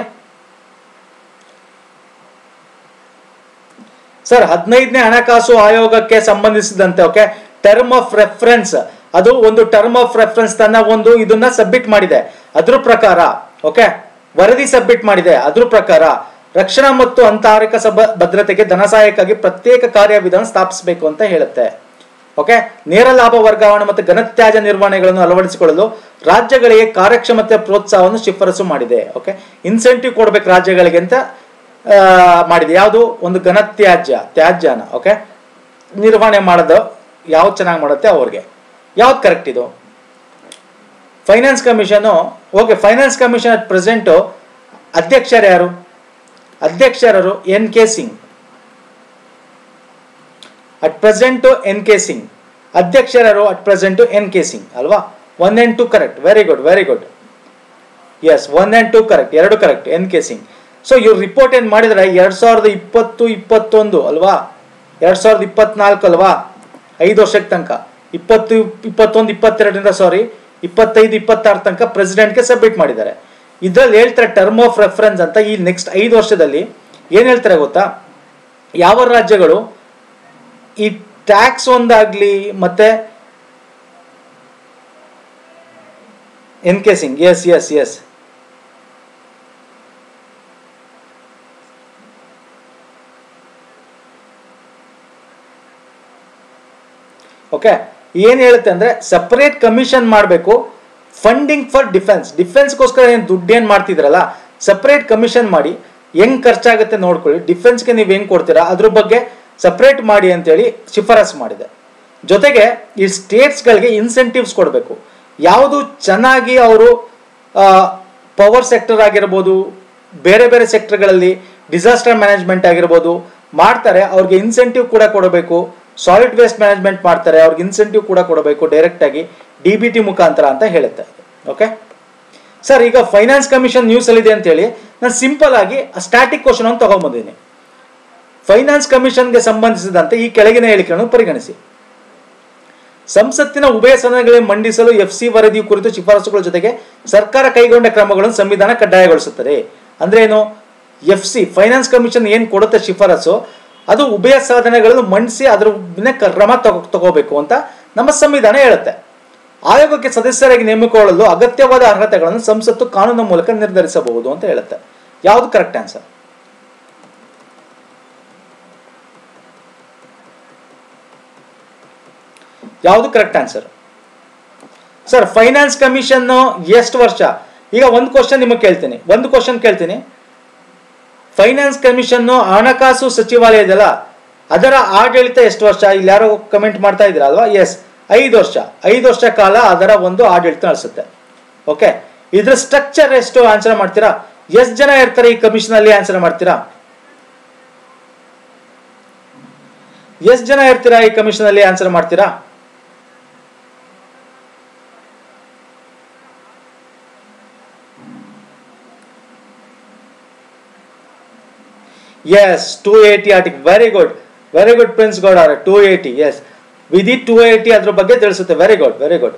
ಸರ್ ಹದಿನೈದನೇ ಹಣಕಾಸು ಆಯೋಗಕ್ಕೆ ಸಂಬಂಧಿಸಿದಂತೆ ಓಕೆ ಟರ್ಮ್ ಆಫ್ ರೆಫರೆನ್ಸ್ ಅದು ಒಂದು ಟರ್ಮ್ ಆಫ್ ರೆಫರೆನ್ಸ್ ತನ್ನ ಒಂದು ಇದನ್ನ ಸಬ್ಮಿಟ್ ಮಾಡಿದೆ ಅದ್ರ ಪ್ರಕಾರ ಓಕೆ ವರದಿ ಸಬ್ಮಿಟ್ ಮಾಡಿದೆ ಅದ್ರ ಪ್ರಕಾರ ರಕ್ಷಣಾ ಮತ್ತು ಅಂತಾರಿಕ ಸಭ ಭದ್ರತೆಗೆ ಧನಸಹಾಯಕ್ಕಾಗಿ ಪ್ರತ್ಯೇಕ ಕಾರ್ಯವಿಧಾನ ಸ್ಥಾಪಿಸಬೇಕು ಅಂತ ಹೇಳುತ್ತೆ ಓಕೆ ನೇರ ಲಾಭ ವರ್ಗಾವಣೆ ಮತ್ತು ಘನತ್ಯಾಜ್ಯ ನಿರ್ವಹಣೆಗಳನ್ನು ಅಳವಡಿಸಿಕೊಳ್ಳಲು ರಾಜ್ಯಗಳಿಗೆ ಕಾರ್ಯಕ್ಷಮತೆ ಪ್ರೋತ್ಸಾಹವನ್ನು ಶಿಫಾರಸು ಮಾಡಿದೆ ಓಕೆ ಇನ್ಸೆಂಟಿವ್ ಕೊಡ್ಬೇಕು ರಾಜ್ಯಗಳಿಗೆ ಅಂತ ಆ, ಮಾಡಿದೆ ಯಾವುದು ಒಂದು ಘನತ್ಯಾಜ್ಯ ತ್ಯಾಜ್ಯನ ಓಕೆ ನಿರ್ವಹಣೆ ಮಾಡೋದು ಯಾವ್ದು ಚೆನ್ನಾಗಿ ಮಾಡುತ್ತೆ ಅವ್ರಿಗೆ ಯಾವ್ದು ಕರೆಕ್ಟ್ ಇದು Finance Commission okay Finance Commission at present ಅಧ್ಯಕ್ಷರು ಯಾರು ಅಧ್ಯಕ್ಷರರು N K Singh at present N K Singh ಅಧ್ಯಕ್ಷರರು at present N K Singh ಅಲ್ವಾ one and two correct very good very good yes one and two correct ಎರಡು correct N K Singh so ಇವ್ರು ರಿಪೋರ್ಟ್ ಏನು ಮಾಡಿದ್ರೆ ಎರಡು ಸಾವಿರದ ಇಪ್ಪತ್ತು ಇಪ್ಪತ್ತೊಂದು ಅಲ್ವಾ ಎರಡು ಸಾವಿರದ ಇಪ್ಪತ್ನಾಲ್ಕು ಅಲ್ವಾ ಐದು ವರ್ಷಕ್ಕೆ ತನಕ ಇಪ್ಪತ್ತು ಇಪ್ಪತ್ತೊಂದು ಇಪ್ಪತ್ತೆರಡರಿಂದ ಸಾರಿ ಇಪ್ಪತ್ತೈದು ಇಪ್ಪತ್ತಾರು ತನಕ ಪ್ರೆಸಿಡೆಂಟ್ಗೆ ಸಬ್ಮಿಟ್ ಮಾಡಿದ್ದಾರೆ ಇದ್ರಲ್ಲಿ ಹೇಳ್ತಾರೆ ಟರ್ಮ್ ಆಫ್ ರೆಫರೆನ್ಸ್ ಅಂತ ಈ ನೆಕ್ಸ್ಟ್ ಐದು ವರ್ಷದಲ್ಲಿ ಏನು ಹೇಳ್ತಾರೆ ಗೊತ್ತಾ ಯಾವ ರಾಜ್ಯಗಳು ಈ ಟ್ಯಾಕ್ಸ್ ಒಂದಾಗ್ಲಿ ಮತ್ತೆ N K Singh yes yes yes okay ಏನ್ ಹೇಳುತ್ತೆ ಅಂದ್ರೆ ಸಪರೇಟ್ ಕಮಿಷನ್ ಮಾಡಬೇಕು ಫಂಡಿಂಗ್ ಫಾರ್ ಡಿಫೆನ್ಸ್ ಡಿಫೆನ್ಸ್ಗೋಸ್ಕರ ಏನು ದುಡ್ಡು ಏನು ಮಾಡ್ತಿದ್ರಲ್ಲ ಸಪರೇಟ್ ಕಮಿಷನ್ ಮಾಡಿ ಹೆಂಗ್ ಖರ್ಚಾಗುತ್ತೆ ನೋಡ್ಕೊಳ್ಳಿ ಡಿಫೆನ್ಸ್ಗೆ ನೀವು ಹೆಂಗ್ ಕೊಡ್ತೀರಾ ಅದ್ರ ಬಗ್ಗೆ ಸಪರೇಟ್ ಮಾಡಿ ಅಂತೇಳಿ ಶಿಫಾರಸ್ ಮಾಡಿದೆ ಜೊತೆಗೆ ಈ ಸ್ಟೇಟ್ಸ್ಗಳಿಗೆ ಇನ್ಸೆಂಟಿವ್ಸ್ ಕೊಡಬೇಕು ಯಾವುದು ಚೆನ್ನಾಗಿ ಅವರು ಪವರ್ ಸೆಕ್ಟರ್ ಆಗಿರ್ಬೋದು ಬೇರೆ ಬೇರೆ ಸೆಕ್ಟರ್ಗಳಲ್ಲಿ ಡಿಸಾಸ್ಟರ್ ಮ್ಯಾನೇಜ್ಮೆಂಟ್ ಆಗಿರ್ಬೋದು ಮಾಡ್ತಾರೆ ಅವ್ರಿಗೆ ಇನ್ಸೆಂಟಿವ್ ಕೂಡ ಕೊಡಬೇಕು ಸಾಲಿಡ್ ವೇಸ್ಟ್ ಮ್ಯಾನೇಜ್ಮೆಂಟ್ ಮಾಡ್ತಾರೆ ಅವ್ರಿಗೆ ಇನ್ಸೆಂಟಿವ್ ಕೂಡ ಕೊಡಬೇಕು ಡೈರೆಕ್ಟ್ ಆಗಿ ಡಿ ಬಿ ಟಿ ಮುಖಾಂತರ ಅಂತ ಹೇಳುತ್ತೆ ಓಕೆ ಸರ್ ಈಗ ಫೈನಾನ್ಸ್ ಕಮಿಷನ್ ನ್ಯೂಸ್ ಅಲ್ಲಿ ಇದೆ ಅಂತ ಹೇಳಿ ನಾನು ಸಿಂಪಲ್ ಆಗಿ ಸ್ಟ್ಯಾಟಿಕ್ ಕ್ವಶನ್ ಅಂತ ತಗೊಂಡ್ಬಂದಿದ್ದೀನಿ ಫೈನಾನ್ಸ್ ಕಮಿಷನ್ಗೆ ಸಂಬಂಧಿಸಿದಂತೆ ಈ ಕೆಳಗಿನ ಹೇಳಿಕೆಗಳನ್ನು ಪರಿಗಣಿಸಿ ಸಂಸತ್ತಿನ ಉಭಯ ಸದನಗಳಲ್ಲಿ ಮಂಡಿಸಲು ಎಫ್ಸಿ ವರದಿ ಕುರಿತು ಶಿಫಾರಸುಗಳ ಜೊತೆಗೆ ಸರ್ಕಾರ ಕೈಗೊಂಡ ಕ್ರಮಗಳನ್ನು ಸಂವಿಧಾನ ಕಡ್ಡಾಯಗೊಳಿಸುತ್ತದೆ ಅಂದ್ರೆ ಏನು ಎಫ್ ಸಿ ಫೈನಾನ್ಸ್ ಕಮಿಷನ್ ಏನ್ ಕೊಡುತ್ತೆ ಶಿಫಾರಸು ಅದು ಉಭಯ ಸಾಧನೆಗಳನ್ನು ಮಂಡಿಸಿ ಅದರ ಮೇಲೆ ಕ್ರಮ ತಗೋ ತಗೋಬೇಕು ಅಂತ ನಮ್ಮ ಸಂವಿಧಾನ ಹೇಳುತ್ತೆ ಆಯೋಗಕ್ಕೆ ಸದಸ್ಯರಾಗಿ ನೇಮಕಗೊಳ್ಳಲು ಅಗತ್ಯವಾದ ಅರ್ಹತೆಗಳನ್ನು ಸಂಸತ್ತು ಕಾನೂನು ಮೂಲಕ ನಿರ್ಧರಿಸಬಹುದು ಅಂತ ಹೇಳುತ್ತೆ ಯಾವುದು ಕರೆಕ್ಟ್ ಆನ್ಸರ್ ಯಾವುದು correct answer sir Finance Commission ಎಷ್ಟು ವರ್ಷ ಈಗ ಒಂದು ಕ್ವಶನ್ ನಿಮಗೆ ಕೇಳ್ತೀನಿ ಒಂದು ಕ್ವಶನ್ ಕೇಳ್ತೀನಿ ಫೈನಾನ್ಸ್ ಕಮಿಷನ್ ಹಣಕಾಸು ಸಚಿವಾಲಯ ಇದೆಯಲ್ಲ ಅದರ ಆಡಳಿತ ಎಷ್ಟು ವರ್ಷ ಇಲ್ಲಿ ಯಾರೋ ಕಮೆಂಟ್ ಮಾಡ್ತಾ ಇದ್ದೀರಾ ಅಲ್ವಾ ಎಸ್ ಐದು ವರ್ಷ ಐದು ವರ್ಷ ಕಾಲ ಅದರ ಒಂದು ಆಡಳಿತ ನಡೆಸುತ್ತೆ ಓಕೆ ಇದ್ರ ಸ್ಟ್ರಕ್ಚರ್ ಎಷ್ಟು ಆನ್ಸರ್ ಮಾಡ್ತೀರಾ ಎಷ್ಟು ಜನ ಇರ್ತಾರೆ ಈ ಕಮಿಷನ್ ಅಲ್ಲಿ ಆನ್ಸರ್ ಮಾಡ್ತೀರಾ ಎಷ್ಟು ಜನ ಇರ್ತೀರಾ ಈ ಕಮಿಷನ್ ಅಲ್ಲಿ ಆನ್ಸರ್ ಮಾಡ್ತೀರಾ yes two eighty article very good very good Prince Goud ಅವರ ಟೂ ಏಯ್ಟಿ ಎಸ್ ವಿಧಿ ಟೂ ಏಯ್ಟಿ ಅದ್ರ ಬಗ್ಗೆ ತಿಳಿಸುತ್ತೆ ವೆರಿ ಗುಡ್ ವೆರಿ ಗುಡ್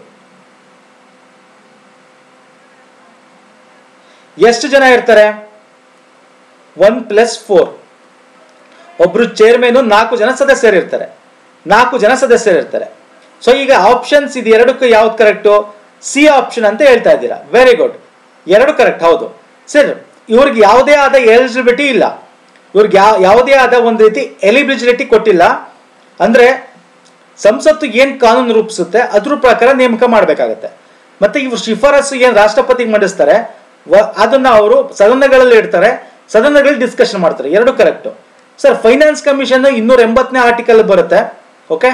ಎಷ್ಟು ಜನ ಇರ್ತಾರೆ ಒನ್ ಪ್ಲಸ್ ಫೋರ್ ಒಬ್ರು ಚೇರ್ಮನ್ ನಾಲ್ಕು ಜನ ಸದಸ್ಯರು ಇರ್ತಾರೆ ನಾಲ್ಕು ಜನ ಸದಸ್ಯರು ಇರ್ತಾರೆ ಸೊ ಈಗ ಆಪ್ಷನ್ಸ್ ಇದು ಎರಡಕ್ಕೂ ಯಾವ್ದು ಕರೆಕ್ಟು ಸಿ ಆಪ್ಷನ್ ಅಂತ ಹೇಳ್ತಾ ಇದ್ದೀರಾ ವೆರಿ ಗುಡ್ ಎರಡು ಕರೆಕ್ಟ್ ಹೌದು ಸರ್ ಇವ್ರಿಗೆ ಯಾವುದೇ ಆದ ಎಲಿಜಿಬಿಲಿಟಿ ಇಲ್ಲ ಇವ್ರಿಗೆ ಯಾವ ಯಾವುದೇ ಆದ ಒಂದು ರೀತಿ ಎಲಿಬಿಲಿಟಿ ಕೊಟ್ಟಿಲ್ಲ ಅಂದ್ರೆ ಸಂಸತ್ತು ಏನ್ ಕಾನೂನು ರೂಪಿಸುತ್ತೆ ಅದ್ರ ಪ್ರಕಾರ ನೇಮಕ ಮಾಡಬೇಕಾಗತ್ತೆ ಮತ್ತೆ ಇವ್ರು ಶಿಫಾರಸು ಏನ್ ರಾಷ್ಟ್ರಪತಿಗೆ ಮಂಡಿಸ್ತಾರೆ ವ- ಅದನ್ನ ಅವರು ಸದನಗಳಲ್ಲಿ ಇಡ್ತಾರೆ ಸದನಗಳಲ್ಲಿ ಡಿಸ್ಕಷನ್ ಮಾಡ್ತಾರೆ ಎರಡು ಕರೆಕ್ಟ್ ಸರ್ ಫೈನಾನ್ಸ್ ಕಮಿಷನ್ ಇನ್ನೂರ ಎಂಬತ್ತನೇ ಆರ್ಟಿಕಲ್ ಬರುತ್ತೆ ಓಕೆ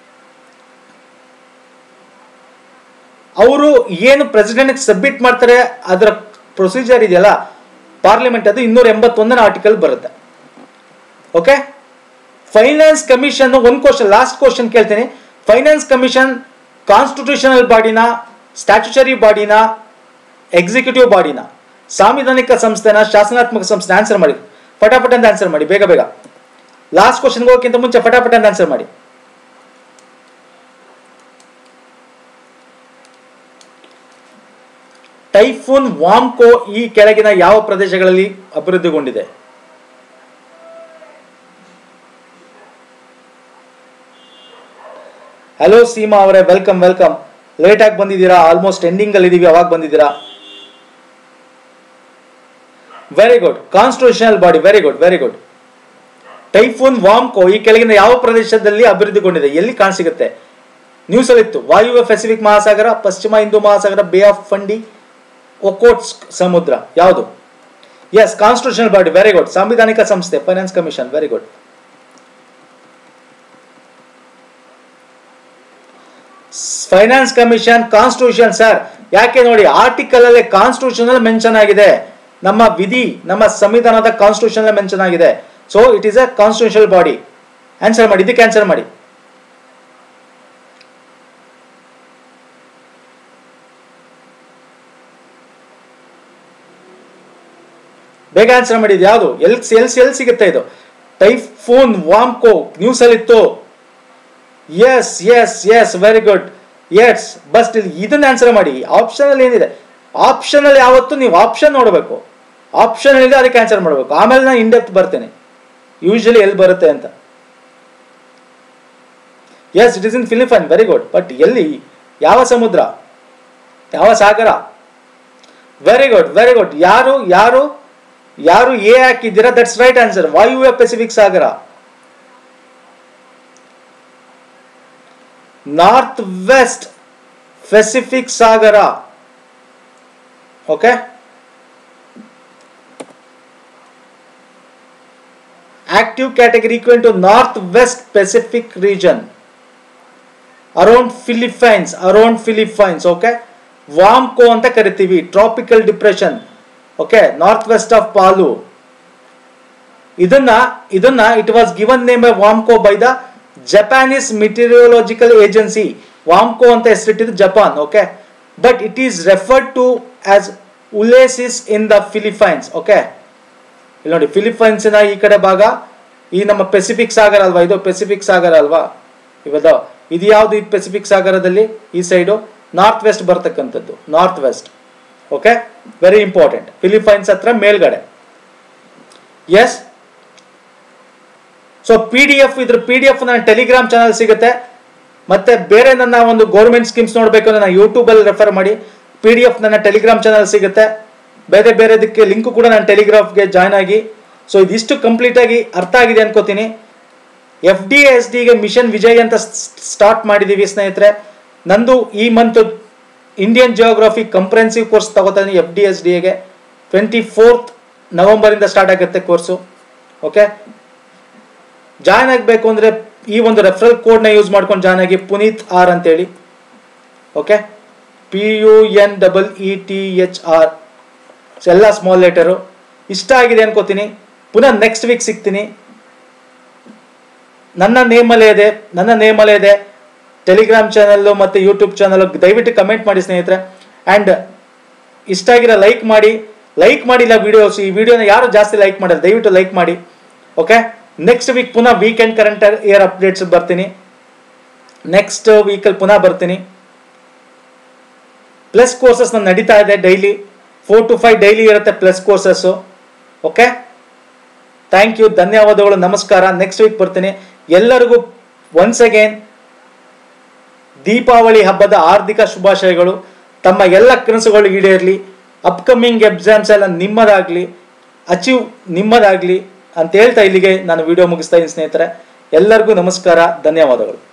ಅವರು ಏನು ಪ್ರೆಸಿಡೆಂಟ್ ಸಬ್ಮಿಟ್ ಮಾಡ್ತಾರೆ ಅದರ ಪ್ರೊಸೀಜರ್ ಇದೆಯಲ್ಲ ಪಾರ್ಲಿಮೆಂಟ್ ಅದು ಇನ್ನೂರ ಎಂಬತ್ತೊಂದನೇ ಆರ್ಟಿಕಲ್ ಬರುತ್ತೆ ಓಕೆ ಫೈನಾನ್ಸ್ ಕಮಿಷನ್ ಒಂದು ಕ್ವಶನ್ ಲಾಸ್ಟ್ ಕ್ವಶನ್ ಕೇಳ್ತೀನಿ ಫೈನಾನ್ಸ್ ಕಮಿಷನ್ ಕಾನ್ಸ್ಟಿಟ್ಯೂಷನಲ್ ಬಾಡಿನ ಸ್ಟ್ಯಾಚ್ಯುಟರಿ ಬಾಡಿನ ಎಕ್ಸಿಕ್ಯೂಟಿವ್ ಬಾಡಿನ ಸಾಂವಿಧಾನಿಕ ಸಂಸ್ಥೆನ ಶಾಸನಾತ್ಮಕ ಸಂಸ್ಥೆ ಆನ್ಸರ್ ಮಾಡಿ ಫಟಾಫಟ್ ಅಂತ ಆನ್ಸರ್ ಮಾಡಿ ಬೇಗ ಬೇಗ ಲಾಸ್ಟ್ ಕ್ವಶನ್ಗೆ ಹೋಗೋಕ್ಕಿಂತ ಮುಂಚೆ ಫಟಾಫಟ್ ಅಂತ ಆನ್ಸರ್ ಮಾಡಿ ಟೈಫೂನ್ ವಾಮ್ಕೋ ಈ ಕೆಳಗಿನ ಯಾವ ಪ್ರದೇಶಗಳಲ್ಲಿ ಅಭಿವೃದ್ಧಿಗೊಂಡಿದೆ ಹಲೋ ಸೀಮಾ ಅವರೇ ವೆಲ್ಕಮ್ ವೆಲ್ಕಮ್ ಲೇಟ್ ಆಗಿ ಬಂದಿದ್ದೀರಾ ಆಲ್ಮೋಸ್ಟ್ ಎಂಡಿಂಗ್ ಅಲ್ಲಿ ಇದೀವಿ ಅವಾಗ ಬಂದಿದ್ದೀರಾ very good constitutional body very good very good typhoon Vamco ಈ ಕೆಳಗಿನ ಯಾವ ಪ್ರದೇಶದಲ್ಲಿ ಅಭಿವೃದ್ಧಿಗೊಂಡಿದೆ ಎಲ್ಲಿ ಕಾಣಸಿಗುತ್ತೆ ನ್ಯೂಸ್ ಅಲ್ಲಿ ಇತ್ತು ವಾಯುವ್ಯ ಪೆಸಿಫಿಕ್ ಮಹಾಸಾಗರ ಪಶ್ಚಿಮ ಹಿಂದೂ ಮಹಾಸಾಗರ ಬೇ ಆಫ್ ಫಂಡಿ ಒಕೋಟ್ಸ್ ಸಮುದ್ರ ಯಾವುದು yes constitutional body very good ಸಾಂವಿಧಾನಿಕ ಸಂಸ್ಥೆ Finance Commission very good Finance Commission constitution sir ಯಾಕೆ ನೋಡಿ ಆರ್ಟಿಕಲ್ ಅಲ್ಲಿ ಕಾನ್ಸ್ಟಿಟ್ಯೂಷನ್ ಅಲ್ಲಿ ಮೆನ್ಷನ್ ಆಗಿದೆ ನಮ್ಮ ವಿಧಿ ನಮ್ಮ ಸಂವಿಧಾನದ ಕಾನ್ಸ್ಟಿಟ್ಯೂಷನ್ ಅಲ್ಲಿ ಮೆನ್ಷನ್ ಆಗಿದೆ so it is a constitutional body answer ಮಾಡಿ ಇದಕ್ಕೆ ಆನ್ಸರ್ ಮಾಡಿ ಬೇಗ ಆನ್ಸರ್ ಮಾಡಿದ್ದು ಯಾವುದು ಎಲ್ ಎಲ್ ಎಲ್ ಸಿಗುತ್ತೆ ಇದು ಟೈಫೋನ್ ವಾಮ್ಕೋ ನ್ಯೂಸ್ ಅಲ್ಲಿ ಇತ್ತು yes yes yes very good yes ಬಸ್ ಇದನ್ನ ಆನ್ಸರ್ ಮಾಡಿ ಆಪ್ಷನ್ ಅಲ್ಲಿ ಏನಿದೆ ಆಪ್ಷನ್ ಅಲ್ಲಿ ಯಾವತ್ತು ನೀವು ಆಪ್ಷನ್ ನೋಡಬೇಕು ಆಪ್ಷನ್ ಇದೆ ಅದಕ್ಕೆ ಆನ್ಸರ್ ಮಾಡಬೇಕು ಆಮೇಲೆ ನಾನು ಇಂಡೆಪ್ತ್ ಬರ್ತೇನೆ ಯೂಶಲಿ ಎಲ್ಲಿ ಬರುತ್ತೆ ಅಂತ yes it is in Philippine very good but ಎಲ್ಲಿ ಯಾವ ಸಮುದ್ರ ಯಾವ ಸಾಗರ ವೆರಿ ಗುಡ್ ವೆರಿ ಗುಡ್ ಯಾರು ಯಾರು ಯಾರು ಎ ಹಾಕಿದ್ದೀರಾ ದಟ್ಸ್ ರೈಟ್ ಆನ್ಸರ್ ವಾಯುವ್ಯ ಪೆಸಿಫಿಕ್ ಸಾಗರ ನಾರ್ತ್ ವೆಸ್ಟ್ ಪೆಸಿಫಿಕ್ ಸಾಗರ okay active category equal to northwest pacific region around philippines around philippines okay Vamco ಅಂತ ಕರಿತೀವಿ tropical depression okay north west of ಪಾಲು ಇದನ್ನ ಇದನ್ನ it was given name by Vamco by the Japanese Meteorological Agency Vamco ಅಂತ ಹೆಸರಿಟ್ಟಿದ್ದು Japan okay but it is referred to as Ulysses in the Philippines okay ಇಲ್ಲಿ ನೋಡಿ ಫಿಲಿಪೈನ್ಸಿನ ಈ ಕಡೆ ಭಾಗ ಈ ನಮ್ಮ ಪೆಸಿಫಿಕ್ ಸಾಗರ ಅಲ್ವಾ ಇದು ಪೆಸಿಫಿಕ್ ಸಾಗರ ಅಲ್ವಾ ಇವತ್ತು ಇದು ಯಾವುದು ಈ ಪೆಸಿಫಿಕ್ ಸಾಗರದಲ್ಲಿ ಈ ಸೈಡು ನಾರ್ತ್ ವೆಸ್ಟ್ ಬರ್ತಕ್ಕಂಥದ್ದು north west okay very important Philippines ಹತ್ರ ಮೇಲ್ಗಡೆ yes so P D F ಇದ್ರ ಪಿ ಡಿ ಎಫ್ ನನ್ನ ಟೆಲಿಗ್ರಾಮ್ ಚಾನಲ್ ಸಿಗುತ್ತೆ ಮತ್ತೆ ಬೇರೆ ನನ್ನ ಒಂದು ಗೌರ್ಮೆಂಟ್ ಸ್ಕೀಮ್ಸ್ ನೋಡಬೇಕು ಅಂದ್ರೆ ನಾನು ಯೂಟ್ಯೂಬಲ್ಲಿ ರೆಫರ್ ಮಾಡಿ ಪಿ ಡಿ ಎಫ್ ನನ್ನ ಟೆಲಿಗ್ರಾಮ್ ಚಾನಲ್ ಸಿಗುತ್ತೆ ಬೇರೆ ಬೇರೆದಕ್ಕೆ ಲಿಂಕ್ ಕೂಡ ನನ್ನ ಟೆಲಿಗ್ರಾಫ್ಗೆ ಜಾಯ್ನ್ ಆಗಿ ಸೊ ಇದಿಷ್ಟು ಕಂಪ್ಲೀಟ್ ಆಗಿ ಅರ್ಥ ಆಗಿದೆ ಅನ್ಕೋತೀನಿ ಎಫ್ ಡಿ ಎಸ್ ಡಿಗೆ ಮಿಷನ್ ವಿಜಯ್ ಅಂತ ಸ್ಟಾರ್ಟ್ ಮಾಡಿದ್ದೀವಿ ಸ್ನೇಹಿತರೆ ನಂದು ಈ month Indian geography comprehensive course ತಗೋತಾ ಇದ್ದೀನಿ ಎಫ್ ಡಿ ಎಸ್ ಡಿಗೆ ಟ್ವೆಂಟಿ ಫೋರ್ತ್ ನವಂಬರಿಂದ ಸ್ಟಾರ್ಟ್ ಆಗುತ್ತೆ ಕೋರ್ಸು ಓಕೆ ಜಾಯ್ನ್ ಆಗಬೇಕು ಅಂದರೆ ಈ ಒಂದು ರೆಫರಲ್ ಕೋಡ್ನ ಯೂಸ್ ಮಾಡ್ಕೊಂಡು ಜಾಯ್ನ್ ಆಗಿ ಪುನೀತ್ ಆರ್ ಅಂತೇಳಿ okay P U N double E T H R ಎಲ್ಲ ಸ್ಮಾಲ್ ಲೆಟರು ಇಷ್ಟ ಆಗಿದೆ ಅನ್ಕೋತೀನಿ ಪುನಃ ನೆಕ್ಸ್ಟ್ ವೀಕ್ ಸಿಗ್ತೀನಿ ನನ್ನ ನೇಮಲ್ಲೇ ಇದೆ ನನ್ನ ನೇಮಲ್ಲೇ ಇದೆ ಟೆಲಿಗ್ರಾಮ್ ಚಾನಲ್ಲು ಮತ್ತು ಯೂಟ್ಯೂಬ್ ಚಾನಲ್ ದಯವಿಟ್ಟು ಕಮೆಂಟ್ ಮಾಡಿ ಸ್ನೇಹಿತರೆ ಆ್ಯಂಡ್ ಇಷ್ಟ ಆಗಿರೋ ಲೈಕ್ ಮಾಡಿ ಲೈಕ್ ಮಾಡಿಲ್ಲ ವಿಡಿಯೋಸ್ ಈ ವಿಡಿಯೋನ ಯಾರು ಜಾಸ್ತಿ ಲೈಕ್ ಮಾಡಿಲ್ಲ ದಯವಿಟ್ಟು ಲೈಕ್ ಮಾಡಿ ಓಕೆ ನೆಕ್ಸ್ಟ್ ವೀಕ್ ಪುನಃ ವೀಕೆಂಡ್ ಕರೆಂಟ್ ಇಯರ್ ಅಪ್ಡೇಟ್ಸ್ ಬರ್ತೀನಿ ನೆಕ್ಸ್ಟ್ ವೀಕಲ್ಲಿ ಪುನಃ ಬರ್ತೀನಿ ಪ್ಲಸ್ ಕೋರ್ಸಸ್ ನಾನು ನಡೀತಾ ಇದೆ daily four to five daily ಇರುತ್ತೆ plus courses okay thank you ಧನ್ಯವಾದಗಳು ನಮಸ್ಕಾರ ನೆಕ್ಸ್ಟ್ ವೀಕ್ ಬರ್ತೀನಿ ಎಲ್ಲರಿಗೂ ಒನ್ಸ್ ಅಗೇನ್ ದೀಪಾವಳಿ ಹಬ್ಬದ ಆರ್ಥಿಕ ಶುಭಾಶಯಗಳು ತಮ್ಮ ಎಲ್ಲ ಕನಸುಗಳು ಈಡೇರಲಿ ಅಪ್ಕಮಿಂಗ್ ಎಕ್ಸಾಮ್ಸ್ ಎಲ್ಲ ನಿಮ್ಮದಾಗಲಿ ಅಚೀವ್ ನಿಮ್ಮದಾಗಲಿ ಅಂತ ಹೇಳ್ತಾ ಇಲ್ಲಿಗೆ ನಾನು ವಿಡಿಯೋ ಮುಗಿಸ್ತಾ ಇದ್ದೀನಿ ಸ್ನೇಹಿತರೆ ಎಲ್ಲರಿಗೂ ನಮಸ್ಕಾರ ಧನ್ಯವಾದಗಳು